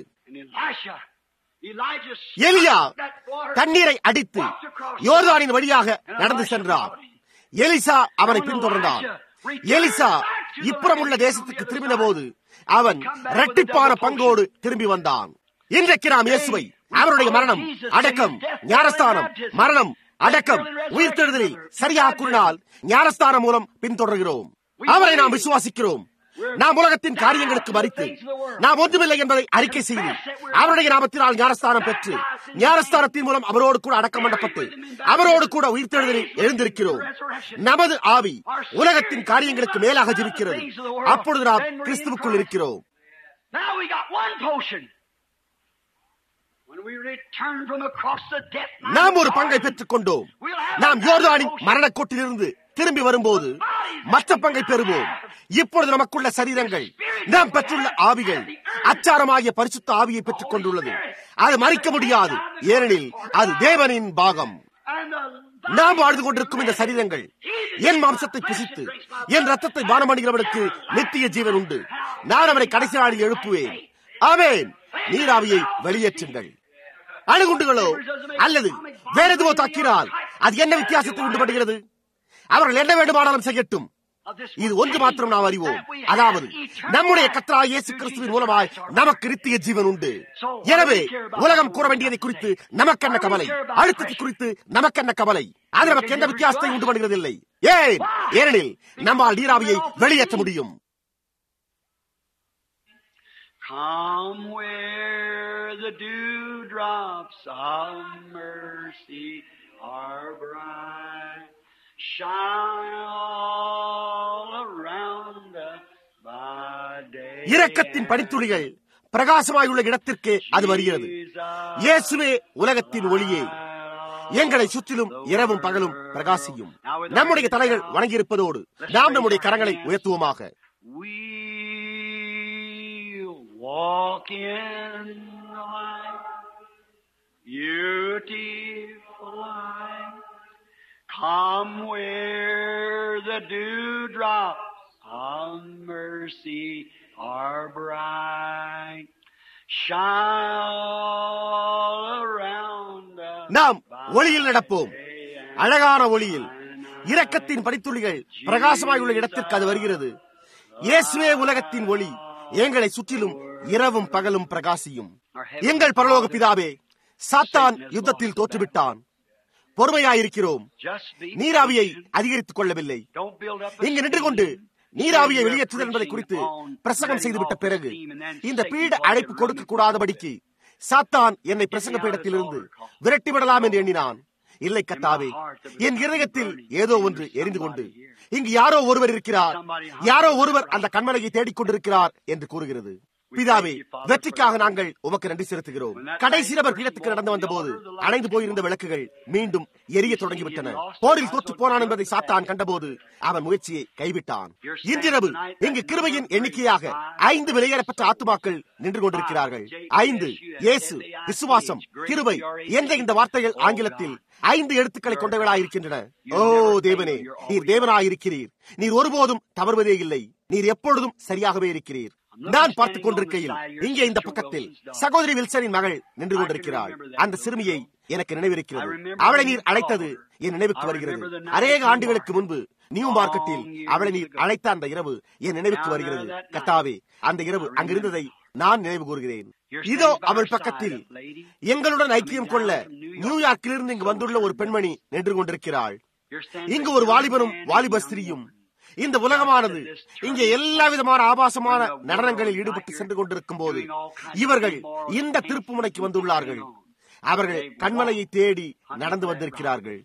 எலியா தண்ணீரை அடித்து யோர்தானின் வழியாக நடந்து சென்றார் எலிசா அவனை பின்தொடர்ந்தான் எலிசா இப்புறம் உள்ள தேசத்துக்கு திரும்பின போது அவன் இரட்டிப்பான பங்கோடு திரும்பி வந்தான் இன்றைக்கு நாம் இயேசுவை அவருடைய மரணம் அடக்கம் ஞானஸ்தானம் மரணம் அடக்கம் உயிர்த்தெழுதலில் சரியாக கூறினால் ஞானஸ்தானம் மூலம் பின்தொடர்கிறோம் அவரை நாம் விசுவாசிக்கிறோம் நாம் உலகத்தின் காரியங்களுக்கு மறித்து நாம் ஒன்றுமில்லை என்பதை அறிக்கை செய்து அவருடைய நாமத்தினால் ஞானஸ்தானம் பெற்று ஞானஸ்தானத்தின் மூலம் அவரோடு கூட அடக்கம் பண்ணப்பட்டு அவரோடு கூட உயிர்த்தெழுதலில் எழுந்திருக்கிறோம் நமது ஆவி உலகத்தின் காரியங்களுக்கு மேலாக ஜீவிக்கிறது அப்பொழுது நாம் கிறிஸ்துவுக்குள் இருக்கிறோம் நாம் ஒரு பங்கை பெற்றுக் கொண்டோம் நாம் யோர்தானின் மரணக்கோட்டிலிருந்து திரும்பி வரும்போது மற்ற பங்கை பெறுவோம் இப்பொழுது நமக்குள்ள சரீரங்கள் நாம் பெற்றுள்ள ஆவிகள் அச்சாரமாகிய பரிசுத்த ஆவியை பெற்றுக் கொண்டுள்ளது அது மறிக்க முடியாது ஏனெனில் அது தேவனின் பாகம் நாம் வாழ்ந்து கொண்டிருக்கும் இந்த சரீரங்கள் என் மாம்சத்தை புசித்து என் ரத்தத்தை பானம் பண்ணுகிறவனுக்கு நித்திய ஜீவன் உண்டு நான் அவனை கடைசி நாளில் எழுப்புவேன் ஆவேன் நீராவியை வெளியேற்றுங்கள் அணுகுண்டுகளோ அல்லது வேற எதுவோ தாக்கினால் அது என்ன வித்தியாசத்தை உண்டு பண்ணுகிறது அவர்கள் என்ன வேண்டுமானாலும் செய்யட்டும் இது ஒன்று மாத்திரம் நாம் அறிவோம் அதாவது நம்முடைய கத்ரா இயேசு கிறிஸ்துவின் மூலமாய் நமக்கு நித்திய ஜீவன் உண்டு எனவே உலகம் கூற வேண்டியதை குறித்து நமக்கென்ன கவலை அழுத்தத்தை குறித்து நமக்கென்ன கவலை அது நமக்கு எந்த வித்தியாசத்தை உண்டு பண்ணுகிறதில்லை ஏன் ஏனெனில் நம்மால் நீராவியை வெளியேற்ற முடியும் Come where the dewdrops of mercy are bright, shine all around us by day. இரக்கத்தின் பனித்துளிகள் பிரகாசமாயுள்ள இடத்திற்கு அது வருகிறது இயேசுவே உலகத்தின் ஒளியே எங்களை சுற்றிலும் இரவும் பகலும் பிரகாசியும் நம்முடைய தலைகள் வணங்கியிருப்பதோடு நாம் நம்முடைய கரங்களை உயர்த்துவோமாக We'll walk in the light, beautiful light. Come where the dewdrops of mercy are bright. Shine all around us. நாம் ஒளியில் நடப்போம் அழகான ஒளியில் இரக்கத்தின் படித்துளிகள் பிரகாசமாயுள்ள இடத்திற்கு அது வருகிறது இயேசுவே உலகத்தின் ஒளி எங்களை சுற்றிலும் இரவும் பகலும் பிரகாசியும் எங்கள் பரலோக பிதாவே சாத்தான் யுத்தத்தில் தோற்றுவிட்டான் பொறுமையாயிருக்கிறோம் Just be. நீராவியை அதிகரித்துக் கொள்ளவில்லை Don't build up இங்கு நின்று கொண்டு நீராவியை வெளியேற்றுதல் என்பதை குறித்து பிரசங்கம் செய்துவிட்ட பிறகு இந்த பீட அழைப்பு கொடுக்க கூடாதபடிக்கு சாத்தான் என்னை பிரசங்க பீடத்திலிருந்து விரட்டிவிடலாம் என்று எண்ணினான் இல்லை கத்தாவே என் இருதயத்தில் ஏதோ ஒன்று எரிந்து கொண்டு இங்கு யாரோ ஒருவர் இருக்கிறார் யாரோ ஒருவர் அந்த கண்மலையை தேடிக் கொண்டிருக்கிறார் என்று கூறுகிறது பிதாவே வெற்றிக்காக நாங்கள் உமக்கு நன்றி செலுத்துகிறோம் கடைசி நபர் பீடத்துக்கு நடந்து வந்த போது அணைந்து போயிருந்த விளக்குகள் மீண்டும் எரிய தொடங்கிவிட்டன போரில் தோற்று போனான் என்பதை சாத்தான் கண்டபோது அவன் முயற்சியை கைவிட்டான் இன்றிரவு இங்கு கிருபையின் எண்ணிக்கையாக ஐந்து வெளியேறப்பட்ட ஆத்துமாக்கள் நின்று கொண்டிருக்கிறார்கள் ஐந்து இயேசு விசுவாசம் கிருபை என்ற இந்த வார்த்தைகள் ஆங்கிலத்தில் ஐந்து எழுத்துக்களை கொண்டவர்களாயிருக்கின்றன ஓ தேவனே நீர் தேவனாயிருக்கிறீர் நீர் ஒருபோதும் தவறுவதே இல்லை நீர் எப்பொழுதும் சரியாகவே இருக்கிறீர் நான் பார்த்துக் கொண்டிருக்கையில் இங்கே இந்த பக்கத்தில் சகோதரி வில்சனின் மகள் நின்று கொண்டிருக்கிறாள் அந்த சிறுமியை எனக்கு நினைவிருக்கிறது அவளை நீர் அழைத்தது என் நினைவுக்கு வருகிறது அநேக ஆண்டுகளுக்கு முன்பு நியூ மார்க்கெட்டில் அவளை நீர் அழைத்த அந்த இரவு என் நினைவுக்கு வருகிறது கத்தாவே அந்த இரவு அங்கிருந்ததை நான் நினைவு கூறுகிறேன் இதோ அவள் பக்கத்தில் எங்களுடன் ஐக்கியம் கொள்ள நியூயார்க்கிலிருந்து இங்கு வந்துள்ள ஒரு பெண்மணி நின்று கொண்டிருக்கிறாள் இங்கு ஒரு வாலிபனும் வாலிப ஸ்திரியும் இந்த உலகமானது இங்கே எல்லா விதமான ஆபாசமான நடனங்களில் ஈடுபட்டு சென்று கொண்டிருக்கும் போது இவர்கள் இந்த திருப்பு முனைக்கு வந்துள்ளார்கள் அவர்கள் கண்மலையை தேடி நடந்து வந்திருக்கிறார்கள்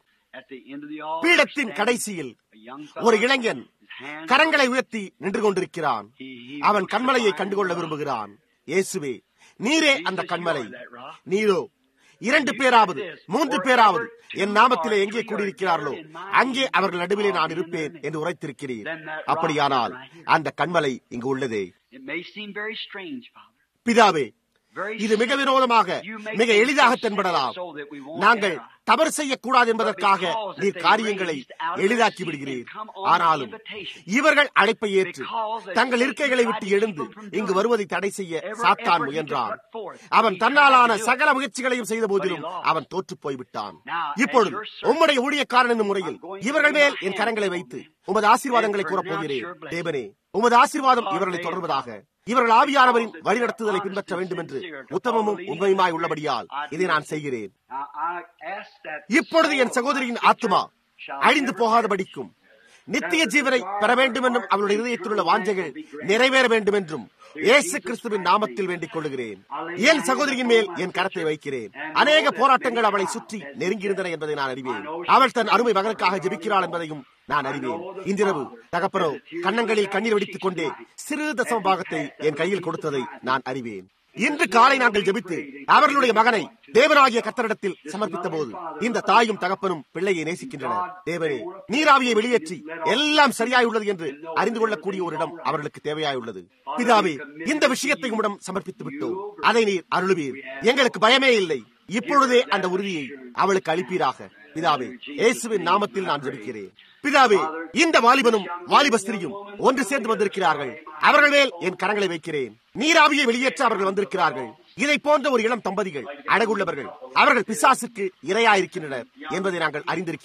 பீடத்தின் கடைசியில் ஒரு இளைஞன் கரங்களை உயர்த்தி நின்று கொண்டிருக்கிறான் அவன் கண்மலையை கண்டுகொள்ள விரும்புகிறான் இயேசுவே நீரே அந்த கண்மலை நீரோ இரண்டு பேராவது மூன்று பேராவது என் நாமத்திலே எங்கே கூடியிருக்கிறார்களோ அங்கே அவர்கள் நடுவிலே நான் இருப்பேன் என்று உரைத்திருக்கிறீர் அப்படியானால் அந்த கண்மலை இங்கு உள்ளதே It may seem very strange, Father. பிதாவே Very இது மிக வினோதமாக மிக எளிதாக தென்படலாம் நாங்கள் தவறு செய்யக்கூடாது என்பதற்காக நீர் காரியங்களை எளிதாக்கி விடுகிறீர் ஆனாலும் இவர்கள் அழைப்பை ஏற்று தங்கள் இருக்கைகளை விட்டு எழுந்து இங்கு வருவதை தடை செய்ய சாத்தான் முயன்றான் அவன் தன்னாலான சகல முயற்சிகளையும் செய்த போதிலும் அவன் தோற்று போய்விட்டான் இப்பொழுது உம்முடைய ஊழியக்காரன் என்னும் முறையில் இவர்கள் மேல் என் கரங்களை வைத்து உமது ஆசீர்வாதங்களை கூறப் போகிறேன் தேவனே உமது ஆசீர்வாதம் இவர்களை தொடர்வதாக இவர்கள் ஆவியானவரின் வழிநடத்துதலை பின்பற்ற வேண்டும் என்று உத்தமமும் உண்மையுமாய் உள்ளபடியால் இதை நான் செய்கிறேன் Now, I ask that இப்பொழுது என் சகோதரியின் ஆத்துமா அழிந்து போகாதபடிக்கும் நித்திய ஜீவனை பெற வேண்டும் என்றும் அவருடைய இதயத்தில் உள்ள வாஞ்சைகள் நிறைவேற வேண்டும் என்றும் இயேசு கிறிஸ்துவின் நாமத்தில் வேண்டிக் கொள்கிறேன் என் சகோதரியின் மேல் என் கரத்தை வைக்கிறேன் அநேக போராட்டங்கள் அவளை சுற்றி நெருங்கியிருந்தன என்பதை நான் அறிவேன் அவள் தன் அருமை மகனுக்காக ஜெபிக்கிறாள் என்பதையும் நான் அறிவேன் இன்றிரவு தகப்பனோ கன்னங்களில் கண்ணீர் வெடித்துக் கொண்டே சிறு தசம பாகத்தை என் கையில் கொடுத்ததை நான் அறிவேன் இன்று காலை நாங்கள் ஜெபித்து அவர்களுடைய மகனை தேவனாகிய கத்தரிடத்தில் சமர்ப்பித்த போது இந்த தாயும் தகப்பனும் பிள்ளையை நேசிக்கின்றனர் தேவனே நீராவியை வெளியேற்றி எல்லாம் சரியாயுள்ளது என்று அறிந்து கொள்ளக்கூடிய ஒரு இடம் அவர்களுக்கு தேவையாயுள்ளது பிதாவே இந்த விஷயத்தை உம்மிடம் சமர்ப்பித்து விட்டோம் அதை நீர் அருளுவீர் எங்களுக்கு பயமே இல்லை இப்பொழுதே அந்த உறுதியை அவளுக்கு அளிப்பீராக பிதாவே இயேசுவின் நாமத்தில் நான் ஜெபிக்கிறேன் பிதாவே இந்த வாலிபனும் வாலிப ஸ்திரியும் ஒன்று சேர்ந்து வந்திருக்கிறார்கள் அவர்கள் மேல் என் கரங்களை வைக்கிறேன் நீராவியை வெளியேற்ற அவர்கள் வந்திருக்கிறார்கள் இதை போன்ற ஒரு இளம் தம்பதிகள் அழகுள்ளவர்கள் அவர்கள் பிசாசுக்கு இரையாயிருக்கின்றனர் என்பதை நாங்கள் அறிந்திருக்கிறோம்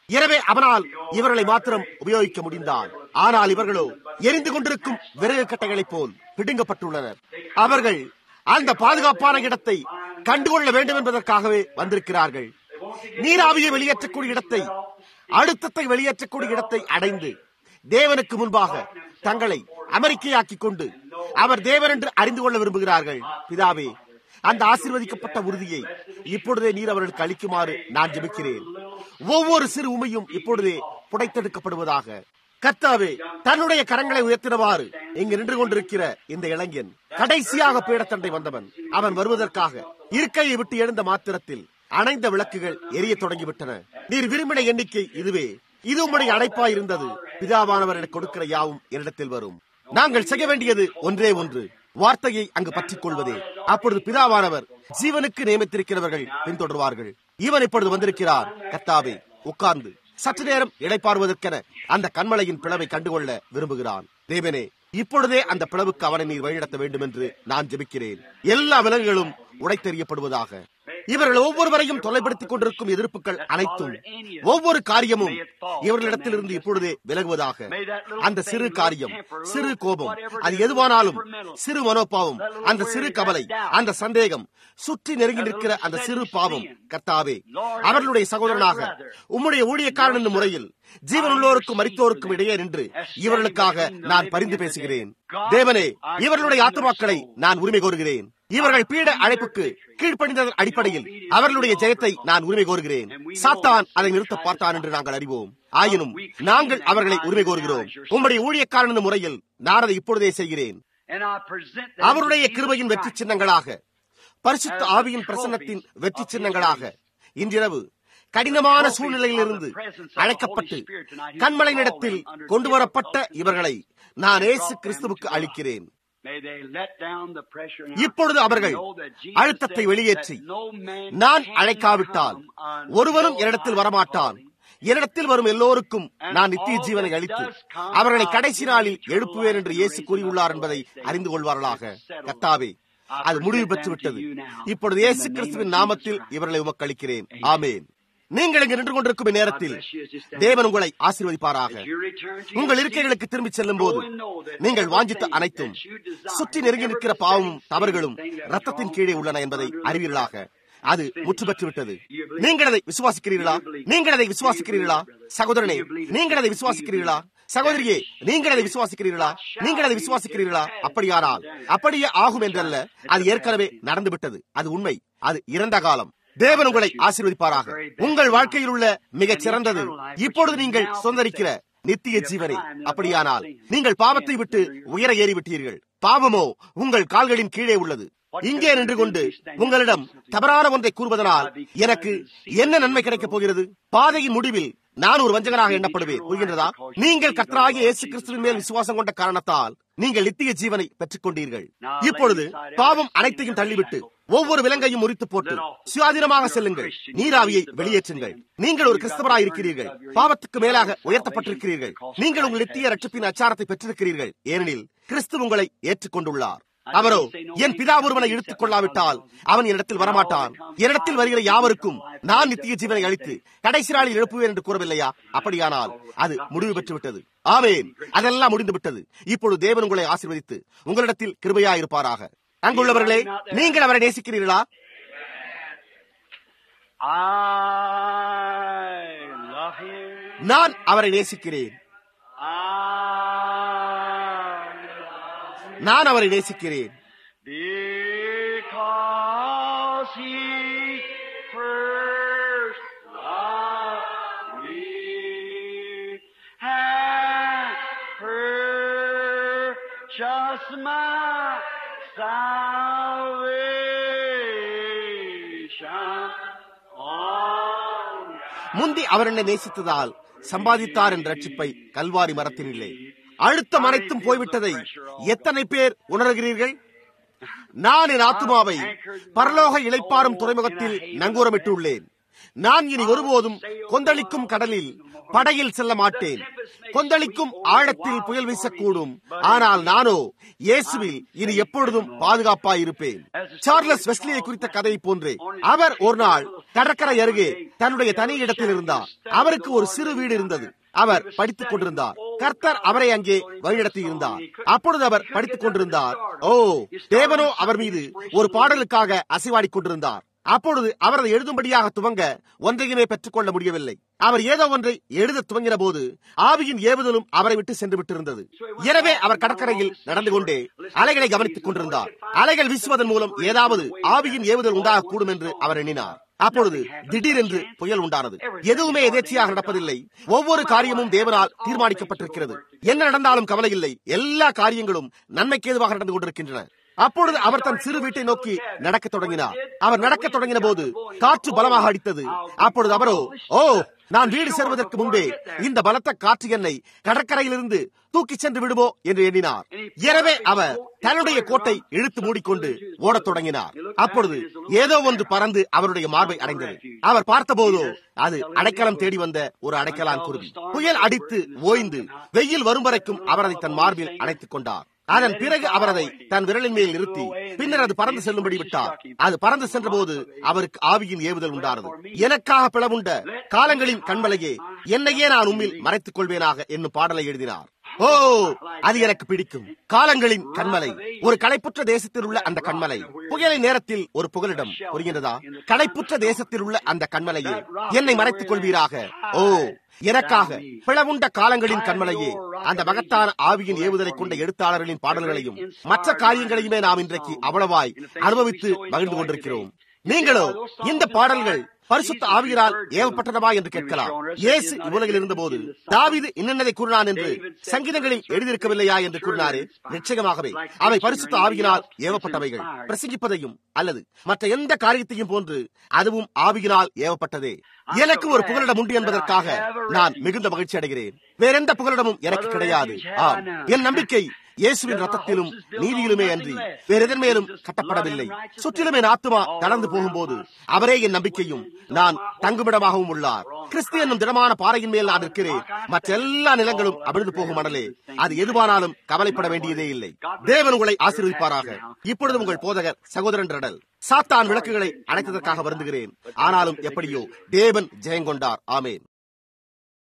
எனவே அவனால் இவர்களை மாத்திரம் உபயோகிக்க முடிந்தால் ஆனால் இவர்களோ எரிந்து கொண்டிருக்கும் விறகு கட்டைகளைப் போல் பிடுங்கப்பட்டுள்ளனர் அவர்கள் அந்த பாதுகாப்பான இடத்தை கண்டுகொள்ள வேண்டும் என்பதற்காகவே வந்திருக்கிறார்கள் நீராவியை வெளியேற்றக்கூடிய இடத்தை அழுத்தத்தை வெளியேற்றக்கூடிய இடத்தை அடைந்து தேவனுக்கு முன்பாக தங்களை அமெரிக்கையாக்கிக் கொண்டு அவர் தேவன் என்று அறிந்து கொள்ள விரும்புகிறார்கள் பிதாவே அந்த ஆசீர்வதிக்கப்பட்ட உறுதியை இப்பொழுதே நீர் அவர்களுக்கு அளிக்குமாறு நான் ஜெபிக்கிறேன் ஒவ்வொரு சிறு உமையும் இப்பொழுதே புடைத்தெடுக்கப்படுவதாக கர்த்தாவே தன்னுடைய கரங்களை உயர்த்தினவாறு இங்கு நின்று கொண்டிருக்கிற இந்த இளைஞன் கடைசியாக பீடத்தண்டை வந்தவன் அவன் வருவதற்காக இருக்கையை விட்டு எழுந்த மாத்திரத்தில் அணைந்த விளக்குகள் எரிய தொடங்கிவிட்டன நீர் விரும்பின எண்ணிக்கை இதுவே இது உம்முடைய அழைப்பாய் இருந்தது பிதாவானவர் எனக்கு கொடுக்கிற யாவும் என்னிடத்தில் வரும் நாங்கள் செய்ய வேண்டியது ஒன்றே ஒன்று வார்த்தையை அங்கு பற்றிக் கொள்வதே அப்பொழுது பிதாவானவர் ஜீவனுக்கு நியமித்திருக்கிறவர்கள் பின்தொடர்வார்கள் இவன் இப்பொழுது வந்திருக்கிறார் கத்தாவே உட்கார்ந்து சற்று நேரம் இடைப்பாறுவதற்கென அந்த கண்மலையின் பிளவை கண்டுகொள்ள விரும்புகிறான் தேவனே இப்பொழுதே அந்த பிளவுக்கு அவனை நீர் வழிநடத்த வேண்டும் என்று நான் ஜெபிக்கிறேன் எல்லா விலங்குகளும் உடைத்தெறியப்படுவதாக இவர்கள் ஒவ்வொருவரையும் தொலைப்படுத்திக் கொண்டிருக்கும் எதிர்ப்புகள் அனைத்தும் ஒவ்வொரு காரியமும் இவர்களிடத்திலிருந்து இப்பொழுதே விலகுவதாக அந்த சிறு காரியம் சிறு கோபம் அது எதுவானாலும் சிறு மனோபாவம் அந்த சிறு கவலை அந்த சந்தேகம் சுற்றி நெருங்கி நிற்கிற அந்த சிறு பாவம் கர்த்தாவே அவர்களுடைய சகோதரனாக உம்முடைய ஊழியக்காரன் என்னும் முறையில் ஜீவனுள்ளோருக்கும் மரித்தோருக்கும் இடையே நின்று இவர்களுக்காக நான் பரிந்து பேசுகிறேன் தேவனே இவர்களுடைய ஆத்துமாக்களை நான் உரிமை கோருகிறேன் இவர்கள் பீட அழைப்புக்கு கீழ்ப்படிந்ததன் அடிப்படையில் அவர்களுடைய ஜெயத்தை நான் உரிமை கோருகிறேன் சாத்தான் அதை நிறுத்த பார்த்தான் என்று நாங்கள் அறிவோம் ஆயினும் நாங்கள் அவர்களை உரிமை கோருகிறோம் உம்முடைய ஊழியக்காரன் முறையில் நான் அதை இப்பொழுதே செய்கிறேன் அவருடைய கிருபையின் வெற்றி சின்னங்களாக பரிசுத்த ஆவியின் பிரசன்னத்தின் வெற்றி சின்னங்களாக இன்றிரவு கடினமான சூழ்நிலையிலிருந்து அழைக்கப்பட்டு கண்மலையினிடத்தில் கொண்டு வரப்பட்ட இவர்களை நான் ஏசு கிறிஸ்துவுக்கு அளிக்கிறேன் இப்பொழுது அவர்கள் அழுத்தத்தை வெளியேற்றி நான் அழைக்காவிட்டால் ஒருவரும் என்னிடத்தில் வரமாட்டான் என்னிடத்தில் வரும் எல்லோருக்கும் நான் நித்திய ஜீவனை அளித்து அவர்களை கடைசி நாளில் எழுப்புவேன் என்று இயேசு கூறியுள்ளார் என்பதை அறிந்து கொள்வார்களாக கத்தாவே அது முடிவு பெற்று விட்டது இப்பொழுது இயேசு கிறிஸ்துவின் நாமத்தில் இவர்களை உமக்களிக்கிறேன் ஆமேன் நீங்கள் இங்கு நின்று கொண்டிருக்கும் நேரத்தில் தேவன் உங்களை ஆசீர்வதிப்பாராக உங்கள் இருக்கைகளுக்கு திரும்பி செல்லும் போது நீங்கள் வாஞ்சித்த அனைத்தும் சுற்றி நெருங்கி நிற்கிற பாவமும் தவறுகளும் ரத்தத்தின் கீழே உள்ளன என்பதை அறிவீர்களாக அது முற்று பெற்று விட்டது நீங்கள் அதை விசுவாசிக்கிறீர்களா நீங்கள் அதை விசுவாசிக்கிறீர்களா சகோதரனே நீங்கள் அதை விசுவாசிக்கிறீர்களா சகோதரியே நீங்கள் அதை விசுவாசிக்கிறீர்களா நீங்கள் அதை விசுவாசிக்கிறீர்களா அப்படியானால் அப்படியே ஆகும் என்றல்ல அது ஏற்கனவே நடந்துவிட்டது அது உண்மை அது இறந்த காலம் தேவன் உங்களை ஆசீர்வதிப்பாராக உங்கள் வாழ்க்கையில் உள்ள மிகச் சிறந்தது இப்பொழுது நீங்கள் சுதந்திரிக்கிற நித்திய ஜீவனை அப்படியானால் நீங்கள் பாவத்தை விட்டு உயர ஏறிவிட்டீர்கள் பாவமோ உங்கள் கால்களின் கீழே உள்ளது இங்கே நின்று கொண்டு உங்களிடம் தவறான ஒன்றை கூறுவதனால் எனக்கு என்ன நன்மை கிடைக்கப் போகிறது பாதையின் முடிவில் நான் ஒரு வஞ்சகனாக எண்ணப்படுவேன் புரிகின்றதா நீங்கள் கர்த்தராகிய இயேசு கிறிஸ்துவின் மேல் விசுவாசம் கொண்ட காரணத்தால் நீங்கள் நித்திய ஜீவனை பெற்றுக் கொண்டீர்கள் இப்பொழுது பாவம் அனைத்தையும் தள்ளிவிட்டு ஒவ்வொரு விலங்கையும் முறித்து போட்டு சுயாதீனமாக செல்லுங்கள் நீராவியை வெளியேற்றுங்கள் நீங்கள் ஒரு கிறிஸ்தவராய் இருக்கிறீர்கள் பாவத்துக்கு மேலாக உயர்த்தப்பட்டிருக்கிறீர்கள் நீங்கள் உங்கள் நித்திய ரட்சிப்பின் அச்சாரத்தை பெற்றிருக்கிறீர்கள் ஏனெனில் கிறிஸ்து உங்களை ஏற்றுக்கொண்டுள்ளார் அவரோ என் பிதா ஒருவனை இழுத்துக் கொள்ளாவிட்டால் அவன் என்னிடத்தில் வரமாட்டான் என்னிடத்தில் வருகிற யாவருக்கும் நான் நித்திய ஜீவனை அளித்து கடைசி நாளில் எழுப்புவேன் என்று கூறவில்லையா அப்படியானால் அது முடிவு பெற்று விட்டது ஆமேன் அதெல்லாம் முடிந்து விட்டது இப்பொழுது தேவன் உங்களை ஆசீர்வதித்து உங்களிடத்தில் கிருபையா இருப்பாராக அங்குள்ளவர்களே நீங்கள் அவரை நேசிக்கிறீர்களா நான் அவரை நேசிக்கிறேன் நான் அவரை நேசிக்கிறேன் Because he first loved me and purchased my salvation on முந்தி அவர் என்னை நேசித்ததால் சம்பாதித்தார் என்ற ரட்சிப்பை கல்வாரி மரத்தினில்லை அழுத்தம் அனைத்தும் போய்விட்டதை எத்தனை பேர் உணர்கிறீர்கள் நான் என் ஆத்மாவை பரலோக இளைப்பாறும் துறைமுகத்தில் நங்கூரமிட்டு உள்ளேன் நான் இனி ஒருபோதும் கொந்தளிக்கும் கடலில் படையில் செல்ல மாட்டேன் கொந்தளிக்கும் ஆழத்தில் புயல் வீசக்கூடும் ஆனால் நானோ இயேசுவில் இனி எப்பொழுதும் பாதுகாப்பாய் இருப்பேன் சார்லஸ் வெஸ்லியை குறித்த கதையை போன்றே அவர் ஒரு நாள் கடற்கரை அருகே தன்னுடைய தனி இடத்தில் இருந்தார் அவருக்கு ஒரு சிறு வீடு இருந்தது அவர் படித்துக் கொண்டிருந்தார் கர்த்தர் அவரை அங்கே வழிநடத்தி இருந்தார் அப்பொழுது அவர் படித்துக் கொண்டிருந்தார் ஓ தேவனோ அவர் மீது ஒரு பாடலுக்காக அசைவாடிக் கொண்டிருந்தார் அப்பொழுது அவரது எழுதும்படியாக துவங்க ஒன்றையுமே பெற்றுக் கொள்ள முடியவில்லை அவர் ஏதோ ஒன்றை எழுத துவங்கின போது ஆவியின் ஏவுதலும் அவரை விட்டு சென்று விட்டிருந்தது எனவே அவர் கடற்கரையில் நடந்து கொண்டே அலைகளை கவனித்துக் கொண்டிருந்தார் அலைகள் வீசுவதன் மூலம் ஏதாவது ஆவியின் ஏவுதல் உண்டாகக்கூடும் என்று அவர் எண்ணினார் அப்பொழுது திடீரென்று புயல் உண்டானது எதுவுமே எதேச்சியாக நடப்பதில்லை ஒவ்வொரு காரியமும் தேவனால் தீர்மானிக்கப்பட்டிருக்கிறது என்ன நடந்தாலும் கவலை இல்லை எல்லா காரியங்களும் நன்மைக்கு ஏதுவாக நடந்து கொண்டிருக்கின்றன அப்பொழுது அவர் தன் சிறு வீட்டை நோக்கி நடக்கத் தொடங்கினார் அவர் நடக்கத் தொடங்கின போது காற்று பலமாக அடித்தது அப்பொழுது அவரோ ஓ நான் வீடு செல்வதற்கு முன்பே இந்த பலத்த காற்று என்னை கடற்கரையிலிருந்து தூக்கிச் சென்று விடுமோ என்று எண்ணினார் எனவே அவர் தன்னுடைய கோட்டை இழுத்து மூடிக்கொண்டு ஓடத் தொடங்கினார் அப்பொழுது ஏதோ ஒன்று பறந்து அவருடைய மார்பை அடைந்தது அவர் பார்த்தபோதோ அது அடைக்கலம் தேடி வந்த ஒரு அடைக்கலான் குருவி புயல் அடித்து ஓய்ந்து வெயில் வரும் வரைக்கும் அவர் அதை தன் மார்பில் அணைத்துக் கொண்டார் அதன் பிறகு அவர் அதை தன் விரலின் மேல் நிறுத்தி பின்னர் அது பறந்து செல்லும்படி விட்டார் அது பறந்து சென்ற போது அவருக்கு ஆவியின் ஏவுதல் உண்டானது எனக்காக பிளவுண்ட காலங்களின் கண்மலையே என்னையே நான் உம்மில் மறைத்துக் கொள்வேனாக என்னும் பாடலை எழுதினார் ஓ அது எனக்கு பிடிக்கும் காலங்களின் கண்மலை ஒரு களைப்புற்ற தேசத்தில் உள்ள அந்த கண்மலை புயலின் நேரத்தில் ஒரு புகலிடம் புரிகின்றதா களைப்புற்ற தேசத்தில் உள்ள அந்த கண்மலையே என்னை மறைத்துக் கொள்வீராக ஓ எனக்காக பிளவுண்ட காலங்களின் கண்மலையே அந்த மகத்தான ஆவியின் ஏவுதலை கொண்ட எழுத்தாளர்களின் பாடல்களையும் மற்ற காரியங்களையுமே நாம் இன்றைக்கு அவ்வளவாய் அனுபவித்து மகிழ்ந்து கொண்டிருக்கிறோம் நீங்களோ இந்த பாடல்கள் பரிசுத்த ஆவியரால் ஏவப்பட்டனவா என்று கேட்கலாம் இயேசு இவ்வுலகில் இருந்தபோது தாவிது இன்னதை கூறினான் என்று சங்கீதங்களில் எழுதியிருக்கவில்லையா என்று கூறினாரே நிச்சயமாகவே அவை பரிசுத்த ஆவியினால் ஏவப்பட்டவைகள் பிரசங்கிப்பதையும் அல்லது மற்ற எந்த காரியத்தையும் போன்று அதுவும் ஆவியினால் ஏவப்பட்டதே எனக்கு ஒரு புகலிடம் உண்டு என்பதற்காக நான் மிகுந்த மகிழ்ச்சி அடைகிறேன் வேறெந்த புகலிடமும் எனக்கு கிடையாது ஆம் என் நம்பிக்கை இயேசுவின் ரத்தத்திலும் நீதியிலுமே அன்றி வேற எதன் மேலும் கட்டப்படவில்லை சுற்றிலும் என் ஆத்மா தளர்ந்து போகும்போது அவரே என் நம்பிக்கையும் நான் தங்குமிடமாகவும் உள்ளார் கிறிஸ்து என்னும் திடமான பாறையின் மேல் நான் இருக்கிறேன் மற்ற எல்லா நிலங்களும் அமிழ்ந்து போகும் மணலே அது எதுவானாலும் கவலைப்பட வேண்டியதே இல்லை தேவன் உங்களை ஆசீர்வதிப்பாராக இப்பொழுது உங்கள் போதகர் சகோதரன் ரடல் சாத்தான் விளக்குகளை அணைத்ததற்காக வருந்துகிறேன் ஆனாலும் எப்படியோ தேவன் ஜெயங்கொண்டார் ஆமேன்